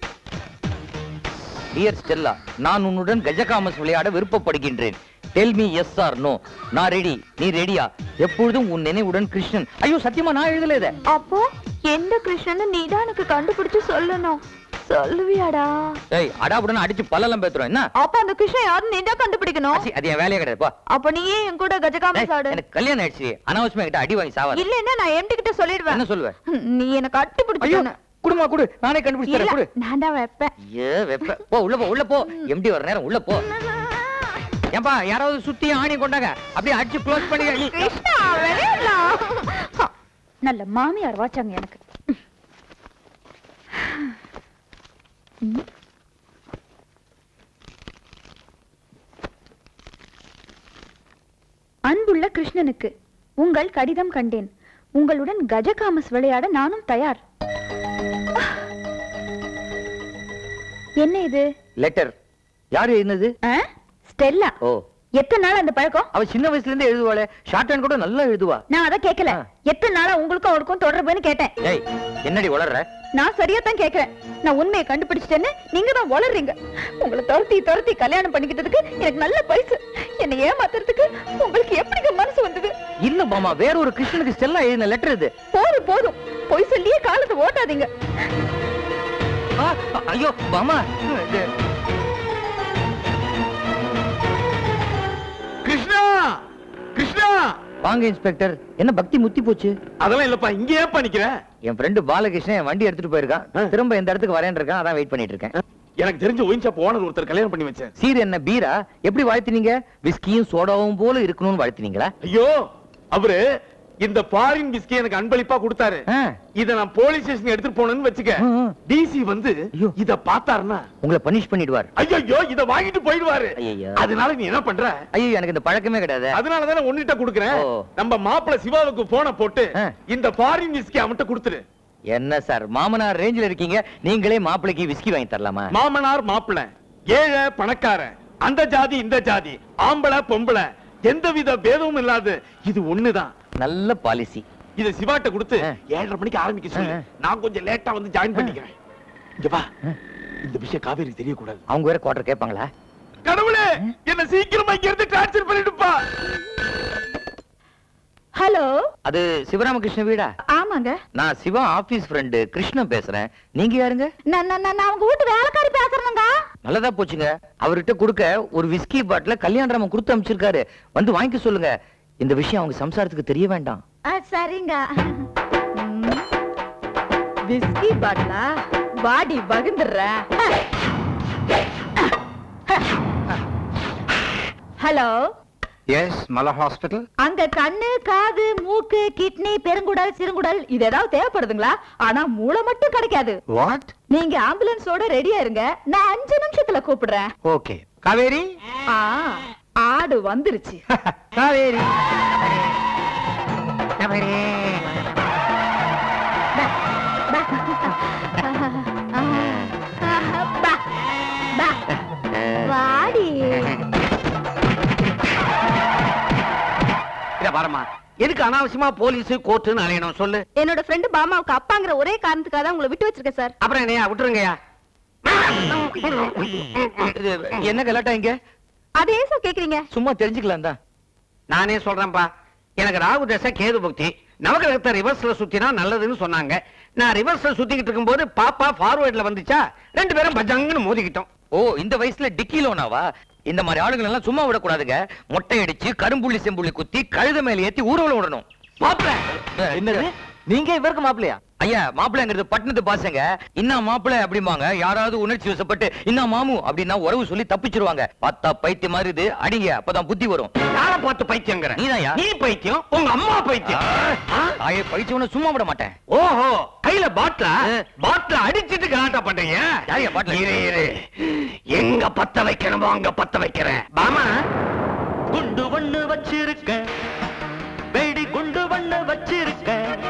டியர் ஸ்டெல்லா நான் உன்னுடன் கஜகாமஸ் விளையாட விருப்பப்படுகின்றேன் tell me yes or no நான் ரெடி நீ ரெடியா எப்பொழுதும் உன் நினைவுடன் கிருஷ்ணன் ஐயோ சத்தியமா நான் எழுதல இத அப்போ எந்த கிருஷ்ணன் நீ தான் எனக்கு கண்டுபிடிச்சு சொல்லணும் சொல்லுவியாடா ஏய் அடாபுடன் அடிச்சு பல்லெல்லாம் பேத்துறோம் என்ன அப்ப அந்த கிருஷ்ணன் யாருன்னு நீ தான் கண்டுபிடிக்கணும் சி, அது என் வேலையே கிடையாது போ அப்ப நீயே என் கூட கஜகாமஸ் ஆடு எனக்கு கல்யாணம் ஆயிடுச்சு அனாவசியமா கிட்ட அடி வாங்கி சாவாத இல்லன்னா நான் எம்டி கிட்ட சொல்லிடுவேன் என்ன சொல்லுவ நீ என்ன கட்டி ஐயோ பிடிச்சு குடுமா குடு நானே கண்டுபிடிச்சு தரேன் குடு நான் தான் வைப்பேன் ஏ வெப்ப போ உள்ள போ உள்ள போ எம்டி வர நேரம் உள்ள போ ஏன்பா யாராவது சுத்தி ஆணி கொண்டாங்க அப்படியே அடிச்சு க்ளோஸ் பண்ணி கிருஷ்ணா விளையாடலாம் நல்ல மாமியார் வாச்சாங்க எனக்கு ம். அன்புள்ள கிருஷ்ணனுக்கு உங்கள் கடிதம் கண்டேன் உங்களுடன் கஜகாமஸ் விளையாட நானும் தயார் என்ன இது லெட்டர் யாரு எழுதினது ஆ? ஸ்டெல்லா ஓ எத்தனை நாள் அந்த பழக்கம் அவ சின்ன வயசுல இருந்தே எழுதுவாளே ஷார்ட் ஹேண்ட் கூட நல்லா எழுதுவா நான் அதை கேட்கல எத்தனை நாளா உங்களுக்கும் அவளுக்கும் தொடர்புன்னு கேட்டேன் ஏய் என்னடி வளர்ற நான் சரியா தான் கேக்குறேன் நான் உண்மையை கண்டுபிடிச்சிட்டேன்னு நீங்க தான் வளர்றீங்க உங்களை துரத்தி துரத்தி கல்யாணம் பண்ணிக்கிட்டதுக்கு எனக்கு நல்ல பரிசு என்னை ஏமாத்துறதுக்கு உங்களுக்கு எப்படிங்க மனசு வந்தது இல்ல மாமா வேற ஒரு கிருஷ்ணனுக்கு ஸ்டெல்லா எழுதின லெட்டர் இது போதும் போதும் பொய் சொல்லியே காலத்தை ஓட்டாதீங்க ஆ, ஐயோ மாமா இது கிருஷ்ணா கிருஷ்ணா வாங்க இன்ஸ்பெக்டர் என்ன பக்தி முத்தி போச்சு அதெல்லாம் இல்லப்பா இங்க ஏன் பண்ணிக்கிற என் ஃப்ரெண்டு பாலகிருஷ்ணன் என் வண்டி எடுத்துட்டு போயிருக்கான் திரும்ப இந்த இடத்துக்கு வரேன் இருக்கான் அதான் வெயிட் பண்ணிட்டு இருக்கேன் எனக்கு தெரிஞ்ச ஒயின் ஷாப் ஓனர் ஒருத்தர் கல்யாணம் பண்ணி வச்சேன் சீர் என்ன பீரா எப்படி வாழ்த்தினீங்க விஸ்கியும் சோடாவும் போல இருக்கணும்னு வாழ்த்தினீங்களா ஐயோ அவரு இந்த ஃபாரின் பிஸ்கி எனக்கு அன்பளிப்பா கொடுத்தாரு இத நான் போலீஸ் ஸ்டேஷன் எடுத்துட்டு போனேன்னு வச்சுக்க டிசி வந்து இத பார்த்தாருன்னா உங்களை பனிஷ் பண்ணிடுவார் ஐயோ இத வாங்கிட்டு போயிடுவாரு ஐயோ அதனால நீ என்ன பண்ற ஐயோ எனக்கு இந்த பழக்கமே கிடையாது அதனால தானே உன்னிட்ட குடுக்குறேன் நம்ம மாப்பிள சிவாவுக்கு போன போட்டு இந்த ஃபாரின் விஸ்கி அவன்கிட்ட கொடுத்துரு என்ன சார் மாமனார் ரேஞ்சில இருக்கீங்க நீங்களே மாப்பிளைக்கு விஸ்கி வாங்கி தரலாமா மாமனார் மாப்பிள ஏழை பணக்காரன் அந்த ஜாதி இந்த ஜாதி ஆம்பளை பொம்பளை எந்தவித பேதமும் இல்லாது இது ஒண்ணுதான் நல்ல பாலிசி இத சிவாட்ட கொடுத்து ஏழரை மணிக்கு ஆரம்பிக்க சொல்லு நான் கொஞ்சம் லேட்டா வந்து ஜாயின் பண்ணிக்கிறேன் இங்க வா இந்த விஷயம் காவேரி தெரியக்கூடாது அவங்க வேற குவார்டர் கேட்பாங்களா கடவுளே என்ன சீக்கிரமா இங்க இருந்து டிரான்ஸ்ஃபர் பண்ணிடுப்பா ஹலோ அது சிவராமகிருஷ்ண வீடா ஆமாங்க நான் சிவா ஆபீஸ் ஃப்ரெண்டு கிருஷ்ணன் பேசுறேன் நீங்க யாருங்க நான் நான் நான் அவங்க வீட்டு வேலைக்காரி பேசுறேங்க நல்லதா போச்சுங்க அவர்கிட்ட கொடுக்க ஒரு விஸ்கி பாட்டில கல்யாணராமன் கொடுத்து அனுப்பிச்சிருக்காரு வந்து வாங்கிக்க சொல்லுங்க இந்த விஷயம் அவங்க சம்சாரத்துக்கு தெரிய வேண்டாம் சரிங்க விஸ்கி பாட்டிலா பாடி பகுந்துடுறேன் ஹலோ எஸ் மலா ஹாஸ்பிட்டல் அங்க கண்ணு காது மூக்கு கிட்னி பெருங்குடல் சிறுங்குடல் இது ஏதாவது தேவைப்படுதுங்களா ஆனா மூளை மட்டும் கிடைக்காது வாட் நீங்க ஆம்புலன்ஸோட ரெடியா இருங்க நான் அஞ்சு நிமிஷத்துல கூப்பிடுறேன் ஓகே காவேரி ஆ ஆடு வந்துருச்சு காவேரி வாடி இத பாருமா எதுக்கு அனாவசியமா போலீஸ் கோர்ட்டுன்னு அலையணும் சொல்லு என்னோட ஃப்ரெண்டு பாமாவுக்கு அப்பாங்கிற ஒரே காரணத்துக்காக தான் உங்களை விட்டு வச்சிருக்கேன் சார் அப்புறம் என்னையா விட்டுருங்கய்யா இது என்ன கலாட்டா இங்க அதே சார் கேக்குறீங்க சும்மா தெரிஞ்சுக்கலாம் தான் நானே சொல்றேன்ப்பா எனக்கு ராகு தசை கேது பக்தி நவகிரகத்தை ரிவர்ஸ்ல சுத்தினா நல்லதுன்னு சொன்னாங்க நான் ரிவர்ஸ்ல சுத்திக்கிட்டு இருக்கும்போது பாப்பா ஃபார்வர்ட்ல வந்துச்சா ரெண்டு பேரும் பஜங்குன்னு மோதிக்கிட்டோம் ஓ இந்த வயசுல டிக்கிலோனாவா இந்த மாதிரி ஆளுங்களை எல்லாம் சும்மா விடக்கூடாதுங்க மொட்டை அடிச்சு கரும்புள்ளி செம்புள்ளி குத்தி கழுத மேல ஏத்தி ஊர்வலம் விடணும் மாப்பிள என்னது நீங்க இவருக்கு மாப்பிளையா ஐயா மாப்பிள்ளைங்கிறது பட்டணத்து பாசங்க இன்னும் மாப்பிள்ளை அப்படிம்பாங்க யாராவது உணர்ச்சி வசப்பட்டு இன்னும் மாமு அப்படின்னா உறவு சொல்லி தப்பிச்சிருவாங்க பார்த்தா பைத்தியம் மாதிரி இது அடிங்க அப்பதான் புத்தி வரும் யார பார்த்து பைத்தியங்கிற நீதான்யா நீ பைத்தியம் உங்க அம்மா பைத்தியம் தாயை பைத்தியம்னு சும்மா விட மாட்டேன் ஓஹோ கையில பாட்டில பாட்டில அடிச்சிட்டு கலாட்டா பண்றீங்க யாரையா பாட்டில? இரு இரு எங்க பத்த வைக்கணுமோ அங்க பத்த வைக்கிறேன் பாமா குண்டு ஒண்ணு வச்சிருக்க வெடி குண்டு ஒண்ணு வச்சிருக்க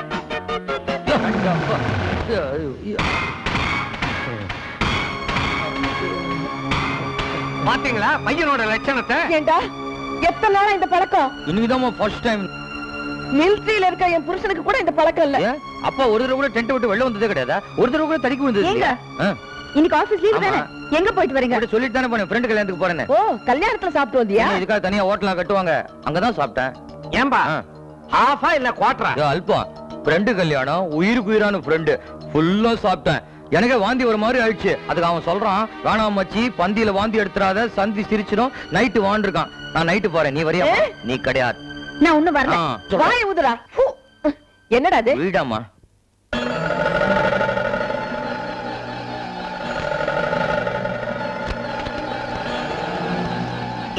பாத்தீங்களா பையனோட லட்சணத்தை ஏண்டா எத்தனை நாளா இந்த பழக்கம் இன்னைக்குதான் ஃபர்ஸ்ட் டைம் மிலிட்டரியில இருக்க என் புருஷனுக்கு கூட இந்த பழக்கம் இல்ல அப்பா ஒரு தடவை கூட டென்ட் விட்டு வெளில வந்ததே கிடையாதா ஒரு தடவை கூட தடிக்கு வந்தது ஏங்க? இல்லையா? ஆ. இன்னைக்கு ஆபீஸ் லீவ் தானே ஆமா. எங்க போயிட்டு வரீங்க உங்கள்ட்ட சொல்லிட்டு தானே போனேன் ஃப்ரெண்டு கல்யாணத்துக்கு போறேன்னு ஓ கல்யாணத்துல சாப்பிட்டு வந்தியா இன்னும் இதுக்காக தனியா ஹோட்டலாம் கட்டுவாங்க அங்கதான் சாப்பிட்டேன் ஏன்பா ஹாஃபா இல்ல குவார்டரா இதோ அல்பம் ஃப்ரெண்டு கல்யாணம் உயிருக்கு உயிரான ஃப்ரெண்டு ஃபுல்லா சாப்பிட்டேன் எனக்கே வாந்தி ஒரு மாதிரி ஆயிடுச்சு அதுக்கு அவன் சொல்றான் வேணாம் மச்சி பந்தியில வாந்தி எடுத்துறாத சந்தி சிரிச்சிடும் நைட்டு வாண்டிருக்கான் நான் நைட்டு போறேன் நீ வரியா நீ கிடையாது நான் ஒண்ணும் வரல ஆ, சொல்றேன். வாய ஊதுடா ஃபு. என்னடா அது வீடாமா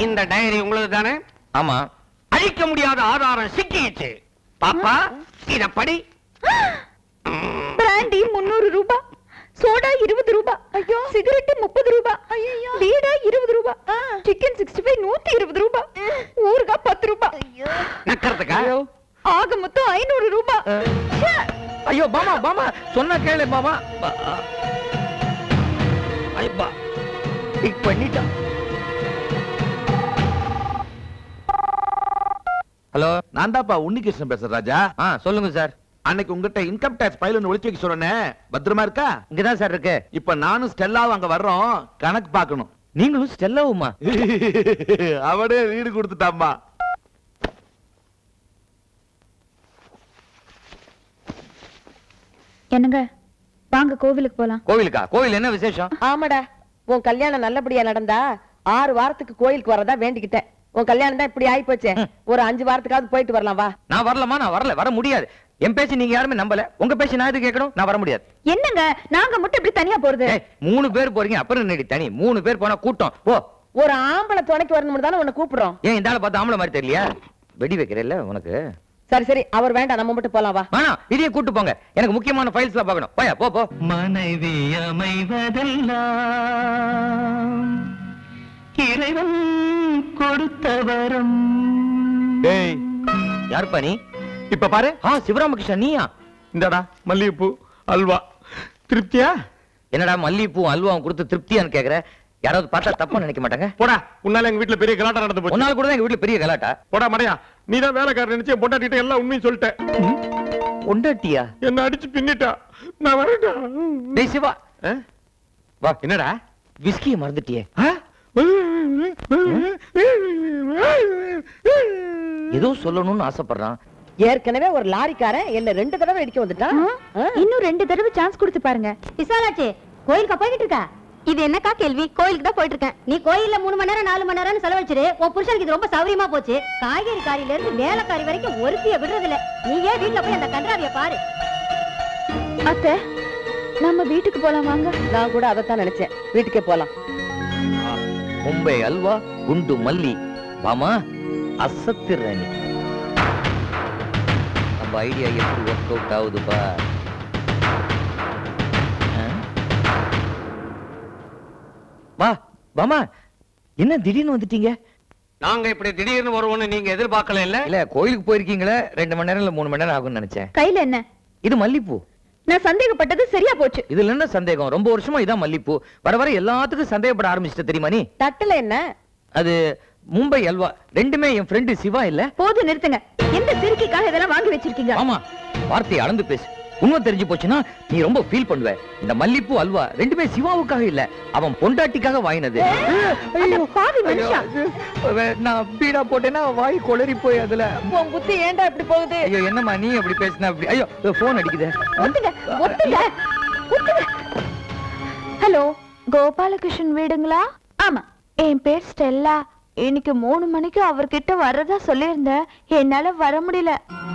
இந்த டைரி உங்களுக்கு தானே ஆமா அழிக்க முடியாத ஆதாரம் சிக்கிடுச்சு பாப்பா இத படி பிராண்டி முன்னூறு ரூபாய் சோடா இருபது ரூபாய் ஐயோ சிகரெட் முப்பது ரூபாய் ஐயோ பீடா இருபது ரூபாய் சிக்கன் சிக்ஸ்டி ஃபைவ் நூத்தி இருபது ரூபாய் ஊறுகாய் பத்து ரூபாய் நக்கறதுக்கா ஆக மொத்தம் ஐநூறு ரூபாய் ச்சே. ஐயோ பாமா பாமா சொன்னா கேளு பாமா பா- ஐப்பா பிக் பண்ணிட்டான் ஹலோ நான் தான்ப்பா உன்னிகிருஷ்ணன் பேசுறேன் ராஜா ஆ சொல்லுங்க சார் அன்னைக்கு உங்ககிட்ட இன்கம் டேக்ஸ் ஃபைல் ஒன்று ஒளிச்சு வைக்க சொன்னேன் பத்திரமா இருக்கா இங்கதான் சார் இருக்கு இப்ப நானும் ஸ்டெல்லாவும் அங்க வர்றோம் கணக்கு பார்க்கணும் நீங்களும் ஸ்டெல்லாவுமா அவனே வீடு கொடுத்துட்டாம்மா என்னங்க வாங்க கோவிலுக்கு போலாம் கோவிலுக்கா கோவில் என்ன விசேஷம் ஆமாடா உன் கல்யாணம் நல்லபடியா நடந்தா ஆறு வாரத்துக்கு கோயிலுக்கு வரதா வேண்டிக்கிட்டேன் உன் கல்யாணம் தான் இப்படி ஆயிப்போச்சே ஒரு அஞ்சு வாரத்துக்காவது போயிட்டு வரலாம் வா நான் வரலமா நான் வரல வர முடியாது என் பேச்சு நீங்க யாருமே நம்பல உங்க பேச்சு நான் எது கேட்கணும் நான் வர முடியாது என்னங்க நாங்க மட்டும் இப்படி தனியா போறது ஏய், மூணு பேர் போறீங்க அப்புறம் என்னடி தனி மூணு பேர் போனா கூட்டம் ஓ ஒரு ஆம்பளை துணைக்கு வரணும் தானே உன்னை கூப்பிடுறோம் ஏன் இந்த ஆளை பார்த்து ஆம்பளை மாதிரி தெரியலையா வெடி வைக்கிறல்ல உனக்கு சரி சரி அவர் வேண்டாம் நம்ம மட்டும் போலாம் வா வேணாம் இதையும் கூட்டு போங்க எனக்கு முக்கியமான ஃபைல்ஸ் எல்லாம் பார்க்கணும் போயா போ போ மனைவி அமைவதெல்லாம் இறைவன் கொடுத்த வரம் டேய் யாருப்பா நீ இப்ப பாரு ஆ சிவராமகிருஷ்ணன் நீயா இந்தடா மல்லிகைப்பூ அல்வா திருப்தியா என்னடா மல்லிகைப்பூ அல்வா கொடுத்து திருப்தியான்னு கேக்குற யாராவது பார்த்தா தப்பா நினைக்க மாட்டாங்க போடா உன்னால எங்க வீட்டுல பெரிய கலாட்டம் நடந்து போச்சு உன்னால கூட தான் எங்க வீட்டுல பெரிய கலாட்டா போடா மடையா நீ தான் வேலைக்காரர் நினைச்சு என் பொண்டாட்டிட்ட எல்லாம் உண்மையும் சொல்லிட்டேன் பொண்டாட்டியா என்ன அடிச்சு பின்னிட்டா நான் வரட்டா டேய் சிவா வா என்னடா விஸ்கியை மறந்துட்டியே ஏதோ சொல்லணும்னு ஆசைப்படுறான் ஏற்கனவே ஒரு லாரிக்காரன் என்ன ரெண்டு தடவை அடிக்க வந்துட்டான் இன்னும் ரெண்டு தடவை சான்ஸ் கொடுத்து பாருங்க விசாலாச்சு கோயிலுக்கா போய்கிட்டு இருக்கா இது என்னக்கா கேள்வி கோயிலுக்கு தான் போயிட்டு இருக்கேன் நீ கோயில்ல மூணு மணி நேரம் நாலு மணி நேரம் செலவழிச்சிரு உன் புருஷனுக்கு இது ரொம்ப சௌரியமா போச்சு காய்கறி காரியில இருந்து வேலைக்காரி வரைக்கும் ஒருத்திய விடுறது இல்ல நீ ஏன் வீட்டுல போய் அந்த கன்றாவிய பாரு அத்தை நம்ம வீட்டுக்கு போலாம் வாங்க நான் கூட அதைத்தான் நினைச்சேன் வீட்டுக்கே போலாம் மும்பை அல்வா குண்டு மல்லி மாமா அசத்திரணி நம்ம ஐடியா எப்படி ஒர்க் அவுட் ஆகுதுப்பா ஆ? வா வாமா என்ன திடீர்னு வந்துட்டீங்க நாங்க இப்படி திடீர்னு வருவோம்னு நீங்க எதிர்பார்க்கல இல்ல இல்ல கோயிலுக்கு போயிருக்கீங்களே ரெண்டு மணி நேரம் இல்ல மூணு மணி நேரம் ஆகும்னு நினைச்சேன் கையில என்ன இது மல்லிப்பூ நான் சந்தேகப்பட்டது சரியா போச்சு இதுல என்ன சந்தேகம் ரொம்ப வருஷமா இதான் மல்லிப்பூ வர வர எல்லாத்துக்கும் சந்தேகப்பட ஆரம்பிச்சிட்ட தெரியுமா நீ தட்டுல என்ன அது மும்பை அல்வா ரெண்டுமே என் ஃப்ரெண்டு சிவா இல்ல போதும் நிறுத்துங்க எந்த சிறுக்கிக்காக இதெல்லாம் வாங்கி வச்சிருக்கீங்க ஆமா வார்த்தையை அளந்து பேசு உண்மை தெரிஞ்சு போச்சுன்னா நீ ரொம்ப ஃபீல் பண்ணுவ இந்த மல்லிப்பூ அல்வா ரெண்டுமே சிவாவுக்காக இல்ல அவன் பொண்டாட்டிக்காக வாங்கினது அந்த பாவி மனுஷா நான் பீடா போட்டேன்னா வாய் கொளறி போய் அதுல உன் புத்தி ஏன்டா இப்படி போகுது ஐயோ என்னம்மா நீ அப்படி பேசினா அப்படி ஐயோ போன் அடிக்குதே ஒத்துங்க ஒத்துங்க ஒத்துங்க ஹலோ கோபாலகிருஷ்ணன் வீடுங்களா ஆமா என் பேர் ஸ்டெல்லா இன்னைக்கு மூணு மணிக்கு அவர்கிட்ட வர்றதா சொல்லியிருந்தேன் என்னால வர முடியல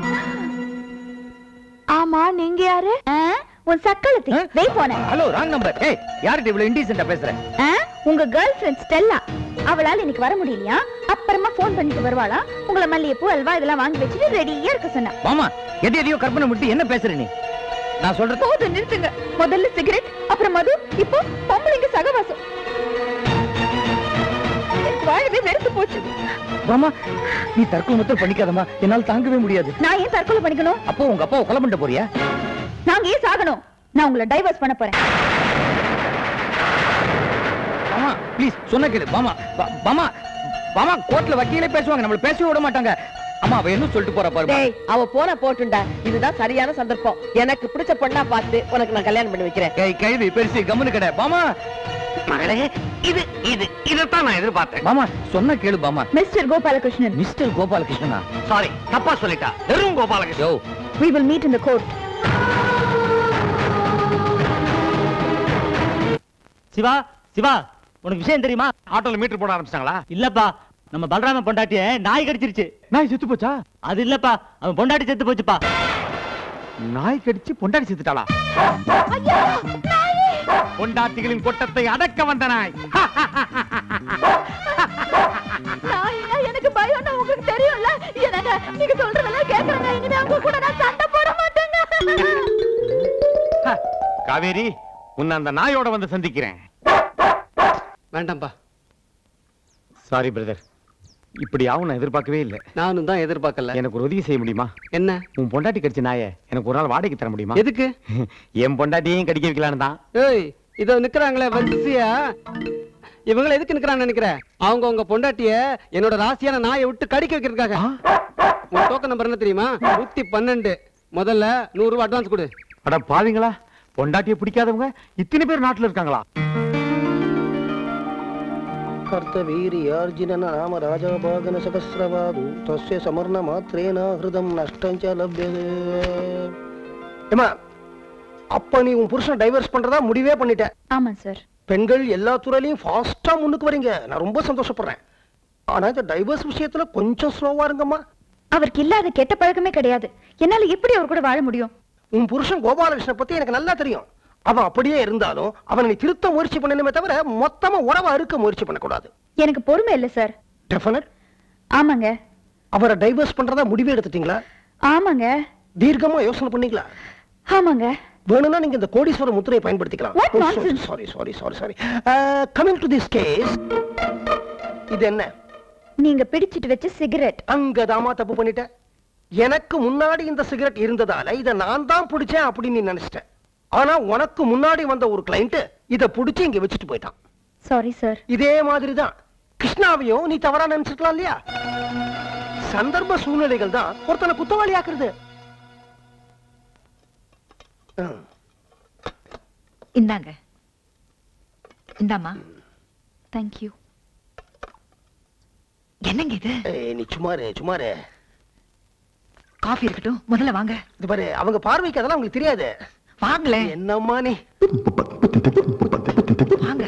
ஆமா நீங்க யாரு ஆ, உன் சக்களத்தி வெய் போனேன் ஹலோ ராங் நம்பர் ஏய் யார்கிட்ட இவ்வளவு இன்டீசென்ட்டா பேசுறேன் ஆ, உங்க கேர்ள் ஃபிரெண்ட் ஸ்டெல்லா அவளால இன்னைக்கு வர முடியலையா அப்புறமா ஃபோன் பண்ணிட்டு வருவாளா உங்களை மல்லிகைப்பூ அல்வா இதெல்லாம் வாங்கி வச்சுட்டு ரெடியா இருக்க சொன்னா மாமா எது எதையோ கற்பனை விட்டு என்ன பேசுற நீ நான் சொல்றது போதும் நிறுத்துங்க முதல்ல சிகரெட் அப்புறம் மது இப்போ பொம்பளைங்க சகவாசம் எனக்கு வாழவே வெறுத்து போச்சு மாமா நீ தற்கொலை மட்டும் பண்ணிக்காதம்மா என்னால தாங்கவே முடியாது நான் ஏன் தற்கொலை பண்ணிக்கணும் அப்போ உங்க அப்பாவை கொலை பண்ணிட்டு போறியா நாங்க ஏன் சாகணும் நான் உங்களை டைவர்ஸ் பண்ண போறேன் மாமா ப்ளீஸ் சொன்ன கேளு மாமா பா- மாமா மாமா கோர்ட்ல வக்கீலே பேசுவாங்க நம்மள பேசவே விட மாட்டாங்க அம்மா அவ என்ன சொல்லிட்டு போறா பாரு டேய் அவ போன போட்டுண்டா இதுதான் சரியான சந்தர்ப்பம் எனக்கு பிடிச்ச பொண்ணா பார்த்து உனக்கு நான் கல்யாணம் பண்ணி வைக்கிறேன் ஏய் கேள்வி பெருசு கம்முனு கடை மாமா மகளே இது இது இதைத்தான் நான் எதிர்பார்த்தேன் மாமா சொன்ன கேளு மாமா மிஸ்டர் கோபாலகிருஷ்ணன் மிஸ்டர் கோபாலகிருஷ்ணனா சாரி தப்பா சொல்லிட்டா வெறும் கோபாலகிருஷ்ணன் யோ we will meet in the court Siva Siva உனக்கு விஷயம் தெரியுமா ஆட்டோல மீட்டர் போட ஆரம்பிச்சிட்டாங்களா இல்லப்பா நம்ம பலராம பொண்டாட்டிய நாய் கடிச்சிருச்சு நாய் செத்து போச்சா அது இல்லப்பா அவன் பொண்டாட்டி செத்து போச்சுப்பா நாய் கடிச்சு பொண்டாடி செத்துட்டாளா பொண்டாட்டிகளின் கொட்டத்தை அடக்க வந்த நாய் நான் ஏங்க, எனக்கு பயம்னு உங்களுக்கு தெரியும்ல என்னங்க நீங்க சொல்றதெல்லாம் கேக்குறேங்க இனிமே உங்க கூட நான் சண்டை போட மாட்டேங்க காவேரி உன்னை அந்த நாயோட வந்து சந்திக்கிறேன் வேண்டாம்பா சாரி பிரதர் இப்படி ஆகும் நான் எதிர்பார்க்கவே இல்லை நானும் தான் எதிர்பார்க்கல எனக்கு ஒரு உதவி செய்ய முடியுமா என்ன உன் பொண்டாட்டி கடிச்ச நாயை எனக்கு ஒரு நாள் வாடகைக்கு தர முடியுமா எதுக்கு என் பொண்டாட்டியையும் கடிக்க வைக்கலான்னு தான் ஏய் இதோ நிக்கிறாங்களே வரிசையா இவங்கள எதுக்கு நிக்கிறான்னு நினைக்கிற அவங்க உங்க பொண்டாட்டிய என்னோட ராசியான நாயை விட்டு கடிக்க வைக்கிறதுக்காக உன் டோக்கன் நம்பர் என்ன தெரியுமா நூத்தி பன்னெண்டு முதல்ல நூறு ரூபாய் அட்வான்ஸ் கொடு அட பாவிங்களா பொண்டாட்டியை பிடிக்காதவங்க இத்தனை பேர் நாட்டுல இருக்காங்களா கர்த்தவீரியார்ஜுனன நாம ராஜாபாகன சகசிரவாது தஸ்ய சமர்ண மாத்திரேன ஹிருதம் நஷ்டஞ்ச லப்யதே ஏமா அப்ப நீ உன் புருஷன் டைவர்ஸ் பண்றதா முடிவே பண்ணிட்ட ஆமா சார் பெண்கள் எல்லா துறையிலையும் ஃபாஸ்டா முன்னுக்கு வரீங்க நான் ரொம்ப சந்தோஷப்படுறேன் ஆனா இந்த டைவர்ஸ் விஷயத்துல கொஞ்சம் ஸ்லோவா இருங்கம்மா அவருக்கு இல்லாத கெட்ட பழக்கமே கிடையாது என்னால எப்படி அவர் கூட வாழ முடியும் உன் புருஷன் கோபாலகிருஷ்ண பத்தி எனக்கு நல்லா தெரியும் அவன் அப்படியே இருந்தாலும் அவனை நீ திருத்த முயற்சி பண்ணணுமே தவிர மொத்தமா உறவை அறுக்க முயற்சி பண்ணக்கூடாது எனக்கு பொறுமை இல்லை சார் டெஃபினட் ஆமாங்க அவரை டைவர்ஸ் பண்றதா முடிவே எடுத்துட்டீங்களா ஆமாங்க தீர்க்கமா யோசனை பண்ணீங்களா ஆமாங்க வேணும்னா நீங்க இந்த கோடீஸ்வர முத்திரையை பயன்படுத்திக்கலாம் What nonsense? Sorry sorry sorry sorry coming to this case இது என்ன நீங்க பிடிச்சிட்டு வச்ச சிகரெட் அங்கதாமா தப்பு பண்ணிட்ட எனக்கு முன்னாடி இந்த சிகரெட் இருந்ததால இத நான் தான் பிடிச்சேன் அப்படின்னு நீ நினைச்சிட்ட ஆனா உனக்கு முன்னாடி வந்த ஒரு கிளைண்ட் இத புடிச்சு இங்க வச்சுட்டு போயிட்டான் சாரி சார் இதே மாதிரி தான் கிருஷ்ணாவையும் நீ தவறா நினைச்சிருக்கலாம் இல்லையா சந்தர்ப்ப சூழ்நிலைகள் தான் ஒருத்தனை குத்தவாளியாக்குறது ம். இந்தாங்க இந்தாமா தேங்க்யூ என்னங்க இது ஏய், நீ சுமாரு சுமாரு காஃபி இருக்கட்டும் முதல்ல வாங்க இது பாரு அவங்க பார்வைக்கு அதெல்லாம் உங்களுக்கு தெரியாது வாங்களேன் என்னம்மா நீ வாங்க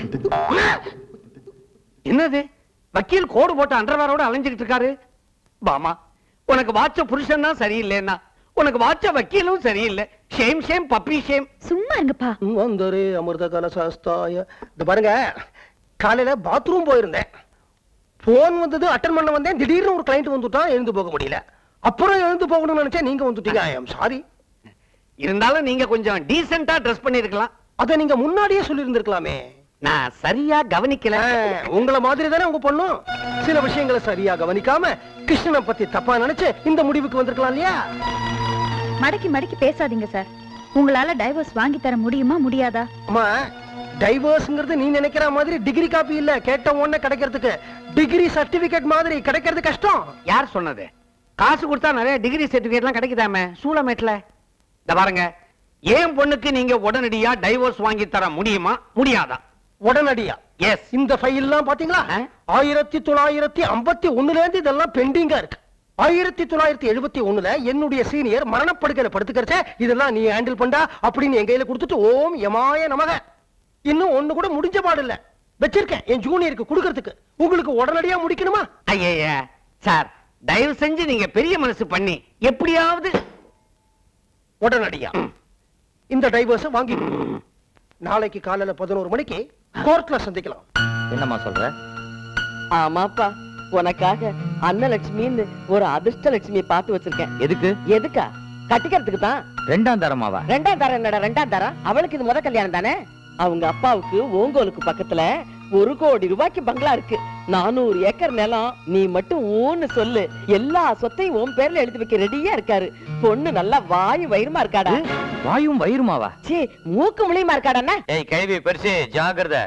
என்னது வக்கீல் கோடு போட்டு அண்டர்வேரோட அலைஞ்சுக்கிட்டு இருக்காரு பாமா உனக்கு வாட்ச புருஷன் தான் சரியில்லைன்னா உனக்கு வாட்ச வக்கீலும் சரியில்லை ஷேம் ஷேம் பப்பி ஷேம் சும்மா இருங்கப்பா வந்தரே அமிர்த கலசாஸ்தாய இது பாருங்க காலையில பாத்ரூம் போயிருந்தேன் போன் வந்தது அட்டன் பண்ண வந்தேன் திடீர்னு ஒரு கிளைண்ட் வந்துட்டான் எழுந்து போக முடியல அப்புறம் எழுந்து போகணும்னு நினைச்சேன் நீங்க வந்துட்டீங்க ஐ எம் சாரி இருந்தாலும் நீங்க கொஞ்சம் டீசெண்டா ட்ரெஸ் பண்ணிருக்கலாம் அத நீங்க முன்னாடியே சொல்லி இருந்திருக்கலாமே நான் சரியா கவனிக்கல உங்கள மாதிரி தானே உங்க பொண்ணும் சில விஷயங்களை சரியா கவனிக்காம கிருஷ்ணனை பத்தி தப்பா நினைச்சு இந்த முடிவுக்கு வந்திருக்கலாம் இல்லையா மடக்கி மடக்கி பேசாதீங்க சார் உங்களால டைவர்ஸ் வாங்கி தர முடியுமா முடியாதா அம்மா டைவர்ஸ்ங்கிறது நீ நினைக்கிற மாதிரி டிகிரி காப்பி இல்ல கேட்ட உடனே கிடைக்கிறதுக்கு டிகிரி சர்டிபிகேட் மாதிரி கிடைக்கிறது கஷ்டம் யார் சொன்னது காசு கொடுத்தா நிறைய டிகிரி சர்டிபிகேட்லாம் கிடைக்குதாமே சூளமேட்ல இந்த பாருங்க ஏன் பொண்ணுக்கு நீங்க உடனடியா டைவோர்ஸ் வாங்கி தர முடியுமா முடியாதா உடனடியா எஸ் இந்த ஃபைல் எல்லாம் பாத்தீங்களா ஆயிரத்தி தொள்ளாயிரத்தி ஐம்பத்தி ஒண்ணுல இருந்து இதெல்லாம் பெண்டிங்கா இருக்கு ஆயிரத்தி தொள்ளாயிரத்தி எழுபத்தி ஒண்ணுல என்னுடைய சீனியர் மரணப்படுக்கையில படுத்துக்கிறச்ச இதெல்லாம் நீ ஹேண்டில் பண்ணா அப்படின்னு என் கையில கொடுத்துட்டு ஓம் யமாய நமக இன்னும் ஒண்ணு கூட முடிஞ்ச பாடு இல்ல வச்சிருக்கேன் என் ஜூனியருக்கு கொடுக்கறதுக்கு உங்களுக்கு உடனடியா முடிக்கணுமா ஐயா சார் தயவு செஞ்சு நீங்க பெரிய மனசு பண்ணி எப்படியாவது உடனடியா இந்த டைவர்ஸ் வாங்கி கொடு. நாளைக்கு காலையில பதினோரு மணிக்கு கோர்ட்ல சந்திக்கலாம் என்னம்மா சொல்ற ஆமாப்பா உனக்காக அன்னலட்சுமின்னு ஒரு அதிர்ஷ்ட லட்சுமியை பார்த்து வச்சிருக்கேன் எதுக்கு எதுக்கா கட்டிக்கிறதுக்கு தான் ரெண்டாம் தரமாவா ரெண்டாம் தரம் என்னடா ரெண்டாம் தரம் அவளுக்கு இது முத கல்யாணம் தானே அவங்க அப்பாவுக்கு ஓங்கோலுக்கு பக்கத்துல ஒரு கோடி ரூபாய்க்கு பங்களா இருக்கு நானூறு ஏக்கர் நிலம் நீ மட்டும் ஊன்னு சொல்லு எல்லா சொத்தையும் உன் பேர்ல எழுதி வைக்க ரெடியா இருக்காரு பொண்ணு நல்லா வாயு வயிறுமா இருக்காடா வாயும் வயிறுமாவா சீ மூக்கு முழியுமா இருக்காடா ஏய் கேள்வி பெருசு ஜாகிரதை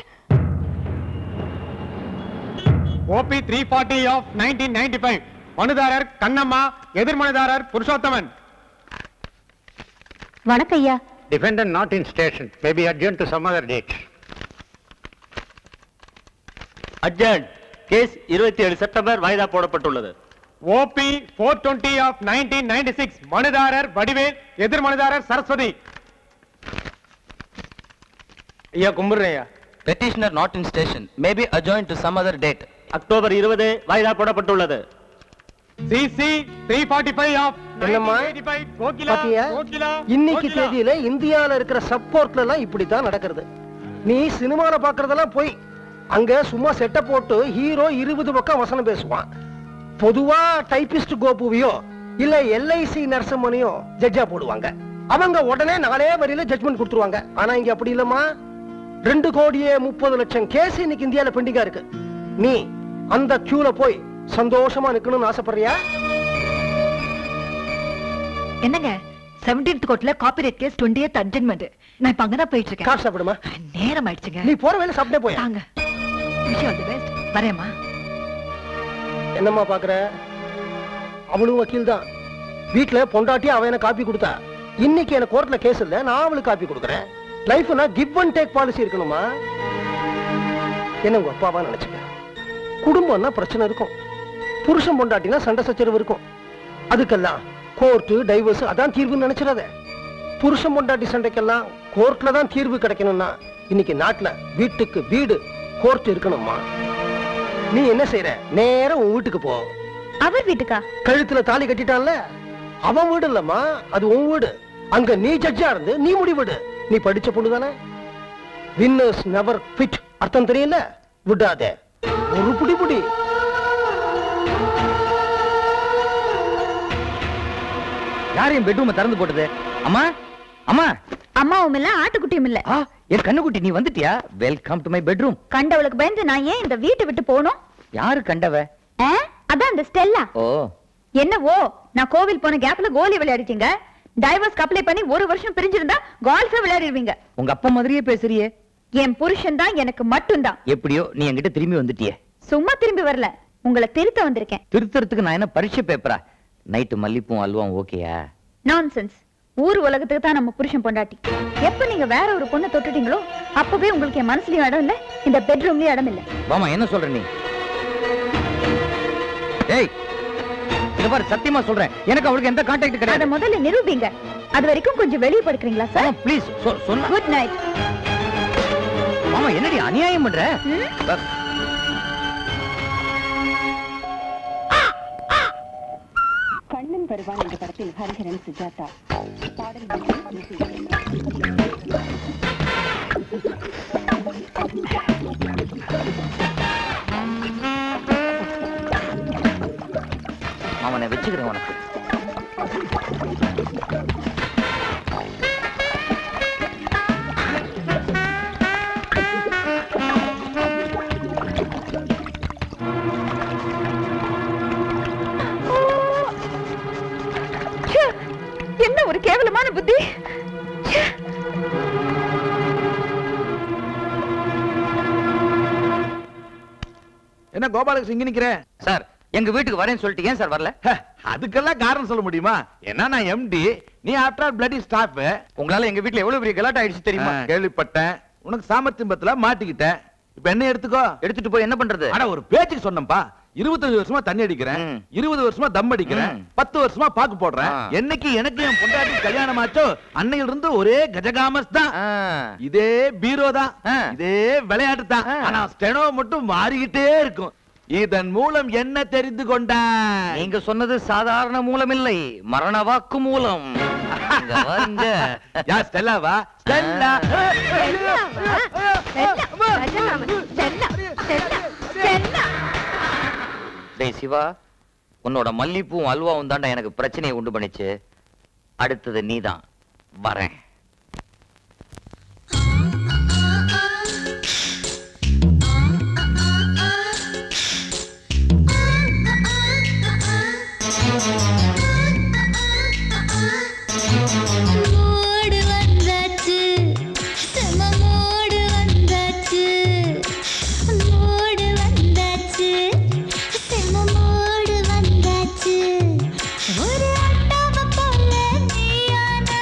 OP three forty of nineteen ninety five மனுதாரர் கண்ணம்மா எதிர்மனுதாரர் புருஷோத்தமன் வணக்கம் ஐயா Defendant not in station, may be adjourned to some other date. Adjourn case இருபத்தி ஏழு செப்டம்பர் வாய்தா போடப்பட்டுள்ளது OP four twenty of nineteen ninety six மனுதாரர் வடிவேல் எதிர்மனுதாரர் சரஸ்வதி ஐயா கும்பிடுறேன் Petitioner not in station, may be adjourned to some other date. October இருபது வாய்தா போடப்பட்டுள்ளது CC three forty five of என்னம்மா கோகிலா பாத்தியா கோகிலா இன்னைக்கு கோகிலா. தேதியில இந்தியால இருக்கிற சப்போர்ட்ல எல்லாம் இப்படித்தான் நடக்கிறது நீ சினிமால பாக்குறதெல்லாம் போய் அங்க சும்மா செட்டை போட்டு ஹீரோ இருபது பக்கம் வசனம் பேசுவான் பொதுவா டைபிஸ்ட் கோபுவையோ இல்ல எல்ஐசி நரசிம்மனையோ ஜட்ஜா போடுவாங்க அவங்க உடனே நாலே வரியில ஜட்மெண்ட் கொடுத்துருவாங்க ஆனா இங்க அப்படி இல்லம்மா ரெண்டு கோடியே முப்பது லட்சம் கேஸ் இன்னைக்கு இந்தியால பெண்டிங்கா இருக்கு நீ அந்த கியூல போய் சந்தோஷமா நிக்கணும்னு ஆசைப்படுறியா என்னங்க செவன்டீன்த் கோர்ட்ல காப்பிரைட் கேஸ் டுவெண்ட்டியத் அட்ஜன்மெண்ட் நான் இப்ப அங்கதான் போயிட்டு இருக்கேன் காசு சாப்பிடுமா நேரம் ஆயிடுச்சுங்க நீ போற வேலை சாப்பிட்டே போய் தாங்க விஷ் ஆல் தி பெஸ்ட் வரேம்மா என்னம்மா பாக்குற அவளும் வக்கீல் தான் வீட்டுல பொண்டாட்டி அவ எனக்கு காப்பி கொடுத்தா இன்னைக்கு எனக்கு கோர்ட்ல கேஸ் இல்ல நான் அவளுக்கு காப்பி கொடுக்குறேன் லைஃப்னா கிவ் அண்ட் டேக் பாலிசி இருக்கணுமா என்ன உங்க அப்பாவா நினைச்சுக்க குடும்பம்னா பிரச்சனை இருக்கும் புருஷன் பொண்டாட்டினா சண்டை சச்சரவு இருக்கும் அதுக்கெல்லாம் கோர்ட்டு டைவர்ஸ் அதான் தீர்வுன்னு நினைச்சிடாத புருஷன் பொண்டாட்டி சண்டைக்கெல்லாம் கோர்ட்ல தான் தீர்வு கிடைக்கணும்னா இன்னைக்கு நாட்டுல வீட்டுக்கு வீடு கோர்ட் இருக்கணுமா நீ என்ன செய்யற நேரா உன் வீட்டுக்கு போ அவர் வீட்டுக்கா கழுத்துல தாலி கட்டிட்டான்ல அவன் வீடு இல்லம்மா அது உன் வீடு அங்க நீ ஜட்ஜா இருந்து நீ முடிவிடு நீ படிச்ச பொண்ணு தானே வின்னர்ஸ் நெவர் குவிட் அர்த்தம் தெரியல விடாதே ஒரு புடி புடி யார் என் பெட்ரூம் திறந்து போட்டது அம்மா அம்மா அம்மாவும் இல்ல ஆட்டுக்குட்டியும் இல்ல என் கண்ணுக்குட்டி நீ வந்துட்டியா வெல்கம் டு மை பெட்ரூம் கண்டவளுக்கு பயந்து நான் ஏன் இந்த வீட்டை விட்டு போகணும் யாரு கண்டவ ஆ? அதான் அந்த ஸ்டெல்லா ஓ என்னவோ நான் கோவில் போன கேப்ல கோலி விளையாடிட்டீங்க டைவர்ஸ் அப்ளை பண்ணி ஒரு வருஷம் பிரிஞ்சிருந்தா கால்ஃபே விளையாடிடுவீங்க உங்க அப்பா மாதிரியே பேசுறியே என் புருஷன் தான் எனக்கு மட்டும்தான் எப்படியோ நீ என்கிட்ட திரும்பி வந்துட்டியே சும்மா திரும்பி வரல உங்களை திருத்த வந்திருக்கேன் திருத்தறதுக்கு நான் என்ன பரீட்சை பேப்பரா நைட்டு மல்லிப்பூம் அல்வாவும் ஓகேயா நான்சென்ஸ் ஊர் உலகத்துக்கு தான் நம்ம புருஷன் பொண்டாட்டி எப்ப நீங்க வேற ஒரு பொண்ணை தொட்டுட்டீங்களோ அப்பவே உங்களுக்கு என் மனசுலயும் இடம் இல்ல இந்த பெட்ரூம்லயும் இடம் இல்ல வாமா என்ன சொல்ற நீ ஏய் இத பாரு சத்தியமா சொல்றேன் எனக்கு அவளுக்கு எந்த கான்டாக்ட் அத கிடையாது முதல்ல நிரூபிங்க அது வரைக்கும் கொஞ்சம் வெளிய படுக்கிறீங்களா சார் ப்ளீஸ் சொன்னா குட் நைட் மாமா என்னடி அநியாயம் பண்ற ப- கண்ணன் வருவான் என்ற படத்தில் ஹரிஹரன் சுஜாதா பாடல் மாமா நான் வச்சுக்கிறேன் உனக்கு ச்சே, என்ன ஒரு கேவலமான புத்தி ச்சே. என்ன கோபாலகிருஷ்ணன் இங்க நிக்கிற சார் எங்க வீட்டுக்கு வரேன்னு சொல்லிட்டு ஏன் சார் வரல அதுக்கெல்லாம் காரணம் சொல்ல முடியுமா என்ன நான் எம்டி நீ ஆஃப்டர் ஆல் பிளடி ஸ்டாஃப் உங்களால எங்க வீட்ல எவ்வளவு பெரிய கலாட்டா ஆயிடுச்சு தெரியுமா கேள்விப்பட்டேன் உனக்கு சாமர்த்தியம் பத்துல மாட்டிக்கிட்டேன் இப்ப என்ன எடுத்துக்கோ எடுத்துட்டு போய் என்ன பண்றது அட ஒரு பேச்சுக்கு சொன்னேன்பா இருபத்தஞ்சு வருஷமா தண்ணி அடிக்கிறேன் இருபது வருஷமா தம் அடிக்கிறேன் பத்து வருஷமா பாக்கு போடுறேன் என்னைக்கு எனக்கு என் பொண்டாட்டி கல்யாணம் ஆச்சோ அன்னையில இருந்து ஒரே கஜகாமஸ் தான் இதே பீரோ தான் இதே விளையாட்டு தான் ஆனா ஸ்டெனோ மட்டும் மாறிக்கிட்டே இருக்கும் இதன் மூலம் என்ன தெரிந்து கொண்டாய் நீங்க சொன்னது சாதாரண மூலம் இல்லை மரண வாக்கு மூலம் இங்க வாருங்க. யா ஸ்டெல்லாவா ஸ்டெல்லா டேய் சிவா உன்னோட மல்லிப்பூவும் அல்வாவும் தாண்டா எனக்கு பிரச்சனையை உண்டு பண்ணிச்சு அடுத்தது நீதான் வரேன் மூடு வந்தாச்சு செம மூடு வந்தாச்சு மூடு வந்தாச்சு செம மூடு வந்தாச்சு ஒரு அட்டாவ போல நீயானா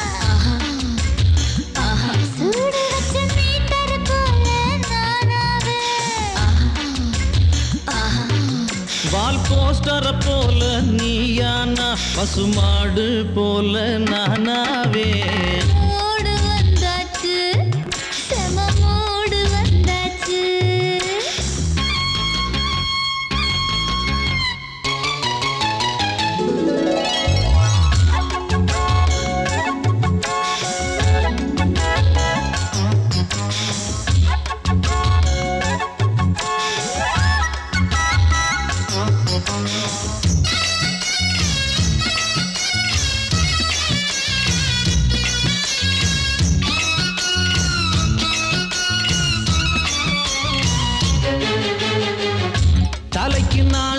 சூடு வச்ச மீட்டர் போல நானாவே வால் போஸ்டர போல நீயானா பசுமாடு போல நானாவே மூடு வந்தாச்சு செம மூடு வந்தாச்சு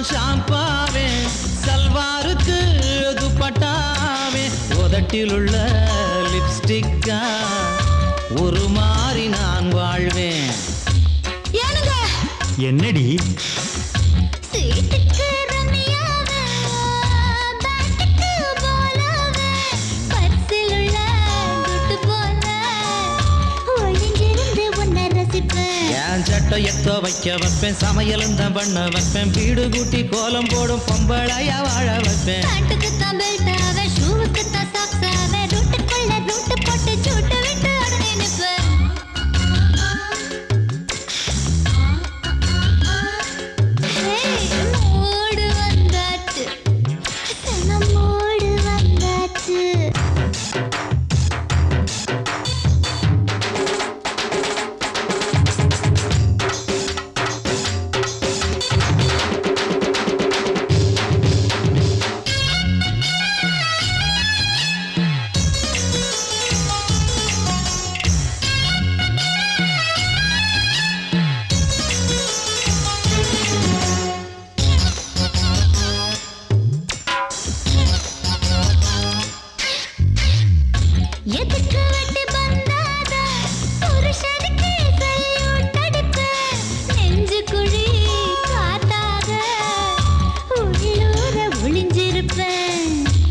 நான் ஷாம்பாவே சல்வாருக்கு துப்பட்டாவே உதட்டில் உள்ள லிப்ஸ்டிக்கா ஒரு மாறி நான் வாழ்வேன் ஏனுங்க என்னடி சீட்டுக்கு ரம்யாவே, பேட்டுக்கு போலாவே, பர்சில் உள்ள துட்டு போல, ஒளிஞ்சிருந்து உன்னை ரசிப்பேன். என் சட்டை எத்த வைக்க வைப்பேன் சமையலும் தான் பண்ண வைப்பேன் வீடு கூட்டி கோலம் போடும் பொம்பளையா வாழ வைப்பேன் பேண்ட்டுக்கு தான் பெல்ட்டாவே, ஷூவுக்கு தான் சாக்ஸாவே, ரூட்டுக்குள்ள ரூட்டு போட்டு சூட்டு விட்டு உடனே நிப்பேன். ஏய், மூடு வந்தாச்சு செம மூடு வந்தாச்சு எதுக்கு வெட்டி பந்தாத புருஷனுக்கு சல்யூட் அடிப்பேன் நெஞ்சு குழி காத்தாக உள்ளூர ஒளிஞ்சிருப்பேன்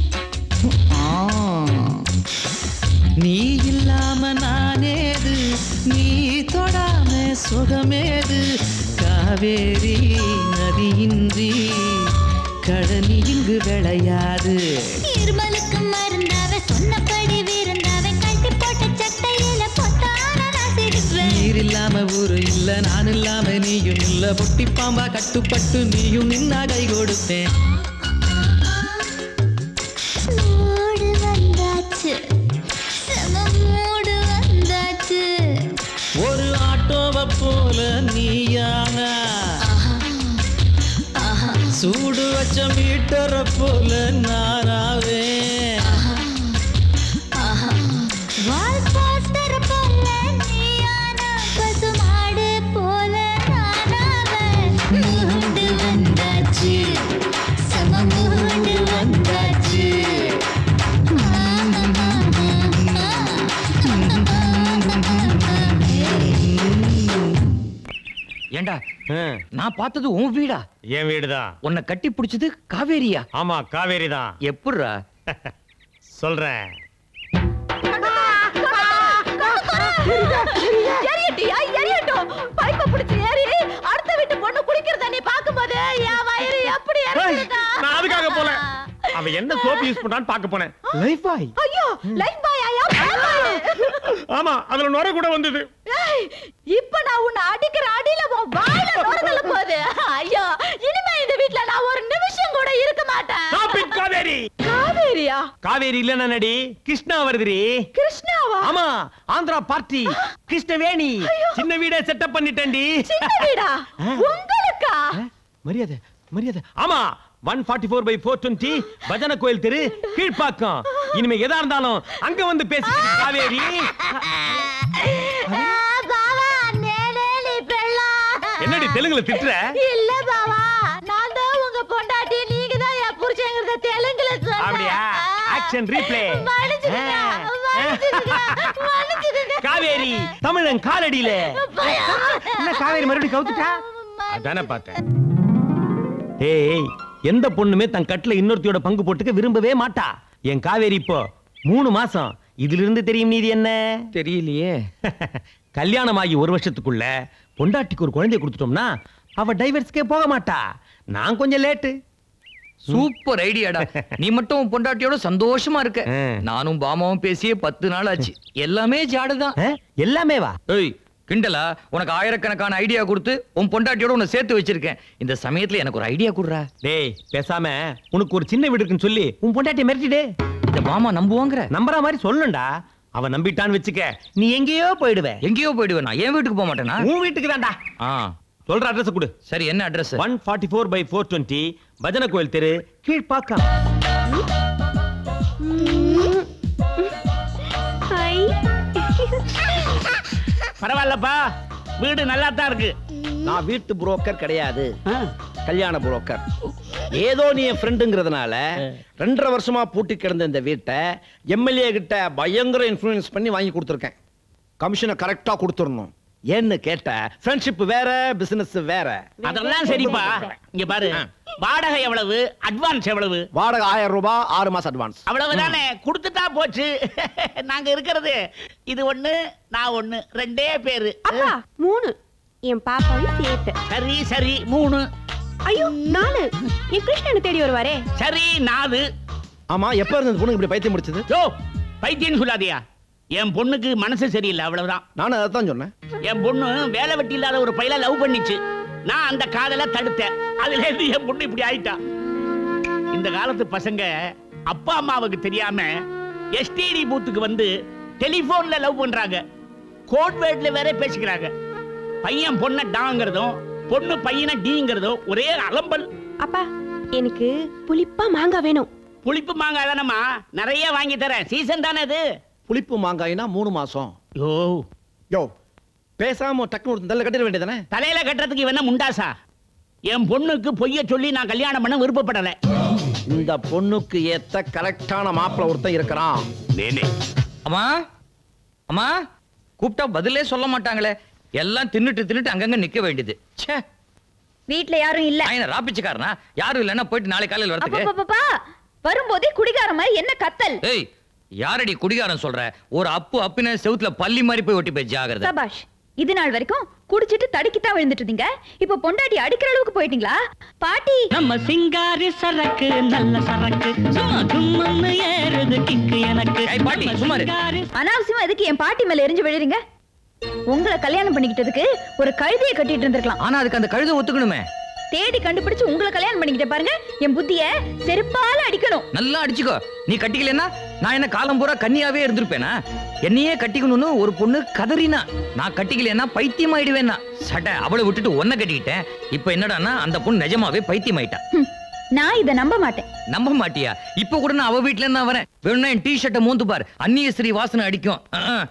நீ இல்லாம நானேது நீ தொடாம சுகமேது காவேரி நதியின்றி கடனி இங்கு விளையாது இருமலுக்கு மருந்தாவ சொன்னபடி வீரந்தாவ கட்டி போட்ட சட்டையில பொத்தான நான் சிரிப்பேன் நீர் இல்லாம ஊரு இல்ல நான் இல்லாம நீயும் இல்ல பொட்டி பாம்பா கட்டுப்பட்டு நீயும் நின்னா கை கொடுப்பேன் மூடு வந்தாச்சு செம மூடு வந்தாச்சு ஒரு ஆட்டோவை போல நீயான சூடு வச்ச மீட்டரை போல நானாவே வால் போஸ்டர் போல நீயான பசுமாடு போல நானாவன் மூடு வந்தாச்சு செம மூடு வந்தாச்சு ஏண்டா நான் பார்த்தது உன் வீடா என் வீடுதான் உன்னை கட்டி பிடிச்சது காவேரியா ஆமா காவேரி தான் எப்படிரா சொல்றேன் எரியட்டியா எரியட்டும் பைப்பை பிடிச்சு ஏறி அடுத்த வீட்டு பொண்ணு குடிக்கிற தண்ணி பார்க்கும்போது என் வயிறு எப்படி எரியுதுடா நான் அதுக்காக போல அவன் என்ன சோப்பு யூஸ் பண்றான்னு பார்க்க போனேன் லைஃப் பாய் ஐயோ லைஃப் பாய் ஆயா பாய் ஆமா அதுல நுர கூட வந்தது ஏய், இப்ப நான் உன்னை அடிக்கிற அடியில உன் வாயில நுரதல போகுது ஐயோ இனிமே இந்த வீட்ல நான் ஒரு நிமிஷம் கூட இருக்க மாட்டேன் Stop it, காவேரி காவேரியா காவேரி இல்லன்னா நடி கிருஷ்ணா வருதுடி கிருஷ்ணாவா ஆமா ஆந்திரா பார்ட்டி கிருஷ்ணவேணி சின்ன வீட செட்டப் பண்ணிட்டேன்டி சின்ன வீடா உங்களுக்கா மரியாதை மரியாதை ஆமா one forty four by four twenty பஜனை கோயில் தெரு கீழ்ப்பாக்கம் இனிமே எதா இருந்தாலும் அங்க வந்து பேசி காவேரி பாவா நேனேலி பெள்ளா என்னடி தெலுங்குல திட்டுற இல்ல பாவா நான் தான் உங்க பொண்டாட்டி நீங்க தான் என் புருஷங்கிறத தெலுங்குல சொன்ன அப்படியா ஆக்ஷன் ரீப்ளே மன்னிச்சுடுங்க, மன்னிச்சுடுங்க, மன்னிச்சுடுங்க. காவேரி தமிழன் காலடியில பயா. என்ன காவேரி மறுபடியும் கவுத்துட்டா அதானே பார்த்தேன் ஏய் எந்த பொண்ணுமே தன் கட்டுல இன்னொருத்தியோட பங்கு போட்டுக்க விரும்பவே மாட்டா என் காவேரி இப்போ மூணு மாசம் இதுல இருந்து தெரியும் நீதி என்ன தெரியலையே கல்யாணம் ஆகி ஒரு வருஷத்துக்குள்ள பொண்டாட்டிக்கு ஒரு குழந்தைய கொடுத்துட்டோம்னா அவ டைவர்ஸ்க்கே போக மாட்டா நான் கொஞ்சம் லேட்டு சூப்பர் ஐடியாடா நீ மட்டும் உன் பொண்டாட்டியோட சந்தோஷமா இருக்க நானும் பாமாவும் பேசியே பத்து நாள் ஆச்சு எல்லாமே ஜாடுதான் எல்லாமே வா ஏய் கிண்டலா உனக்கு ஆயிரக்கணக்கான ஐடியா கொடுத்து உன் பொண்டாட்டியோட உன்னை சேர்த்து வச்சிருக்கேன் இந்த சமயத்துல எனக்கு ஒரு ஐடியா குடுறா டேய் பேசாம உனக்கு ஒரு சின்ன வீடு இருக்குன்னு சொல்லி உன் பொண்டாட்டியை மிரட்டிடு இந்த மாமா நம்புவாங்கற நம்புற மாதிரி சொல்லுண்டா அவன் நம்பிட்டான்னு வச்சுக்க நீ எங்கேயோ போயிடுவ எங்கேயோ போயிடுவேன் நான் என் வீட்டுக்கு போக மாட்டேனா உன் வீட்டுக்கு தான்டா ஆ சொல்ற அட்ரஸ் கொடு சரி என்ன address one forty four by four twenty பஜனை கோயில் தெரு கீழ்ப்பாக்கம் பரவாயில்லப்பா வீடு நல்லா தான் இருக்கு நான் வீட்டு புரோக்கர் கிடையாது கல்யாண புரோக்கர் ஏதோ நீ என் ஃப்ரெண்டுங்கிறதுனால ரெண்டரை வருஷமா பூட்டி கிடந்த இந்த வீட்டை எம்எல்ஏ கிட்ட பயங்கர இன்ஃப்ளூயன்ஸ் பண்ணி வாங்கி கொடுத்துருக்கேன் கமிஷனை கரெக்டா கொடுத்துடணும் ஏன்னு கேட்ட ஃப்ரெண்ட்ஷிப் வேற பிசினஸ் வேற அதெல்லாம் சரிப்பா இங்க பாரு வாடகை எவ்வளவு அட்வான்ஸ் எவ்வளவு வாடகை ஆயிரம் ரூபாய் ஆறு மாசம் அட்வான்ஸ் அவ்வளவுதானே கொடுத்துட்டா போச்சு நாங்க இருக்கிறது இது ஒண்ணு நான் ஒண்ணு ரெண்டே பேரு அப்பா மூணு என் பாப்பாவும் சேர்த்து சரி சரி மூணு ஐயோ நாலு என் கிருஷ்ணனை தேடி வருவாரே சரி நாலு ஆமா எப்ப இருந்து இந்த பொண்ணு இப்படி பைத்தியம் முடிச்சது யோ பைத்தியம் சொல்லாதியா என் பொண்ணுக்கு மனசு சரியில்லை அவ்வளவுதான் நானும் அதை தான் சொன்னேன் என் பொண்ணு வேலை வெட்டி இல்லாத ஒரு பையல லவ் பண்ணிச்சு நான் அந்த காதலை தடுத்தேன் அதுல இருந்து என் பொண்ணு இப்படி ஆயிட்டா இந்த காலத்து பசங்க அப்பா அம்மாவுக்கு தெரியாம எஸ்டிடி பூத்துக்கு வந்து டெலிபோன்ல லவ் பண்றாங்க கோட் வேர்ட்ல வேற பேசிக்கிறாங்க பையன் பொண்ணை டாங்கிறதும் பொண்ணு பையனை டீங்கிறதும் ஒரே அலம்பல் அப்பா எனக்கு புளிப்பா மாங்காய் வேணும் புளிப்பு மாங்காய் தானம்மா நிறைய வாங்கி தரேன் சீசன் தானே இது புளிப்பு மாங்காய்னா மூணு மாசம் யோ யோ பேசாம டக்குனு ஒரு தள்ள கட்டிட வேண்டியதானே தலையில கட்டுறதுக்கு இவன் என்ன முண்டாசா என் பொண்ணுக்கு பொய்ய சொல்லி நான் கல்யாணம் பண்ண விருப்பப்படல இந்த பொண்ணுக்கு ஏத்த கரெக்டான மாப்பிள்ள ஒருத்தன் இருக்கிறான் நேனே அம்மா அம்மா கூப்பிட்டா பதிலே சொல்ல மாட்டாங்களே எல்லாம் தின்னுட்டு தின்னுட்டு அங்கங்க நிக்க வேண்டியது ச்சே வீட்ல யாரும் இல்ல நான் என்ன ராப்பிச்சுக்காரனா யாரும் இல்லைன்னா போயிட்டு நாளை காலையில் வரதுக்கு அப்பப்பா வரும்போதே குடிகார மாதிரி என்ன கத்தல் ஏய் யாரடி குடிகாரன் சொல்ற ஒரு அப்பு அப்பின செவுத்துல பள்ளி மாதிரி போய் ஒட்டி போய் ஜாகிரதை சபாஷ் இது நாள் வரைக்கும் குடிச்சிட்டு தடுக்கித்தான் விழுந்துட்டு இருந்தீங்க இப்போ பொண்டாட்டி அடிக்கிற அளவுக்கு போயிட்டீங்களா பாட்டி நம்ம சிங்காரி சரக்கு நல்ல சரக்கு சும்மா கும்மன்னு ஏறுது கிக்கு எனக்கு பாட்டி சும்மா இரு. அனாவசியமா எதுக்கு என் பாட்டி மேல எரிஞ்சு விழுறீங்க உங்களை கல்யாணம் பண்ணிக்கிட்டதுக்கு ஒரு கழுதையை கட்டிட்டு இருந்திருக்கலாம் ஆனா அதுக்கு அந்த கழுதை ஒத்துக்கணுமே தேடி கண்டுபிடிச்சு உங்களை கல்யாணம் பண்ணிக்கிட்ட பாருங்க என் புத்திய செருப்பால அடிக்கணும் நல்லா அடிச்சுக்கோ நீ கட்டிக்கலன்னா நான் என்ன காலம் பூரா கன்னியாவே இருந்திருப்பேனா என்னையே கட்டிக்கணும்னு ஒரு பொண்ணு கதறினா நான் கட்டிக்கலன்னா பைத்தியம் ஆயிடுவேன்னா சட்ட அவளை விட்டுட்டு ஒன்ன கட்டிக்கிட்டேன் இப்ப என்னடான்னா அந்த பொண்ணு நிஜமாவே பைத்தியம் ஆயிட்டா நான் இதை நம்ப மாட்டேன் நம்ப மாட்டியா இப்ப கூட நான் அவ வீட்ல இருந்து வரேன் வேணும்னா என் டி ஷர்ட்டை மூந்து பார் அந்நிய ஸ்ரீ வாசனை அடிக்கும் அஹ், அஹ்.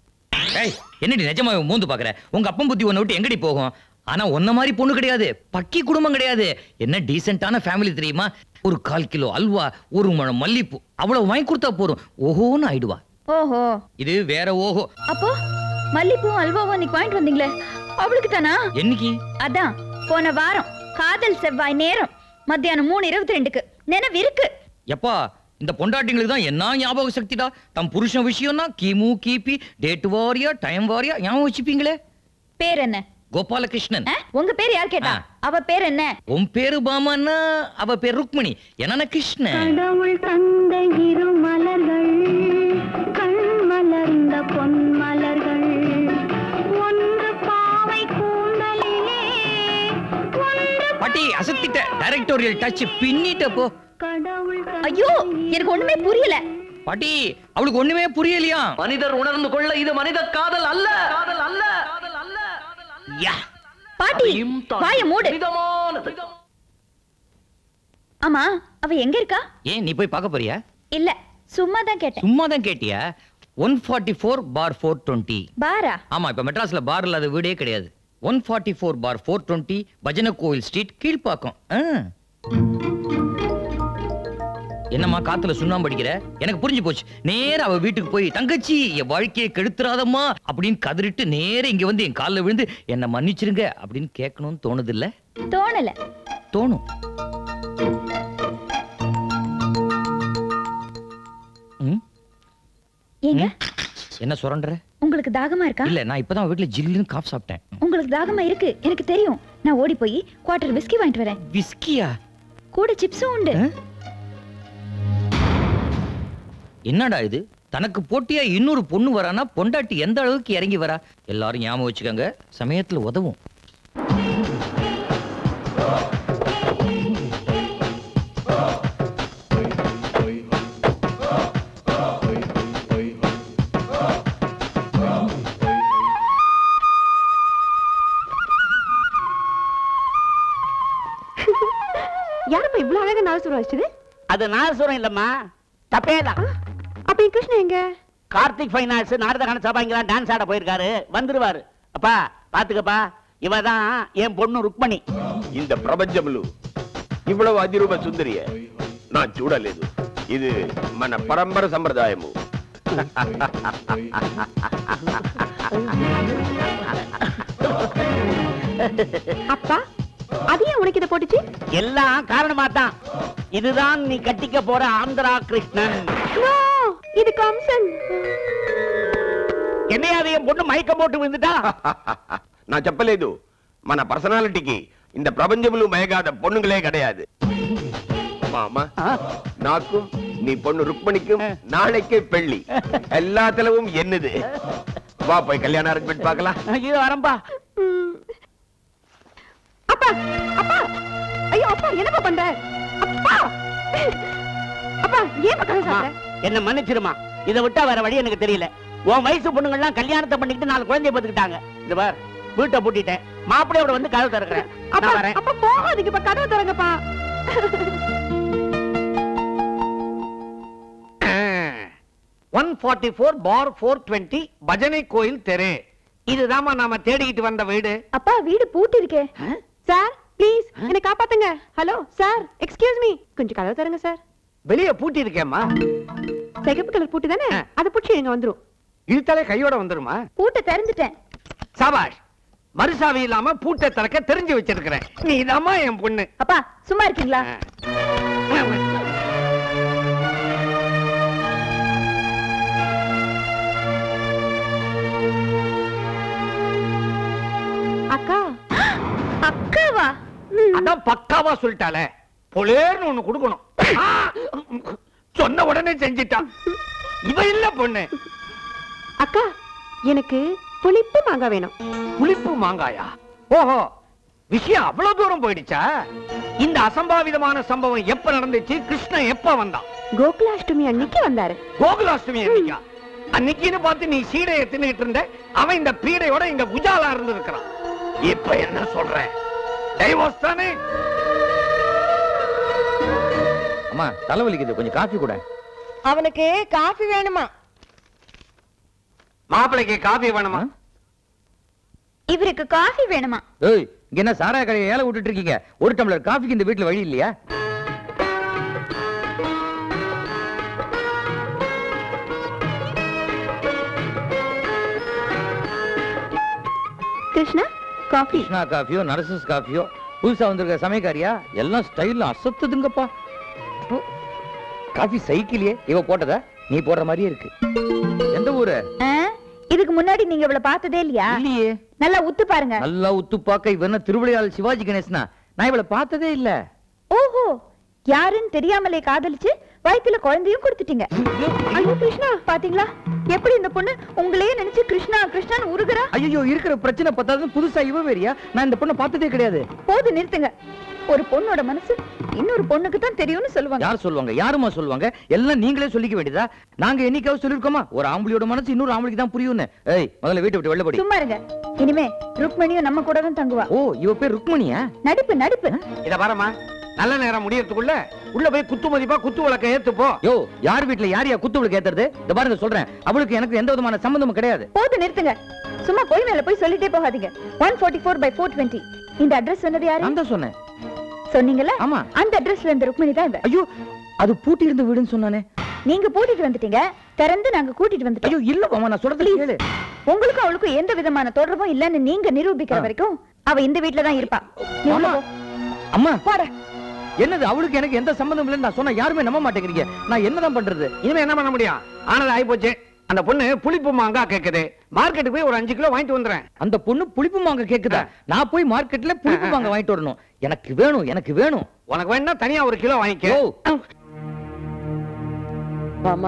ஏய் என்னடி நிஜமாவே மூந்து பாக்குற உங்க அப்பன் புத்தி உன்னை விட்டு எங்கடி போகும் ஆனா உன்ன மாதிரி பொண்ணு கிடையாது பக்கி குடும்பம் கிடையாது என்ன டீசென்டான ஃபேமிலி தெரியுமா ஒரு கால் கிலோ அல்வா ஒரு முழம் மல்லிப்பூ அவ்வளவு வாங்கி கொடுத்தா போறோம் ஓஹோன்னு ஆயிடுவா ஓஹோ இது வேற ஓஹோ அப்போ மல்லிப்பூவும் அல்வாவும் அன்னைக்கு வாங்கிட்டு வந்தீங்களே அவளுக்கு தானா என்னைக்கு அதான் போன வாரம் காதல் செவ்வாய் நேரம் மத்தியானம் மூணு இருபத்தி ரெண்டுக்கு நினைவு இருக்கு எப்பா இந்த பொண்டாட்டிங்களுக்கு தான் என்ன ஞாபக சக்திடா தம் புருஷன் விஷயம்னா கிமு கிபி டேட் வாரியா டைம் வாரியா ஞாபகம் வச்சுப்பீங்களே பேர் என்ன கோபாலகிருஷ்ணன் ஆ? உங்க பேர் யார் கேட்டா அவ பேர் என்ன உன் பேரு பாமான்னா அவ பேர் ருக்மணி என்ன கிருஷ்ணன் கடவுள் தந்த இரு மலர்கள் கண் மலர்ந்த பொன் மலர்கள் ஒன்று பாவை கூந்தலிலே ஒன்று பாட்டி அசத்திட்ட டைரக்டோரியல் டச் பின்னிட்ட போ கடவுள் ஐயோ எனக்கு ஒண்ணுமே புரியல பாட்டி அவளுக்கு ஒண்ணுமே புரியலையா மனிதர் உணர்ந்து கொள்ள இது மனித காதல் அல்ல காதல் அல்ல பாட்டி வாய மூடு ஆமா அவ எங்க இருக்கா ஏன் நீ போய் பார்க்க போறியா இல்ல சும்மா தான் கேட்டேன் சும்மா தான் கேட்டியா one forty four bar four twenty பாரா ஆமா இப்ப மெட்ராஸ்ல பார் இல்லாத வீடே கிடையாது one forty four bar four twenty பஜனை கோவில் ஸ்ட்ரீட் கீழ்ப்பாக்கம் ஆ. என்னம்மா காத்துல சுண்ணாம்பு அடிக்கிற எனக்கு புரிஞ்சு போச்சு நேரா அவ வீட்டுக்கு போய் தங்கச்சி என் வாழ்க்கையை கெடுத்துறாதம்மா அப்படின்னு கதறிட்டு நேர இங்க வந்து என் கால்ல விழுந்து என்ன மன்னிச்சிருங்க அப்படின்னு கேட்கணும்னு தோணுது இல்ல தோணல தோணும் ம்? ஏங்க என்ன சுரண்டுற உங்களுக்கு தாகமா இருக்கா இல்ல நான் இப்பதான் வீட்டுல ஜில்லுன்னு காஃப் சாப்பிட்டேன் உங்களுக்கு தாகமா இருக்கு எனக்கு தெரியும் நான் ஓடி போய் குவார்டர் விஸ்கி வாங்கிட்டு வரேன் விஸ்கியா கூட சிப்ஸும் உண்டு என்னடா இது தனக்கு போட்டியா இன்னொரு பொண்ணு வரானா பொண்டாட்டி எந்த அளவுக்கு இறங்கி வரா எல்லாரும் ஞாபகம் வச்சுக்கோங்க சமயத்துல உதவும் யாரப்பா இவ்வளவு அழகா நாதசுரம் வச்சது அது நாதசுரம் இல்லம்மா தப்பேதான் அப்ப என் கிருஷ்ணன் எங்க கார்த்திக் ஃபைனான்ஸ் நாடக சபாங்கெல்லாம் டான்ஸ் ஆட போயிருக்காரு வந்துருவாரு அப்பா பாத்துக்கப்பா இவ தான் என் பொண்ணு ருக்மணி இந்த ప్రపంచంలో ఇவ்வளவு అదిరూప సుందరియ నా చూడలేదు ఇది మన పరంపర సంప్రదాయము அப்பா அது ஏன் உனக்கு இதை போட்டுச்சு எல்லாம் காரணமா தான் இதுதான் நீ கட்டிக்க போற ஆந்திரா கிருஷ்ணன் No, இது கம்சன் என்னையா அது என் பொண்ணு மயக்கம் போட்டு விழுந்துட்டா నా చెప్పలేదు మన పర్సనాలిటీకి இந்த ప్రపంచంలో మయగాద పొన్నుங்களே கிடையாது మామ నాకు నీ పొన్ను రుక్మణిக்கும் நாளைக்கே பெள்ளி எல்லா செலவும் என்னது வா போய் கல்யாணம் அரேஞ்ச்மெண்ட் பார்க்கலாம் இது வரம்பா அப்பா அப்பா ஐயோ அப்பா என்னப்பா பண்ற அப்பா அப்பா ஏன் பக்கம் அம்மா, என்ன மன்னிச்சிருமா இதை விட்டா வேற வழி எனக்கு தெரியல உன் வயசு பொண்ணுங்கள்லாம் கல்யாணத்தை பண்ணிக்கிட்டு நாலு குழந்தைய பார்த்துக்கிட்டாங்க இந்த பார் வீட்டை பூட்டிட்டேன் மாப்பிள்ளையோட வந்து கதவு திறக்கிறேன் நான் வரேன் அப்பா போகாதீங்க இப்ப கதவை திறங்கப்பா one forty four bar four twenty பஜனை கோயில் தெரு இதுதாம்மா நாம தேடிக்கிட்டு வந்த வீடு அப்பா வீடு பூட்டி இருக்கே சார் ப்ளீஸ் என்ன காப்பாத்துங்க ஹலோ சார் எக்ஸ்கியூஸ் மீ கொஞ்சம் கதவை திறங்க சார் வெளியே பூட்டி இருக்கேம்மா சிகப்பு கலர் பூட்டு தானே அதை பூட்டி எங்க வந்துரும் இழுத்தாலே கையோட வந்துருமா பூட்டை திறந்துட்டேன் சாபாஷ் மறுசாவி இல்லாம பூட்டை திறக்க தெரிஞ்சு வச்சிருக்கிறேன் நீ இதாம்மா என் பொண்ணு அப்பா சும்மா இருக்கீங்களா அக்கா அக்காவா அதான் பக்காவா சொல்லிட்டாளே பொலேர்னு ஒண்ணு கொடுக்கணும் ஆ! சொன்ன உடனே செஞ்சிட்டான் இவ இல்ல பொண்ணு அக்கா எனக்கு புளிப்பு மாங்காய் வேணும் புளிப்பு மாங்காயா ஓஹோ விஷயம் அவ்வளவு தூரம் போயிடுச்சா இந்த அசம்பாவிதமான சம்பவம் எப்ப நடந்துச்சு கிருஷ்ணன் எப்ப வந்தான் கோகுலாஷ்டமி அன்னைக்கு வந்தாரு கோகுலாஷ்டமி அன்னைக்கா அன்னைக்குன்னு பார்த்து நீ சீடையை தின்னுகிட்டு இருந்த அவன் இந்த பீடையோட இங்க குஜாலா இருந்து இருக்கிறான் இப்ப என்ன சொல்ற டைவோர்ஸ் தானே அம்மா தலைவலிக்குது கொஞ்சம் காஃபி கூட அவனுக்கு காஃபி வேணுமா மாப்பிளைக்கு காபி வேணுமா இவருக்கு காஃபி வேணுமா ஏய் இங்க என்ன சாராய கடையை ஏல விட்டுட்டு இருக்கீங்க ஒரு டம்ளர் காஃபிக்கு இந்த வீட்டுல வழி இல்லையா கிருஷ்ணா காஃபி கிருஷ்ணா காஃபியோ நரசஸ் காஃபியோ புதுசா வந்திருக்க சமயக்காரியா எல்லாம் ஸ்டைல்ல அசத்துதுங்கப்பா ஓ, காஃபி சைக்கிளியே இவ போட்டதா நீ போடுற மாதிரியே இருக்கு எந்த ஊரு ஆ? இதுக்கு முன்னாடி நீங்க இவள பார்த்ததே இல்லையா இல்லையே நல்லா உத்து பாருங்க நல்லா உத்து பார்க்க இவ என்ன திருவிளையாள் சிவாஜி கணேசனா நான் இவளை பார்த்ததே இல்ல ஓஹோ யாருன்னு தெரியாமலே காதலிச்சு வயித்துல குழந்தையும் கொடுத்துட்டீங்க ஐயோ கிருஷ்ணா பாத்தீங்களா எப்படி இந்த பொண்ணு உங்களையே நினைச்சு கிருஷ்ணா கிருஷ்ணான்னு உருகுறா ஐயோ இருக்கிற பிரச்சனை பத்தாது புதுசா இவ வேறியா நான் இந்த பொண்ணை பார்த்ததே கிடையாது போது நிறுத்துங்க ஒரு பொண்ணோட மனசு இன்னொரு பொண்ணுக்கு தான் தெரியும்னு சொல்லுவாங்க யார் சொல்லுவாங்க யாருமா சொல்லுவாங்க எல்லாம் நீங்களே சொல்லிக்க வேண்டியதா நாங்க என்னைக்காவது சொல்லிருக்கோமா ஒரு ஆம்பளையோட மனசு இன்னொரு ஆம்பளைக்கு தான் புரியும்னு ஏய் முதல்ல வீட்டை விட்டு வெளில போடி சும்மா இருங்க இனிமே ருக்மணியும் நம்ம கூட தான் தங்குவா ஓ இவ பேர் ருக்மணியா நடிப்பு நடிப்பு இத பாருமா நல்ல நேரம் முடியறதுக்குள்ள உள்ள போய் குத்து மதிப்பா குத்து விளக்க ஏத்து போ யோ யார் வீட்ல யார் யா குத்துவளுக்கு ஏத்துறது இந்த பாருங்க சொல்றேன் அவளுக்கு எனக்கு எந்த விதமான சம்பந்தமும் கிடையாது போது நிறுத்துங்க சும்மா போய் மேல போய் சொல்லிட்டே போகாதீங்க one forty four by four twenty இந்த அட்ரஸ் சொன்னது யாரு நான் தான் சொன்னேன் சொன்னீங்கல்ல ஆமா அந்த அட்ரஸ்ல இந்த ருக்மணி தான் இவ ஐயோ அது பூட்டி இருந்த வீடுன்னு சொன்னானே நீங்க கூட்டிட்டு வந்துட்டீங்க திறந்து நாங்க கூட்டிட்டு வந்துட்டோம் ஐயோ இல்ல மாமா நான் சொல்றது கேளு உங்களுக்கும் அவளுக்கும் எந்த விதமான தொடர்பும் இல்லன்னு நீங்க நிரூபிக்கிற வரைக்கும் அவ இந்த வீட்ல தான் இருப்பா நீ உள்ள போ. அம்மா போடா என்னது அவளுக்கு எனக்கு எந்த சம்பந்தம் இல்லைன்னு நான் சொன்னா யாருமே நம்ப மாட்டேங்கிறீங்க நான் என்னதான் பண்றது இனிமே என்ன பண்ண முடியும் ஆனது ஆகி போச்சு அந்த பொண்ணு புளிப்பு மாங்கா கேக்குது மார்க்கெட்டுக்கு போய் ஒரு அஞ்சு கிலோ வாங்கிட்டு வந்துறேன் அந்த பொண்ணு புளிப்பு மாங்க கேக்குதா நான் போய் மார்க்கெட்ல புளிப்பு மாங்க வாங்கிட்டு வரணும் எனக்கு வேணும் எனக்கு வேணும் உனக்கு வேணா தனியா ஒரு கிலோ வாங்கிக்க மாமா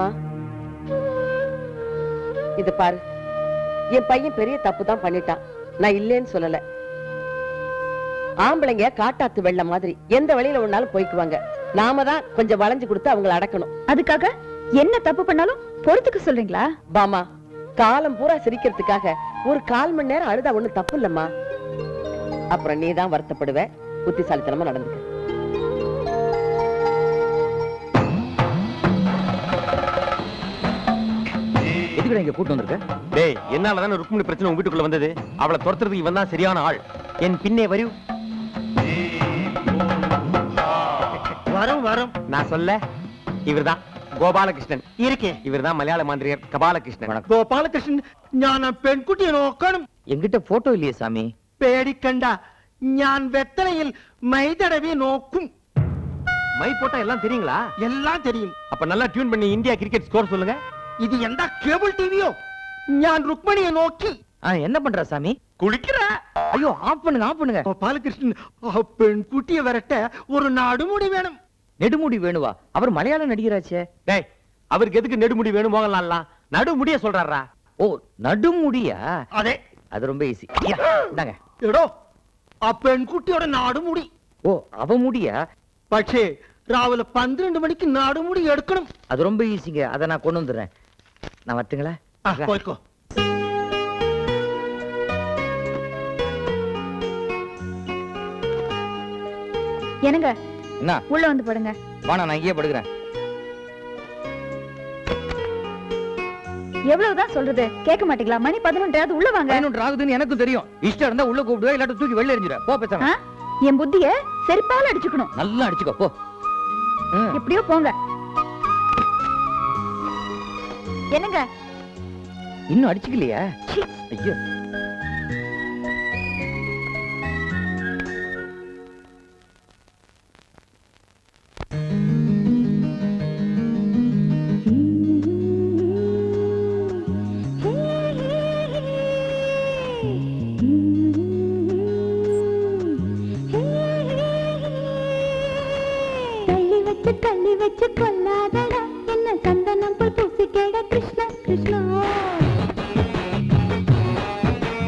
இது பாரு என் பையன் பெரிய தப்பு தான் பண்ணிட்டான் நான் இல்லேன்னு சொல்லல ஆம்பளைங்க காட்டாத்து வெள்ளம் மாதிரி எந்த வழியில ஒண்ணாலும் போய்க்குவாங்க நாம தான் கொஞ்சம் வளைஞ்சு கொடுத்து அவங்கள அடக்கணும் அதுக்காக என்ன தப்பு பண்ணாலும் பொறுத்துக்க சொல்றீங்களா பாமா காலம் பூரா சிரிக்கிறதுக்காக ஒரு கால் மணி நேரம் அழுதா ஒண்ணு தப்பு இல்லம்மா அப்புறம் நீ தான் வருத்தப்படுவ புத்திசாலித்தனமா நடந்துக்க எதுக்குடா இங்க கூட்டு வந்திருக்க டேய் என்னால தானே ருக்மிணி பிரச்சனை உங்க வீட்டுக்குள்ள வந்தது அவளை துரத்துறதுக்கு இவன் தான் சரியான ஆள் என் பின்னே வരൂ வரும் வரும் நான் சொல்ல இவர்தான் கோபாலகிருஷ்ணன் இருக்கே இவர்தான் மலையாள மாந்திரியர் கபாலகிருஷ்ணன் ഗോപാലകൃഷ്ണൻ ഞാൻ ആ പെൺകുട്ടിയെ നോക്കണം என்கிட்ட போட்டோ இல்லையே சாமி പേടിക്കണ്ട ഞാൻ വെത്തലയിൽ മൈതടവി നോക്കും மை போட்டா எல்லாம் தெரியுங்களா എല്ലാം தெரியும் அப்ப நல்லா டியூன் பண்ணி இந்தியா கிரிக்கெட் ஸ்கோர் சொல்லுங்க ഇത് എന്താ കേബിൾ ടിവിയോ ഞാൻ രുക്മണിയെ നോക്കി ஆ என்ன பண்ற சாமி കുളിക്കറ ஐயோ ஆஃப் பண்ணுங்க ஆஃப் பண்ணுங்க ഗോപാലകൃഷ്ണൻ ആ പെൺകുട്ടിയെ വരട്ടെ ഒരു നാടുമുടി വേണം நெடுமுடி வேணுவா அவர் மலையாள நடிகராச்சே டேய் அவருக்கு எதுக்கு நெடுமுடி வேணும் மோகன்லால்லாம் நடுமுடிய சொல்றாரா ஓ நடுமுடியா അതെ அது ரொம்ப ஈஸி இந்தாங்க എടോ ആ പെൺകുട്ടിയുടെ നാടുമുടി ஓ அவ முடியா പക്ഷേ രാവിലെ പന്ത്രണ്ട് മണിക്ക് നാടുമുടി എടുക്കണം அது ரொம்ப ஈஸிங்க அதை நான் கொண்டு வந்துடுறேன் நான் வரட்டுங்களா ആ, പോയിക്കോ என்னங்க என்ன உள்ள வந்து படுங்க வாணா நான் இங்கேயே படுக்கிறேன் எவ்வளவுதான் சொல்றது கேட்க மாட்டீங்களா மணி பதினொன்றாவது உள்ள வாங்க பதினொன்று ஆகுதுன்னு எனக்கும் தெரியும் இஷ்டம் இருந்தா உள்ள கூப்பிடுவா இல்லாட்ட தூக்கி வெளில எறிஞ்சிட போ பேசாம ஆ? என் புத்திய செருப்பால அடிச்சுக்கணும் நல்லா அடிச்சுக்கோ போ ம். எப்படியோ போங்க என்னங்க இன்னும் அடிச்சுக்கலையா ஐயோ தள்ளி வச்சு தள்ளி வச்சு கொல்லாதடா என்ன சந்தனம் போல் பூசி கேட கிருஷ்ணா கிருஷ்ணா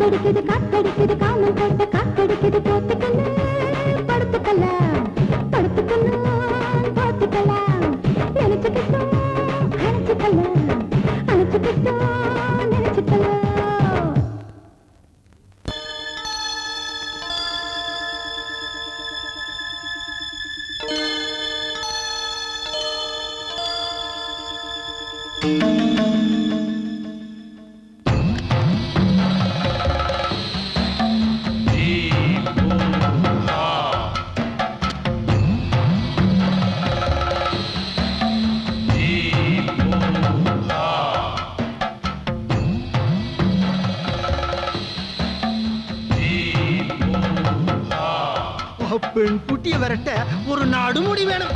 காத்தடிக்குது காத்தடிக்குது காமன் போட்ட காத்தடிக்குது போத்துக்கணும் படுத்துக்கலாம் படுத்துக்கணும் போத்துக்கலாம் நினைச்சுக்கிட்டோம் அணைச்சுக்கலாம் அணைச்சுக்கிட்டோம் நினைச்சுக்கலாம் பெண் குட்டியை விரட்ட ஒரு நடுமுடி வேணும்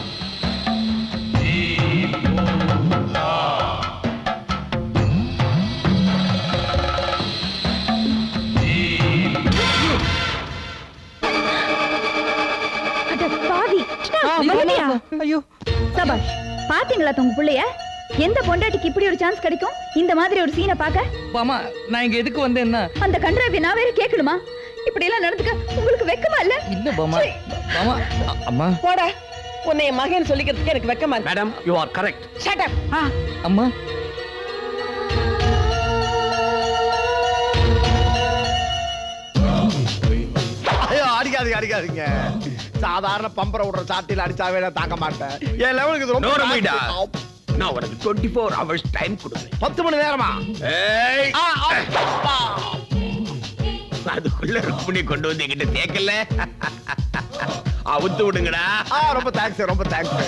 அட பாவி மல்லிகையா? ஐயோ சபாஷ் பாத்தீங்களா உங்க புள்ளைய எந்த பொண்டாட்டிக்கு இப்படி ஒரு சான்ஸ் கிடைக்கும் இந்த மாதிரி ஒரு சீனை பார்க்க பாமா நான் இங்க எதுக்கு வந்தேன்னா அந்த கன்றாவி நான் வேற கேட்கணுமா இப்படி எல்லாம் நடந்துக்க உங்களுக்கு வெக்கமா இல்ல இல்ல பாமா பாமா அ- அம்மா போட உன்னை என் மகன் சொல்லிக்கிறதுக்கு எனக்கு வெக்கமா இருக்கு madam you are correct shut up அம்மா ஐயோ அடிக்காதீங்க அடிக்காதீங்க சாதாரண பம்பரை விடுற சாட்டியில் அடிச்சாவே நான் தாங்க மாட்டேன் என் லெவலுக்கு இது ரொம்ப No, ரமீடா. ஜாஸ்தி. நான் உனக்கு டுவெண்ட்டி ஃபோர் ஹவர்ஸ் டைம் கொடுக்குறேன் பத்து மணி நேரமா ஏய் ஆ, ஆ, அப்பா. அதுக்குள்ள ருக்மிணி கொண்டு வந்து என்கிட்ட தேக்கல அவுத்து விடுங்கடா ஆ, ரொம்ப தேங்க்ஸ் ரொம்ப தேங்க்ஸ்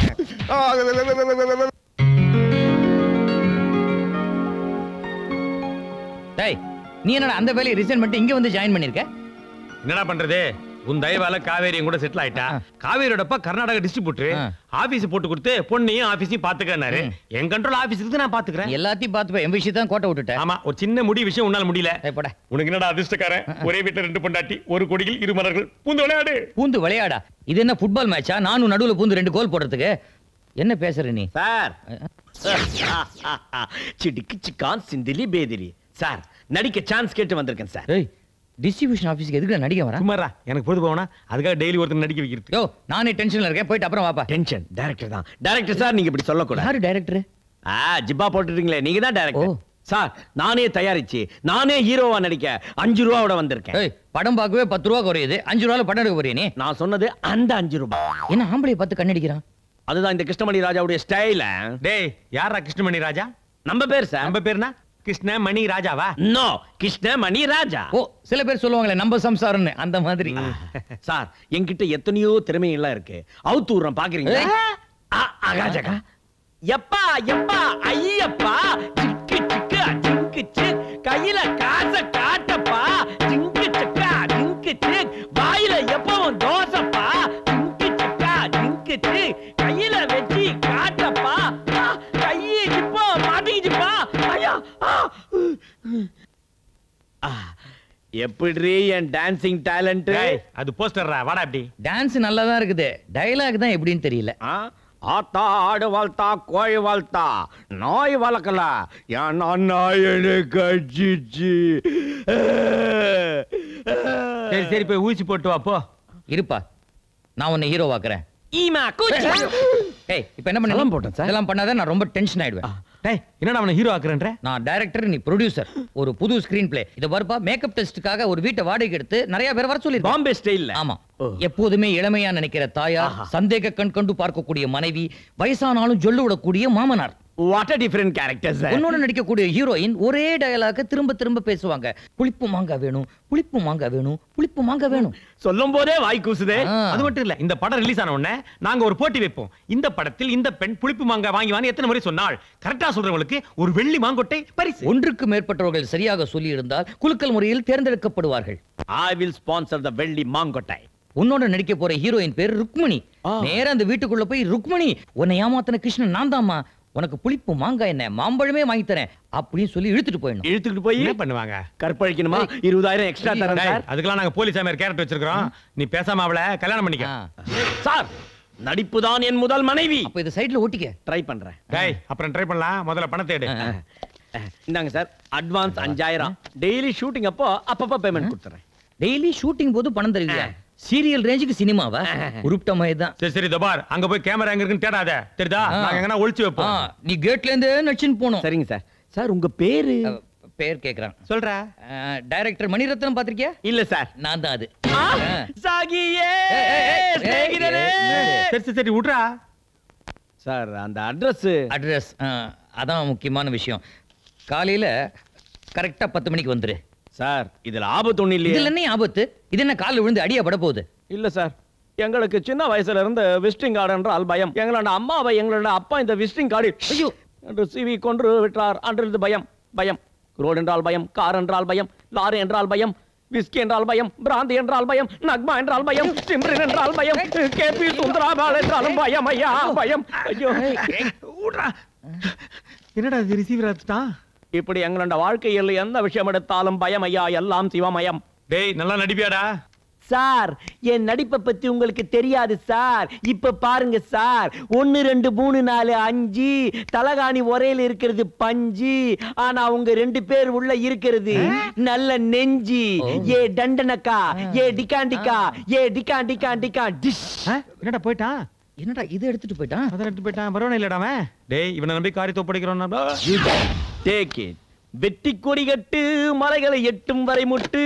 டேய் நீ என்னடா அந்த வேலையை ரிசைன் பண்ணிட்டு இங்க வந்து ஜாயின் பண்ணிருக்க என்னடா பண்றது உன் தயவால காவேரி என் கூட செட்டில் ஆயிட்டா காவேரியோட அப்பா கர்நாடகா டிஸ்ட்ரிபியூட்டர் ஆபீஸ் போட்டு கொடுத்து பொண்ணையும் ஆபீஸையும் பாத்துக்கனாரு என் கண்ட்ரோல் ஆபீஸ் இருக்கு நான் பாத்துக்கிறேன் எல்லாத்தையும் பார்த்து என் விஷயம் தான் கோட்டை விட்டுட்டேன் ஆமா ஒரு சின்ன முடி விஷயம் உன்னால முடியல போட உனக்கு என்னடா அதிர்ஷ்டக்காரன் ஒரே வீட்டுல ரெண்டு பொண்டாட்டி ஒரு கொடியில் இரு மலர்கள் பூந்து விளையாடு பூந்து விளையாடா இது என்ன ஃபுட்பால் மேட்சா நானும் நடுவுல பூந்து ரெண்டு கோல் போடுறதுக்கு என்ன பேசுற நீ சார் சிடிக்கு சிக்கான் சிந்திலி பேதிலி சார் நடிக்க சான்ஸ் கேட்டு வந்திருக்கேன் சார் ஏய் டிஸ்ட்ரிபியூஷன் ஆபீஸ்க்கு எதுக்கு நடிக்க வரேன் சும்மாரா எனக்கு பொது போனா அதுக்காக டெய்லி ஒருத்தர் நடிக்க வைக்கிறது யோ நானே டென்ஷன்ல இருக்கேன் போயிட்டு அப்புறம் வாப்பா டென்ஷன் டைரக்டர் தான் டைரக்டர் சார் நீங்க இப்படி சொல்லக்கூடாது யாரு டைரக்டர் ஆ ஜிப்பா போட்டுட்டீங்களே நீங்க தான் டைரக்டர் சார் நானே தயாரிச்சு நானே ஹீரோவா நடிக்க அஞ்சு ரூபாவோட வந்திருக்கேன் ஏய் படம் பார்க்கவே பத்து ரூபா குறையுது அஞ்சு ரூபால படம் எடுக்க போறிய நீ நான் சொன்னது அந்த அஞ்சு ரூபாய் என்ன ஆம்பளை பார்த்து கண்ணடிக்கிறான் அதுதான் இந்த கிருஷ்ணமணி ராஜாவுடைய ஸ்டைல டேய் யாரா கிருஷ்ணமணி ராஜா நம்ம பேர் சார் நம்ம பேர்னா கிருஷ்ண மணி ராஜாவா நோ கிருஷ்ண மணி ராஜா ஓ சில பேர் சொல்லுவாங்களே நம்ம சம்சாரம்னு அந்த மாதிரி சார் என்கிட்ட எத்தனையோ திறமைகள்லாம் இருக்கு அவுத்து விடுறேன் பாக்குறீங்களா ஆ, அகாஜகா எப்பா எப்பா ஐயப்பா சிக்கு சிக்கு சிங்கு சிக் கையில காச காட்டப்பா சிங்கு சிக்கா சிங்கு சிக் வாயில எப்பவும் தோசைப்பா சிங்கு சிக்கா சிங்கு சிக் கையில வச்சு காட்டப்பா ஆ, கையை இப்போ மாட்டிக்கிச்சுப்பா ஐயா ஆ. ஆ, எப்படி என் டான்சிங் டேலண்ட் டேய், அது போஸ்டர்ரா வாடா அப்படி டான்ஸ் நல்லா தான் இருக்குது டயலாக் தான் எப்படின்னு தெரியல ஆத்தா ஆடு வாழ்த்தா கோழி வாழ்த்தா நாய் வளர்க்கல ஏன்னா நாய் எனக்கு அடிச்சிச்சு சரி சரி போய் ஊசி போட்டு வா போ இருப்பா நான் உன்னை ஹீரோ வாக்குறேன் ஈமா கூச்சி ஏய் இப்போ என்ன பண்ண சலம் போட்டேன் சார். இதெல்லாம் பண்ணாத நான் ரொம்ப டென்ஷன் ஆயிடுவேன் டேய் என்னடா அவனை ஹீரோ ஆக்குறேன்ற நான் டைரக்டர் நீ ப்ரொடியூசர் ஒரு புது ஸ்கிரீன் பிளே இத வரப்பா மேக்கப் டெஸ்ட்டுக்காக ஒரு வீட்டை வாடகைக்கு எடுத்து நிறைய பேர் வர சொல்லி பாம்பே ஸ்டைல்ல ஆமா எப்போதுமே இளமையா நினைக்கிற தாயார் சந்தேக கண் கொண்டு பார்க்கக்கூடிய மனைவி வயசானாலும் ஜொல்லு விடக்கூடிய மாமனார் what a different character sir உன்னோட நடிக்கக்கூடிய ஹீரோயின் ஒரே டயலாக திரும்ப திரும்ப பேசுவாங்க புளிப்பு மாங்காய் வேணும் புளிப்பு மாங்காய் வேணும் புளிப்பு மாங்காய் வேணும் சொல்லும் போதே வாய் கூசுதே அது மட்டும் இல்ல இந்த படம் ரிலீஸ் ஆன உடனே நாங்க ஒரு போட்டி வைப்போம் இந்த படத்தில் இந்த பெண் புளிப்பு மாங்காய் வாங்கி வாங்கி எத்தனை முறை சொன்னாள் கரெக்டா சொல்றவங்களுக்கு ஒரு வெள்ளி மாங்கொட்டை பரிசு ஒன்றுக்கு மேற்பட்டவர்கள் சரியாக சொல்லி இருந்தால் குலுக்கல் முறையில் தேர்ந்தெடுக்கப்படுவார்கள் ஐ வில் ஸ்பான்சர் த வெள்ளி மாங்கொட்டை உன்னோட நடிக்க போற ஹீரோயின் பேர் ருக்மணி நேரா அந்த வீட்டுக்குள்ள போய் ருக்மணி உன்னை ஏமாத்தின கிருஷ்ணன் நான் தாம்மா உனக்கு புளிப்பு மாங்காய் என்ன மாம்பழமே வாங்கி தரேன் அப்படின்னு சொல்லி இழுத்துட்டு போயிடணும் இழுத்துக்கிட்டு போய் என்ன பண்ணுவாங்க கற்பழிக்கணுமா இருபதாயிரம் எக்ஸ்ட்ரா தரேன் டேய், சார் அதுக்கெல்லாம் நாங்க போலீஸ் ஆமர் கேரக்டர் வச்சிருக்கோம் நீ பேசாம அவளை கல்யாணம் பண்ணிக்க சார் நடிப்பு தான் என் முதல் மனைவி அப்ப இத சைடுல ஓட்டிக்க ட்ரை பண்றேன் டேய் அப்புறம் ட்ரை பண்ணலாம் முதல்ல பணத்தை எடு இந்தாங்க சார் அட்வான்ஸ் அஞ்சாயிரம் டெய்லி ஷூட்டிங் அப்போ அப்பப்போ பேமெண்ட் கொடுத்துறேன் டெய்லி ஷூட்டிங் போது பணம் தருவீங்க சீரியல் ரேஞ்சுக்கு சினிமாவா உருப்பிட்ட மாதிரி தான் சரி சரி தபார் அங்க போய் கேமரா எங்க இருக்குன்னு தேடாத தெரியுதா நாங்க எங்கனா ஒளிச்சு வைப்போம் நீ கேட்ல இருந்து நடிச்சுன்னு போனோம் சரிங்க சார் சார் உங்க பேரு பேர் கேக்குறான் சொல்ற டைரக்டர் மணிரத்னம் பாத்திருக்கியா இல்ல சார் நான் தான் அது சாகியே சிநேகிதரே. சரி சரி சரி விட்றா சார் அந்த அட்ரஸ் அட்ரஸ் அதான் முக்கியமான விஷயம் காலையில கரெக்டா பத்து மணிக்கு வந்துரு சார் இதுல ஆபத்து ஒண்ணு இல்லையே இதுல என்ன ஆபத்து இது என்ன காலில் விழுந்து அடியா பட போகுது இல்ல சார் எங்களுக்கு சின்ன வயசுல இருந்து விசிட்டிங் கார்டு என்றால் பயம் எங்களோட அம்மாவை எங்களோட அப்பா இந்த விசிட்டிங் கார்டு ஐயோ என்று சிவி கொன்று விட்டார் அன்றிலிருந்து பயம் பயம் ரோடு என்றால் பயம் கார் என்றால் பயம் லாரி என்றால் பயம் விஸ்கி என்றால் பயம் பிராந்தி என்றால் பயம் நக்மா என்றால் பயம் சிம்ரன் என்றால் பயம் கேபி சுந்தராபால் என்றாலும் பயம் ஐயா பயம் ஐயோ என்னடா இது ரிசீவர் ஆச்சுட்டான் இப்படி எங்களோட வாழ்க்கையில் எந்த விஷயம் எடுத்தாலும் பயம் ஐயா எல்லாம் சிவமயம் டேய் நல்லா நடிப்பியாடா சார் என் நடிப்பை பத்தி உங்களுக்கு தெரியாது சார் இப்ப பாருங்க சார் ஒன்னு ரெண்டு மூணு நாலு அஞ்சு தலகாணி ஒரேல இருக்கிறது பஞ்சு ஆனா உங்க ரெண்டு பேர் உள்ள இருக்கிறது நல்ல நெஞ்சி ஏ டண்டனக்கா ஏ டிகாண்டிக்கா ஏ டிகா டிகா டிகா டிஷ் என்னடா போயிட்டான் என்னடா இது எடுத்துட்டு போயிட்டான் அதை எடுத்து போயிட்டான் வரவனே இல்லடா அவன் டேய் இவனை நம்பி காரியத்தை ஒப்படைக்கிறோம் டேக் இட் வெட்டி கொடி கட்டு மலைகளை எட்டும் வரை முட்டு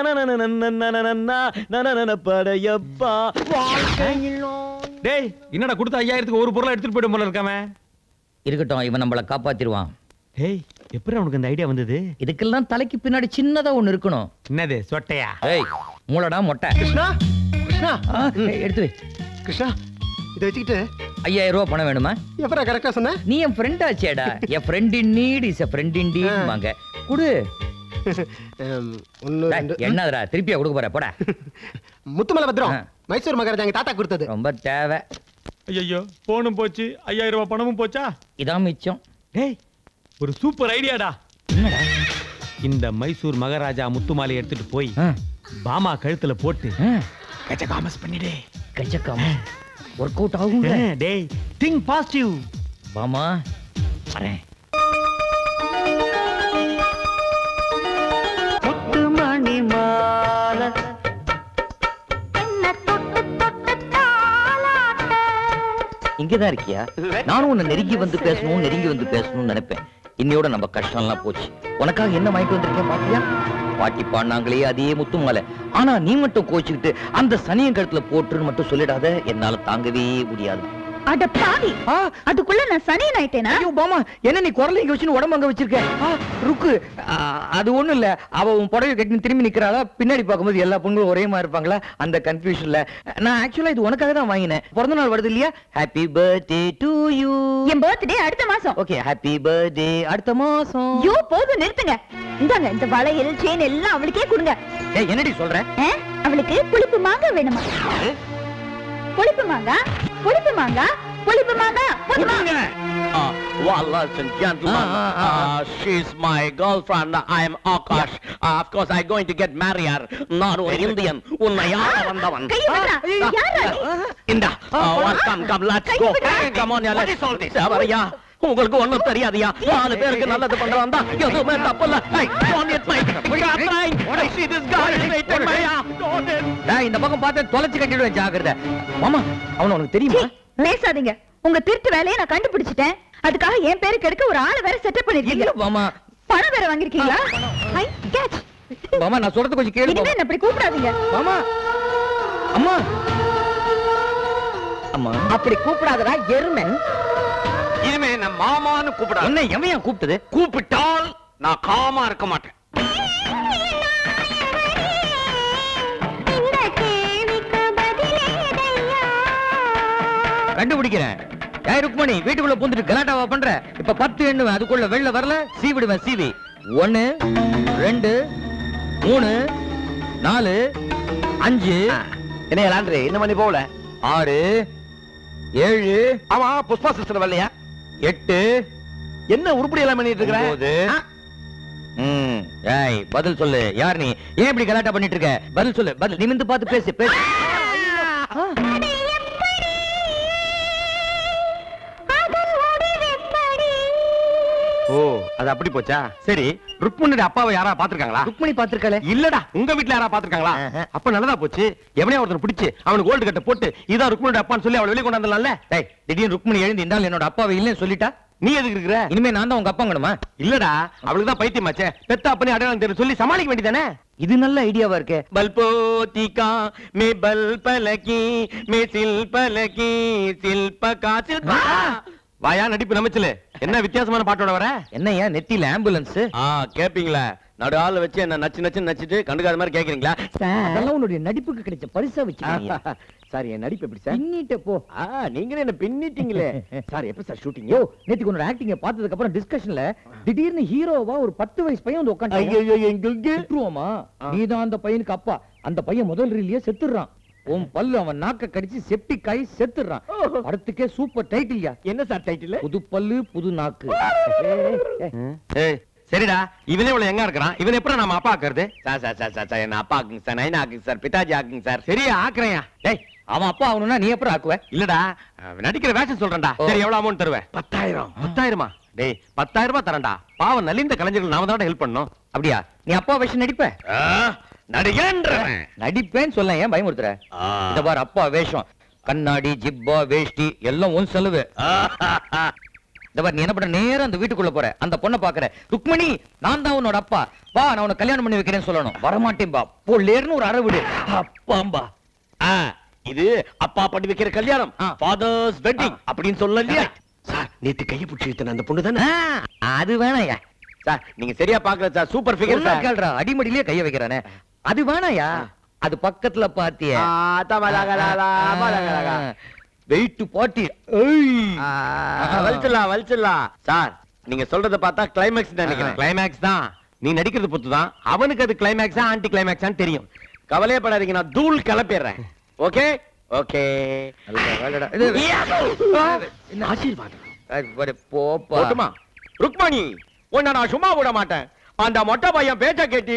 நன படையப்பா வாழ்க்கையிலோ டேய் என்னடா கொடுத்த ஐயாயிரத்துக்கு ஒரு பொருளை எடுத்துட்டு போயிடும் போல இருக்காம இருக்கட்டும் இவன் நம்மள காப்பாத்திடுவான் டேய் எப்படி அவனுக்கு அந்த ஐடியா வந்தது இதுக்கெல்லாம் தலைக்கு பின்னாடி சின்னதா ஒண்ணு இருக்கணும் என்னது சொட்டையா ஏய் மூளடா மொட்டை கிருஷ்ணா கிருஷ்ணா ஆ, ஏய், எடுத்து வை கிருஷ்ணா இதை வச்சுக்கிட்டு ஐயாயிரம் ரூபாய் பணம் வேணுமா எப்படா கரெக்டா சொன்ன நீ என் ஃப்ரெண்ட் ஆச்சேடா என் friend in need is a friend in deed வாங்க குடு ஒன்னு டேய், ரெண்டு என்னதுடா திருப்பியா கொடுக்க போற போடா முத்துமலை பத்திரம் மைசூர் மகாராஜா எங்க தாத்தா கொடுத்தது ரொம்ப தேவை ஐயோ போனும் போச்சு ஐயாயிரம் ரூபாய் பணமும் போச்சா இதான் மிச்சம் டேய் ஒரு சூப்பர் ஐடியாடா இந்த மைசூர் மகாராஜா முத்துமாலை எடுத்துட்டு போய் பாமா கழுத்துல போட்டு கச்ச காமஸ் பண்ணிடே கச்ச காமஸ் ஒர்க் அவுட் ஆகுங்க டேய் திங்க் பாசிட்டிவ் பாமா வரேன் மணி மாலை இங்கதான் இருக்கியா நானும் உன்னை நெருங்கி வந்து பேசணும் நெருங்கி வந்து பேசணும்னு நினைப்பேன் இன்னையோட நம்ம கஷ்டம்லாம் போச்சு உனக்காக என்ன வாங்கிட்டு வந்திருக்கேன் பாத்தியா பாட்டி பாடினாங்களே அதே முத்துமாலை ஆனா நீ மட்டும் கோச்சுக்கிட்டு அந்த சனியன் கழுத்துல போட்டுன்னு மட்டும் சொல்லிடாத என்னால தாங்கவே முடியாது அட பாவி அதுக்குள்ள நான் சனியன் ஆயிட்டேனா ஐயோ பாமா என்ன நீ குரலை இங்க வச்சுன்னு உடம்பு அங்க வச்சிருக்க ஆ, ருக்கு ஆ, அது ஒண்ணும் இல்ல அவ உன் புடவை கட்டி திரும்பி நிக்கிறாளா பின்னாடி பார்க்கும்போது எல்லா பொண்களும் ஒரே மாதிரி இருப்பாங்களா அந்த கன்ஃபியூஷன்ல நான் ஆக்சுவலா இது உனக்காக தான் வாங்கினேன் பிறந்த நாள் வருது இல்லையா ஹாப்பி பர்த்டே டு யூ என் பர்த்டே அடுத்த மாசம் ஓகே ஹாப்பி பர்த்டே அடுத்த மாசம் ஐயோ போதும் நிறுத்துங்க இந்தாங்க இந்த வளையல் செயின் எல்லாம் அவளுக்கே கொடுங்க ஏய் என்னடி சொல்ற ஆ? அவளுக்கு புளிப்பு மாங்காய் வேணுமா புளிப்பு மாங்காய் புளிப்பு மாங்காய் புளிப்பு மாங்காய் புளிப்பு மாங்காய் Uh, well, listen, gentlemen, uh, she's my girlfriend. I'm Akash. Uh, of course, I'm going to get married her. Not an Indian. உன்னை யார வந்தவன் இந்த come come let's go come on yeah let's அவரையா உங்களுக்கு ஒண்ணும் தெரியாதியா நாலு பேருக்கு நல்லது பண்றவன் தான் எதுவுமே தப்பு இல்ல Hey, don't hit my Catherine, I see this guy is waiting my Don't hit. டேய் இந்த பக்கம் பார்த்து தொலைச்சு கட்டிடுவேன் ஜாக்கிரதை மாமா அவன உனக்கு தெரியுமா பேசாதீங்க உங்க திருட்டு வேலையை நான் கண்டுபிடிச்சிட்டேன் அதுக்காக என் பேருக்கு எடுக்க ஒரு ஆளை வேற செட்டப் பண்ணிருக்கீங்க இல்ல மாமா பணம் வேற வாங்கிருக்கீங்களா ஐ கேட்ச் மாமா நான் சொல்றது கொஞ்சம் கேளு இனிமே என்ன அப்படி கூப்பிடாதீங்க மாமா அம்மா அம்மா அப்படி கூப்பிடாதடா எருமை இனிமே நான் மாமான்னு கூப்பிட என்ன எவையா கூப்பிட்டது கூப்பிட்டால் நான் காமா இருக்க மாட்டேன் கண்டுபிடிக்கிறேன் ஏய் ருக்மணி வீட்டுக்குள்ள பூந்துட்டு கலாட்டாவா பண்ற இப்ப பத்து எண்ணுவேன் அதுக்குள்ள வெளில வரல சீவிடுவேன் சீவி ஒன்னு ரெண்டு மூணு நாலு அஞ்சு என்ன லாண்ட்ரி இன்னும் பண்ணி போகல ஆறு ஏழு ஆமா புஷ்பா சிஸ்டர் வரலையா எட்டு என்ன உருப்படி எல்லாம் பண்ணிட்டு இருக்கிற ஒன்பது ம் ஏய் பதில் சொல்லு யார் நீ ஏன் இப்படி கலாட்டா பண்ணிட்டு இருக்க பதில் சொல்லு பதில் நிமிந்து பார்த்து பேசு பேசு ஓ அது அப்படி போச்சா சரி ருக்மணியோட அப்பாவை யாரா பாத்திருக்காங்களா ருக்மணி பாத்திருக்காளே இல்லடா உங்க வீட்ல யாரா பாத்திருக்காங்களா அப்ப நல்லதா போச்சு எவனே ஒருத்தர் பிடிச்சு அவனுக்கு கோல்டு கட்ட போட்டு இதான் ருக்மணியோட அப்பான்னு சொல்லி அவளை வெளியே கொண்டாந்தலாம்ல டேய் திடீர்னு ருக்மணி எழுந்து இந்தால் என்னோட அப்பாவை இல்லைன்னு சொல்லிட்டா நீ எதுக்கு இருக்கிற இனிமே நான் தான் உங்க அப்பாங்கணுமா இல்லடா அவளுக்கு தான் பைத்தியமாச்சே பெத்த அப்பனே அடையாளம் தெரியும் சொல்லி சமாளிக்க வேண்டியதானே இது நல்ல ஐடியாவா இருக்கே बलपोती का मैं बल पलकी मैं सिल पलकी சில்ப கா சில்ப வாயா நடிப்பு நமைச்சல என்ன வித்தியாசமான பாட்டோட வர என்னய்யா நெத்தியில ஆம்புலன்ஸ் ஆ கேப்பீங்களா நடு ஆள் வச்சு என்ன நச்சு நச்சு நச்சிட்டு கண்டுக்காத மாதிரி கேக்குறீங்களா அதெல்லாம் உன்னுடைய நடிப்புக்கு கிடைச்ச பரிசா வச்சு சார் என் நடிப்பு எப்படி சார் பின்னிட்ட போ ஆ நீங்களே என்ன பின்னிட்டீங்களே சார் எப்ப சார் ஷூட்டிங் யோ நேத்துக்கு உன்னோட ஆக்டிங்க பார்த்ததுக்கு அப்புறம் டிஸ்கஷன்ல திடீர்னு ஹீரோவா ஒரு பத்து வயசு பையன் வந்து உட்காந்து ஐயோ எங்களுக்கு விட்டுருவோமா நீதான் அந்த பையனுக்கு அப்பா அந்த பையன் முதல் ரீலியே செத்துடுறான் உன் பல்லு அவன் நாக்க கடிச்சு செப்டிக் ஆகி செத்துடுறான் படத்துக்கே சூப்பர் டைட்டில்யா என்ன சார் டைட்டில் புது பல்லு புது நாக்கு ஏய் சரிடா இவனே இவ்வளவு எங்க இருக்கிறான் இவன் எப்பறம் நம்ம அப்பா ஆக்குறது sir sir sir sir sir என்ன அப்பா ஆக்குங்க சார் நைனா ஆக்குங்க சார் பிதாஜி ஆக்குங்க சார் சரியா ஆக்குறேன் டேய் அவன் அப்பா ஆகணும்னா நீ எப்பறம் ஆக்குவ இல்லடா அவன் நடிக்கிற வேஷம் சொல்றேன்டா சரி எவ்வளவு அமௌண்ட் தருவேன் பத்தாயிரம் பத்தாயிரமா டேய் பத்தாயிரம் ரூபாய் தரேன்டா பாவம் நலிந்த கலைஞர்கள் நாம தான் ஹெல்ப் பண்ணணும் அப்படியா நீ அப்பா வேஷம் நடிப்ப நடிகன்றவன் நடிப்பேன்னு சொல்ல ஏன் பயமுறுத்துற இந்த பார் அப்பா வேஷம் கண்ணாடி ஜிப்பா வேஷ்டி எல்லாம் உன் செலவு இந்த பார் நீ என்ன பண்ற நேரா அந்த வீட்டுக்குள்ள போற அந்த பொண்ணை பாக்குற ருக்மணி நான் தான் உன்னோட அப்பா வா நான் உன்னை கல்யாணம் பண்ணி வைக்கிறேன்னு சொல்லணும் வரமாட்டேன் பா பொல்லேர்னு ஒரு அரை விடு அப்பாம்பா ஆ, இது அப்பா பண்ணி வைக்கிற கல்யாணம் ஃபாதர்ஸ் வெட்டிங் அப்படின்னு சொல்ல இல்லையா சார் நேத்து கையை பிடிச்சி அந்த பொண்ணு தானே அது வேணாயா சார் நீங்க சரியா பாக்கல சார் சூப்பர் ஃபிகர் சொன்னா சார் கேளுடா அடிமடியிலே கைய வைக்கிறானே அது வேணாயா அது பக்கத்துல பாத்திய வெயிட் பாட்டி வலிச்சிடலாம் வலிச்சிடலாம் சார் நீங்க சொல்றத பார்த்தா கிளைமேக்ஸ் நினைக்கிறேன் கிளைமேக்ஸ் தான் நீ நடிக்கிறது பொறுத்து தான் அவனுக்கு அது கிளைமேக்ஸா ஆன்டி கிளைமேக்ஸான்னு தெரியும் கவலையே படாதீங்க நான் தூள் கிளப்பிடுறேன் ஓகே ஓகே ஆசீர்வாதம் போப்பா போட்டுமா ருக்மணி உன்னை நான் சும்மா விட மாட்டேன் அந்த மொட்டை பையன் பேச்ச கேட்டி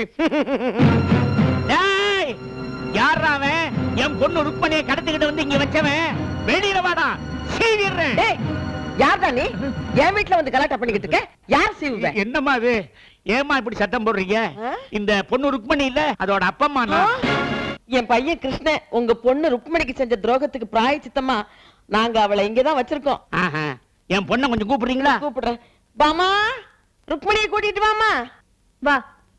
டேய் யாரா அவன் என் பொண்ணு ருக்மணியை கடத்திக்கிட்டு வந்து இங்க வச்சவன் வெளியில வாடா சீவிடுறேன் டேய் யார்டா நீ என் வீட்ல வந்து கலாட்டா பண்ணிக்கிட்டு இருக்க யார் சீவுவ என்னம்மா இது ஏமா இப்படி சத்தம் போடுறீங்க இந்த பொண்ணு ருக்மணி இல்ல அதோட அப்பம்மா நான் என் பையன் கிருஷ்ணன் உங்க பொண்ணு ருக்மணிக்கு செஞ்ச துரோகத்துக்கு பிராயச்சித்தமா நாங்க அவளை இங்கதான் வச்சிருக்கோம் ஆஹா. என் பொண்ணை கொஞ்சம் கூப்பிடுறீங்களா கூப்பிடுறேன் பாமா ருக்மணியை கூட்டிட்டு வாமா வா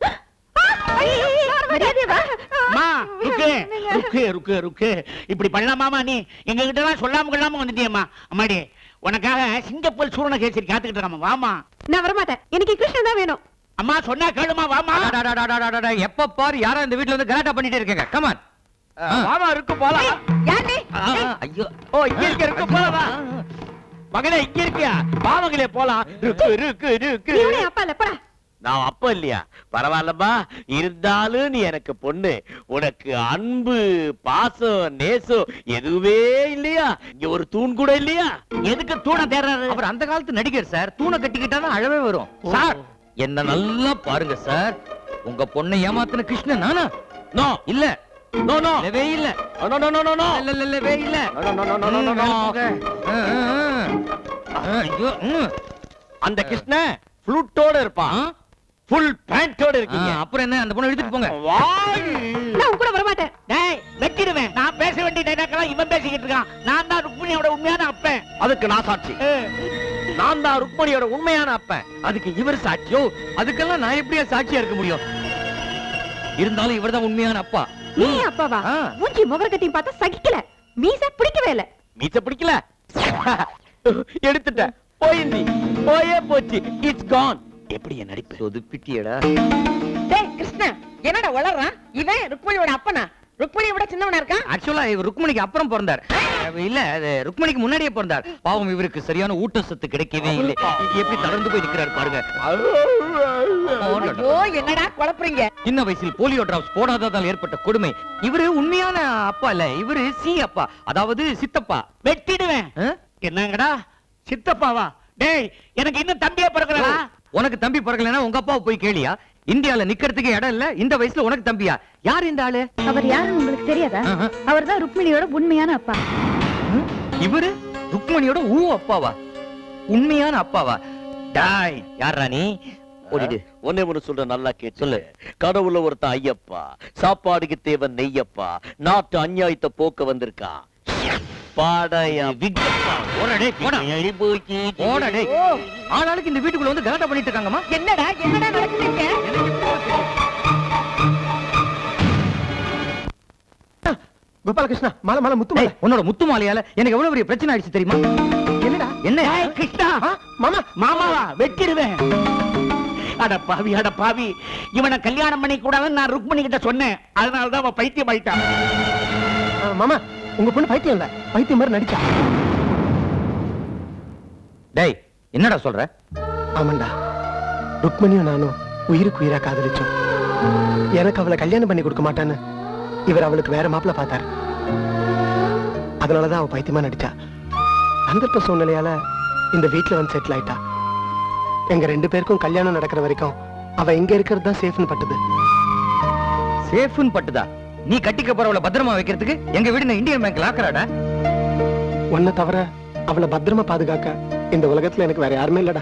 அம்மா, ருக்கு, ருக்கு, ருக்கு, ருக்கு. இப்படி பண்ணலாமாமா நீ எங்க கிட்ட எல்லாம் சொல்லாம கொள்ளாம வந்துட்டியம்மா அம்மாடி உனக்காக சிங்கப்பூர் சூரண கேசரி காத்துக்கிட்டு இருக்காம வாமா நான் வரமாட்டேன் எனக்கு கிருஷ்ணன் தான் வேணும் அம்மா சொன்னா கேளுமா வாமா எப்ப பாரு யாரா இந்த வீட்ல வந்து கலாட்டா பண்ணிட்டே இருக்கீங்க கமான் வாமா இருக்கு போலாம் யார் நீ ஐயோ ஓ இங்க இருக்க இருக்கு போலாம் வா. மகனே இங்க இருக்கியா வா மகளே போலாம் இருக்கு இருக்கு இருக்கு நீ உடைய அப்பா இல்ல போடா நான் அப்ப இல்லையா பரவாயில்லப்பா இருந்தாலும் நீ எனக்கு பொண்ணு உனக்கு அன்பு பாசம் நேசம் எதுவுமே இல்லையா இங்க ஒரு தூண் கூட இல்லையா எதுக்கு தூண தேர்றாரு அவர் அந்த காலத்து நடிகர் சார் தூணை கட்டிக்கிட்டாதான் அழவே வரும் சார் என்ன நல்லா பாருங்க சார் உங்க பொண்ணை ஏமாத்தின கிருஷ்ணன் நானா நோ இல்ல நோ நோ இல்லவே இல்ல no no no no no இல்ல இல்ல இல்லவே இல்ல no no no no no no ஆ, ஆ, ஆ. ஆ, ஐயோ ம். அந்த கிருஷ்ண ஃப்ளூட்டோட இருப்பான் ஃபுல் பேண்டோட இருக்கீங்க ஆ, அப்புறம் என்ன அந்த பொண்ணை எடுத்துட்டு போங்க நான் உன் கூட வரமாட்டேன் டேய் வெட்டிடுவேன் நான் பேச வேண்டிய டைலாக்கெல்லாம் இவன் பேசிக்கிட்டு இருக்கான் நான் தான் ருக்மிணியோட உண்மையான அப்பன் அதுக்கு நான் சாட்சி நான் தான் ருக்மணியோட உண்மையான அப்பன் அதுக்கு இவர் சாட்சியோ அதுக்கெல்லாம் நான் எப்படியா சாட்சியா இருக்க முடியும் இருந்தாலும் இவர்தான் உண்மையான அப்பா நீ அப்பாவா மூஞ்சி முகர கட்டியும் பார்த்தா சகிக்கல மீச பிடிக்கவே இல்ல மீச பிடிக்கல எடுத்துட்டேன் போயிந்தி போயே போச்சு இட்ஸ் கான் எப்படி என் நடிப்பு சொதுப்பிட்டியடா டேய் கிருஷ்ணன் என்னடா வளர்றான் இவன் ருக்மணியோட அப்பனா ருக்மணியை விட சின்னவனா இருக்கான் ஆக்சுவலா இவர் ருக்மணிக்கு அப்புறம் பிறந்தார் அஹ் இல்ல அது ருக்மணிக்கு முன்னாடியே பிறந்தார் பாவம் இவருக்கு சரியான ஊட்டச்சத்து கிடைக்கவே இல்லை எப்படி தளர்ந்து போய் நிக்கிறாரு பாருங்க ஐயோ என்னடா குழப்புறீங்க சின்ன வயசில் போலியோ டிராப்ஸ் போடாததால் ஏற்பட்ட கொடுமை இவரு உண்மையான அப்பா இல்ல இவரு சி அப்பா அதாவது சித்தப்பா வெட்டிடுவேன் என்னங்கடா சித்தப்பாவா டேய் எனக்கு இன்னும் தம்பியா பிறகுறா உனக்கு தம்பி பிறக்கலன்னா உங்க அப்பாவை போய் கேளியா இந்தியால நிக்கிறதுக்கு இடம் இல்ல இந்த வயசுல உனக்கு தம்பியா யார் இந்த ஆளு அவர் யாருன்னு உங்களுக்கு தெரியாதா அவர்தான் ருக்மிணியோட உண்மையான அப்பா இவரு ருக்மணியோட ஊ அப்பாவா உண்மையான அப்பாவா டாய் யாரா நீ ஓடிடு ஒன்னே ஒண்ணு சொல்ற நல்லா கேட்டு சொல்லு கடவுள ஒருத்தன் ஐயப்பா சாப்பாடுக்கு தேவன் நெய்யப்பா நாட்டு அநியாயத்தை போக்க வந்திருக்கா பாடையா விக்கப்பா ஓடடே போடா எழி போச்சு போடா ஆளாளுக்கு இந்த வீட்டுக்குள்ள வந்து கலாட்டா பண்ணிட்டு இருக்காங்கம்மா என்னடா என்னடா நடக்குதுங்க கோபாலகிருஷ்ணா மாலை மாலை முத்து மாலை உன்னோட முத்து மாலையால எனக்கு எவ்வளவு பெரிய பிரச்சனை ஆயிடுச்சு தெரியுமா என்னடா என்ன கிருஷ்ணா மாமா மாமாவா வெட்டிடுவேன் அட பாவி அட பாவி இவனை கல்யாணம் பண்ணி கூடாதுன்னு நான் ருக்மணி கிட்ட சொன்னேன் அதனால தான் அவன் பைத்தியம் ஆயிட்டான் ஆ, மாமா உங்க பொண்ணு பைத்தியம் இல்ல பைத்தியம் மாதிரி நடிச்சா டேய் என்னடா சொல்ற ஆமாண்டா ருக்மணியும் நானும் உயிருக்கு உயிரா காதலிச்சோம் எனக்கு அவளை கல்யாணம் பண்ணி கொடுக்க மாட்டான்னு இவர் அவளுக்கு வேற மாப்பிள்ள பார்த்தாரு அதனாலதான் அவ பைத்தியமா நடிச்சா சந்தர்ப்ப சூழ்நிலையால இந்த வீட்டுல வந்து செட்டில் ஆயிட்டா எங்க ரெண்டு பேருக்கும் கல்யாணம் நடக்கிற வரைக்கும் அவ எங்க இருக்கிறது தான் சேஃப்னு பட்டது சேஃப்னு பட்டுதா நீ கட்டிக்க போறவள பத்திரமா வைக்கிறதுக்கு எங்க வீடு நான் இந்தியன் பேங்க் லாக்கறாடா உன்னை தவிர அவளை பத்திரமா பாதுகாக்க இந்த உலகத்துல எனக்கு வேற யாருமே இல்லடா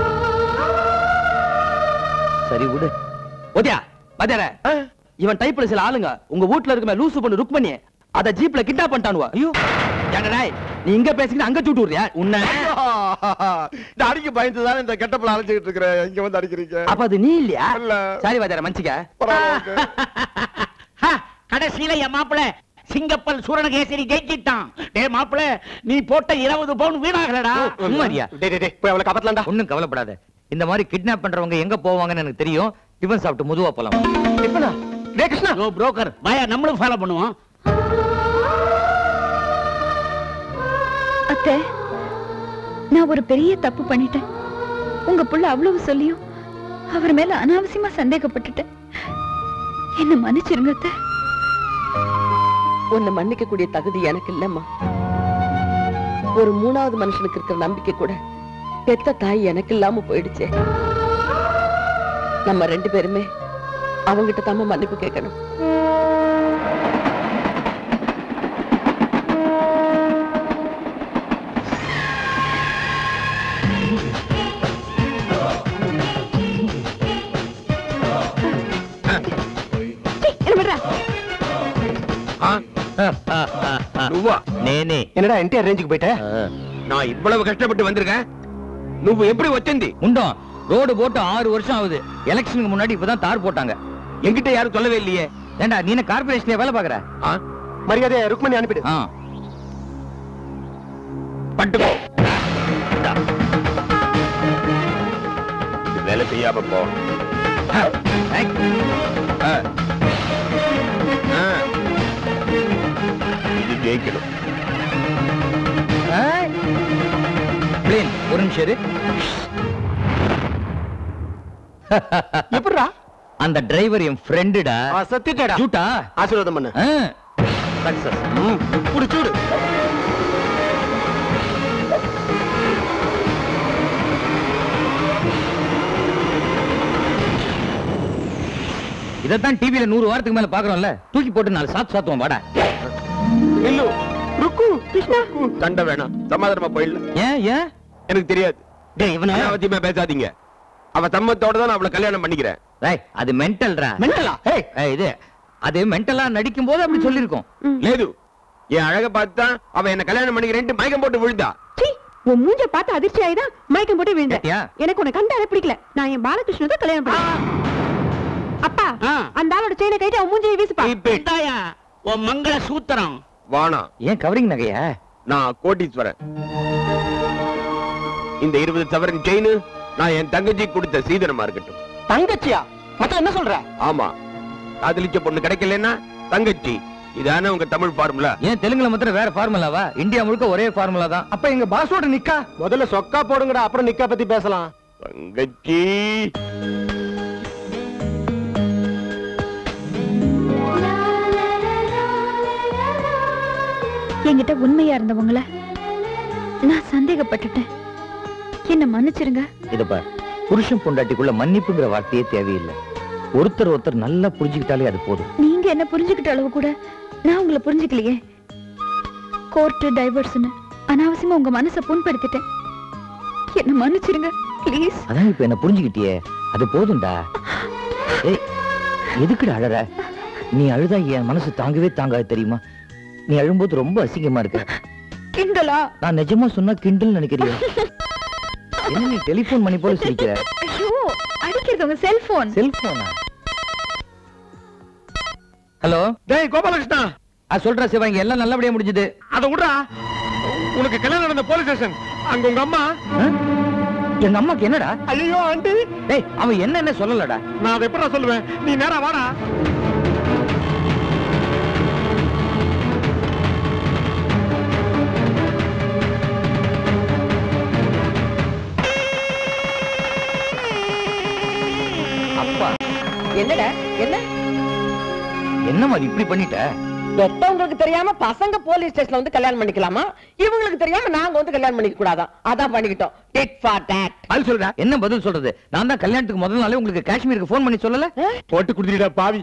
சரி விடு ஓதியா பாத்தியார இவன் டைப்ல சில ஆளுங்க உங்க வீட்ல இருக்குமே லூசு பண்ணு ருக்மணி அத ஜீப்ல கிட்னாப் பண்ணிட்டானுவா ஐயோ ஏன்டா நீ இங்க பேசிக்கிட்டு அங்க சூட்டு விடுறியா உன்னை இந்த அடிக்க பயந்து தான் இந்த கெட்டப்பல அழைச்சிட்டு இருக்கிறேன் இங்க வந்து அடிக்கிறீங்க அப்ப அது நீ இல்லையா இல்ல. சரி வாத்தியார மன்னிச்சுக்க ஹா, கடைசியில என் மாப்பிள சிங்கப்பல் சூரணகேசரி ஜெயிச்சிட்டான் டே மாப்பிள நீ போட்ட இருபது பவுன் வீணாகலடா சும்மாரியா டேய் டேய், டேய் போய் அவளை காப்பாத்தலாம்டா ஒண்ணும் கவலைப்படாத இந்த மாதிரி கிட்னாப் பண்றவங்க எங்க போவாங்கன்னு எனக்கு தெரியும் டிஃபன் சாப்பிட்டு முதுவா போலாம் இப்பனா டே கிருஷ்ணா நோ புரோக்கர் பாயா நம்மளும் ஃபாலோ பண்ணுவோம் அத்தை நான் ஒரு பெரிய தப்பு பண்ணிட்டேன் உங்க புள்ள அவ்வளவு சொல்லியும் அவர் மேல அனாவசியமா சந்தேகப்பட்டுட்டேன் என்ன மன்னிச்சிருங்க அத்தை உன்னை மன்னிக்க கூடிய தகுதி எனக்கு இல்லம்மா ஒரு மூணாவது மனுஷனுக்கு இருக்கிற நம்பிக்கை கூட பெத்த தாய் எனக்கு இல்லாம போயிடுச்சே நம்ம ரெண்டு பேருமே அவங்கிட்ட தாம மன்னிப்பு கேட்கணும் నువ్వా నేనే என்னடா என்டிஆர் ரேஞ்சுக்கு போயிட்ட நான் இவ்வளவு கஷ்டப்பட்டு வந்திருக்கேன் నువ్వు எப்படி వచ్చింది உண்டோம் ரோடு போட்டு ஆறு வருஷம் ஆகுது எலெக்ஷனுக்கு முன்னாடி இப்பதான் தார் போட்டாங்க என்கிட்ட யாரும் சொல்லவே இல்லையே ஏண்டா நீ என்ன கார்பரேஷன்ல வேலை பாக்குற மரியாதை ருக்மணி அனுப்பிடு ஆ பட்டுக்கோ இந்தா. இது வேலை செய்யாம போ ஆ. ஆ. இது ஜெயிக்கணும் பிளேன் ஒரு நிமிஷம் இரு எப்படிடா அந்த டிரைவர் என் ஃப்ரெண்டுடா சத்திட்டடா ஜூட்டா ஆசீர்வாதம் பண்ணு சக்சஸ் இப்படி சூடு இதைத்தான் டிவில நூறு வாரத்துக்கு மேல பாக்குறோம்ல தூக்கி போட்டு நாலு சாத்து சாத்துவோம் வாடா இல்லு ருக்கு கிருஷ்ணா சண்டை வேணாம் சமாதானமா போயிடல ஏன் ஏன் எனக்கு தெரியாது டேய் இவன அனாவசியமா பேசாதீங்க அவ சம்மத்தோட தான் நான் அவளை கல்யாணம் பண்ணிக்கிறேன் டேய் அது மென்டல்ரா மென்டலா ஏய் ஏய், இது அது மென்டலா நடிக்கும் போது அப்படி சொல்லிருக்கோம் லேது என் அழக பார்த்தா அவ என்ன கல்யாணம் பண்ணிக்கிறேன்ட்டு மயக்கம் போட்டு விழுந்தா உன் மூஞ்ச பார்த்து அதிர்ச்சி ஆயிதான் மயக்கம் போட்டு விழுந்தேன் கேட்டியா? எனக்கு உன்னை கண்டாலே பிடிக்கல நான் என் பாலகிருஷ்ண தான் கல்யாணம் பண்ணேன் அப்பா அந்த ஆளோட செயினை கைட்டு அவன் மூஞ்சியை வீசுப்பா இந்தாயா உன் மங்கள சூத்திரம் வானா ஏன் கவரிங் நகையா நான் கோட்டீஸ்வரன் இந்த இருபது சவரன் செயின் நான் என் தங்கச்சி கொடுத்த சீதனமா இருக்கட்டும் தங்கச்சியா மத்த என்ன சொல்ற ஆமா காதலிச்ச பொண்ணு கிடைக்கலன்னா தங்கச்சி இதானே உங்க தமிழ் ஃபார்முலா ஏன் தெலுங்குல மாத்திரம் வேற ஃபார்முலாவா இந்தியா முழுக்க ஒரே ஃபார்முலா தான் அப்ப எங்க பாஸோட நிக்கா முதல்ல சொக்கா போடுங்கடா அப்புறம் நிக்கா பத்தி பேசலாம் தங்கச்சி என்கிட்ட உண்மையா இருந்தவங்கள நான் சந்தேகப்பட்டுட்டேன் என்ன மன்னிச்சிருங்க இத பார் புருஷன் பொண்டாட்டிக்குள்ள மன்னிப்புங்கிற வார்த்தையே தேவையில்லை ஒருத்தர் ஒருத்தர் நல்லா புரிஞ்சுக்கிட்டாலே அது போதும் நீங்க என்ன புரிஞ்சுக்கிட்ட அளவு கூட நான் உங்களை புரிஞ்சுக்கலையே கோர்ட்டு டைவர்ஸ்னு அனாவசியமா உங்க மனசை புண்படுத்திட்டேன் என்ன மன்னிச்சிருங்க ப்ளீஸ் அதான் இப்ப என்ன புரிஞ்சுக்கிட்டியே அது போதும்டா ஏய் எதுக்குடா அழற நீ அழுதா என் மனசு தாங்கவே தாங்காது தெரியுமா நீ அழும்போது ரொம்ப அசிங்கமா இருக்க கிண்டலா நான் நிஜமா சொன்னா கிண்டல் நினைக்கிறியா என்ன நீ டெலிபோன் பண்ணி போல சிரிக்கிற ஐயோ அடிக்கிறது உங்க செல்போன் செல்போனா ஹலோ டேய் கோபாலகிருஷ்ணா ஆ சொல்ற சிவா இங்க எல்லாம் நல்லபடியா முடிஞ்சது அத விடுறா உனக்கு கல்யாணம் நடந்த போலீஸ் ஸ்டேஷன் அங்க உங்க அம்மா எங்க அம்மாக்கு என்னடா ஐயோ ஆண்டி டேய் அவன் என்ன என்ன சொல்லலடா நான் அதை எப்படா சொல்லுவேன் நீ நேரா வாடா அப்பா என்னடா என்ன என்னம்மா இது இப்படி பண்ணிட்ட பெத்தவங்களுக்கு தெரியாம பசங்க போலீஸ் ஸ்டேஷன்ல வந்து கல்யாணம் பண்ணிக்கலாமா இவங்களுக்கு தெரியாம நாங்க வந்து கல்யாணம் பண்ணிக்க கூடாதான் அதான் பண்ணிக்கிட்டோம் டிக் ஃபார் டேட் அது சொல்றா என்ன பதில் சொல்றது நான் தான் கல்யாணத்துக்கு முதல் நாளே உங்களுக்கு காஷ்மீருக்கு ஃபோன் பண்ணி சொல்லல போட்டு குடுத்துட்டா பாவி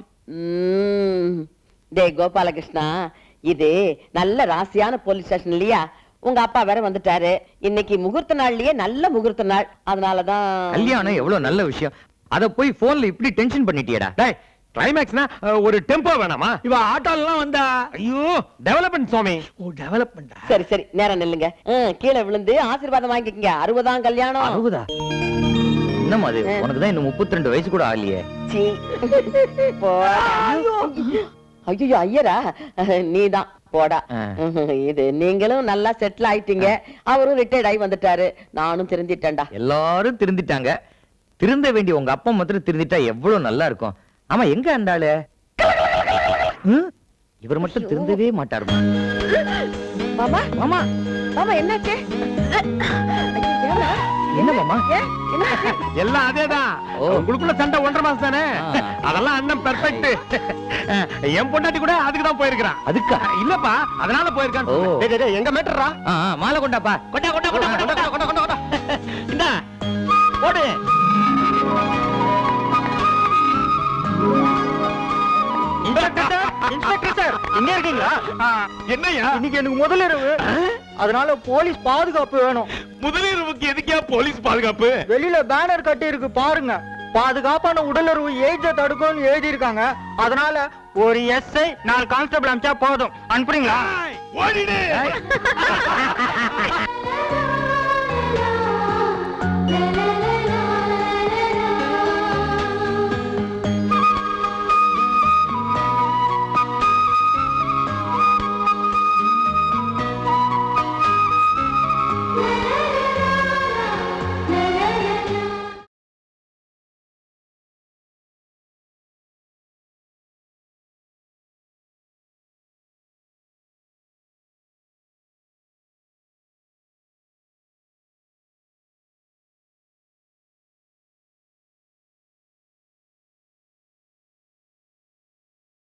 டேய் கோபாலகிருஷ்ணா இது நல்ல ராசியான போலீஸ் ஸ்டேஷன் இல்லையா உங்க அப்பா வேற வந்துட்டாரு இன்னைக்கு முகூர்த்த நாள்லயே நல்ல முகூர்த்த நாள் அதனாலதான் கல்யாணம் எவ்வளவு நல்ல விஷயம் அத போய் போன்ல இப்படி டென்ஷன் பண்ணிட்டியடா டேய் கிளைமேக்ஸ்னா ஒரு டெம்போ வேணாமா இவ ஆட்டோலாம் வந்தா ஐயோ டெவலப்மெண்ட் சுவாமி ஓ டெவலப்மெண்ட் சரி சரி நேரம் நில்லுங்க ம், கீழே விழுந்து ஆசீர்வாதம் வாங்கிக்கங்க அறுபதாம் கல்யாணம் அறுபதா என்னம்மா அது உனக்கு தான் இன்னும் முப்பத்தி ரெண்டு வயசு கூட ஆகலையே சீ. போடா. ஐயோ ஐயரா நீதான் போடா இது நீங்களும் நல்லா செட்டில் ஆயிட்டீங்க அவரும் ரிட்டையர்ட் ஆகி வந்துட்டாரு நானும் திருந்திட்டேன்டா எல்லாரும் திருந்திட்டாங்க திருந்த வேண்டிய உங்க அப்பா மாத்திரம் திருந்திட்டா எவ்வளவு நல்லா இருக்கும் ஆமா எங்க அண்டாளு ம்? இவர் மட்டும் திருந்தவே மாட்டாருமா மாமா மாமா மாமா என்னாச்சு என்ன மாமா எல்லாம் அதேதான் உங்களுக்குள்ள சண்டை ஒன்றரை மாசம் தானே அதெல்லாம் அண்ணன் பெர்ஃபெக்ட் என் பொண்டாட்டி கூட அதுக்கு தான் போயிருக்கான் அதுக்கா இல்லப்பா அதனால போயிருக்கான் ஓ. டேய், டேய், டேய், எங்க மேட்டரா ஆ, ஆ, மாலை கொண்டாப்பா கொண்டா கொண்டா கொண்டா கொண்டா கொண்டா கொண்டா கொண்டா இந்தா போடு இன்ஸ்பெக்டர் சார் இன்ஸ்பெக்டர் சார் இங்க இருக்கீங்களா என்னையா இன்னைக்கு எனக்கு முதலிரவு அதனால போலீஸ் பாதுகாப்பு வேணும் முதலிரவுக்கு எதுக்கியா போலீஸ் பாதுகாப்பு வெளியில பேனர் கட்டி இருக்கு பாருங்க பாதுகாப்பான உடலுறவு ஏஜ தடுக்கும்னு எழுதி இருக்காங்க அதனால ஒரு எஸ்ஐ நாலு கான்ஸ்டபிள் அனுப்பிச்சா போதும் அனுப்புறீங்களா ஓடிடு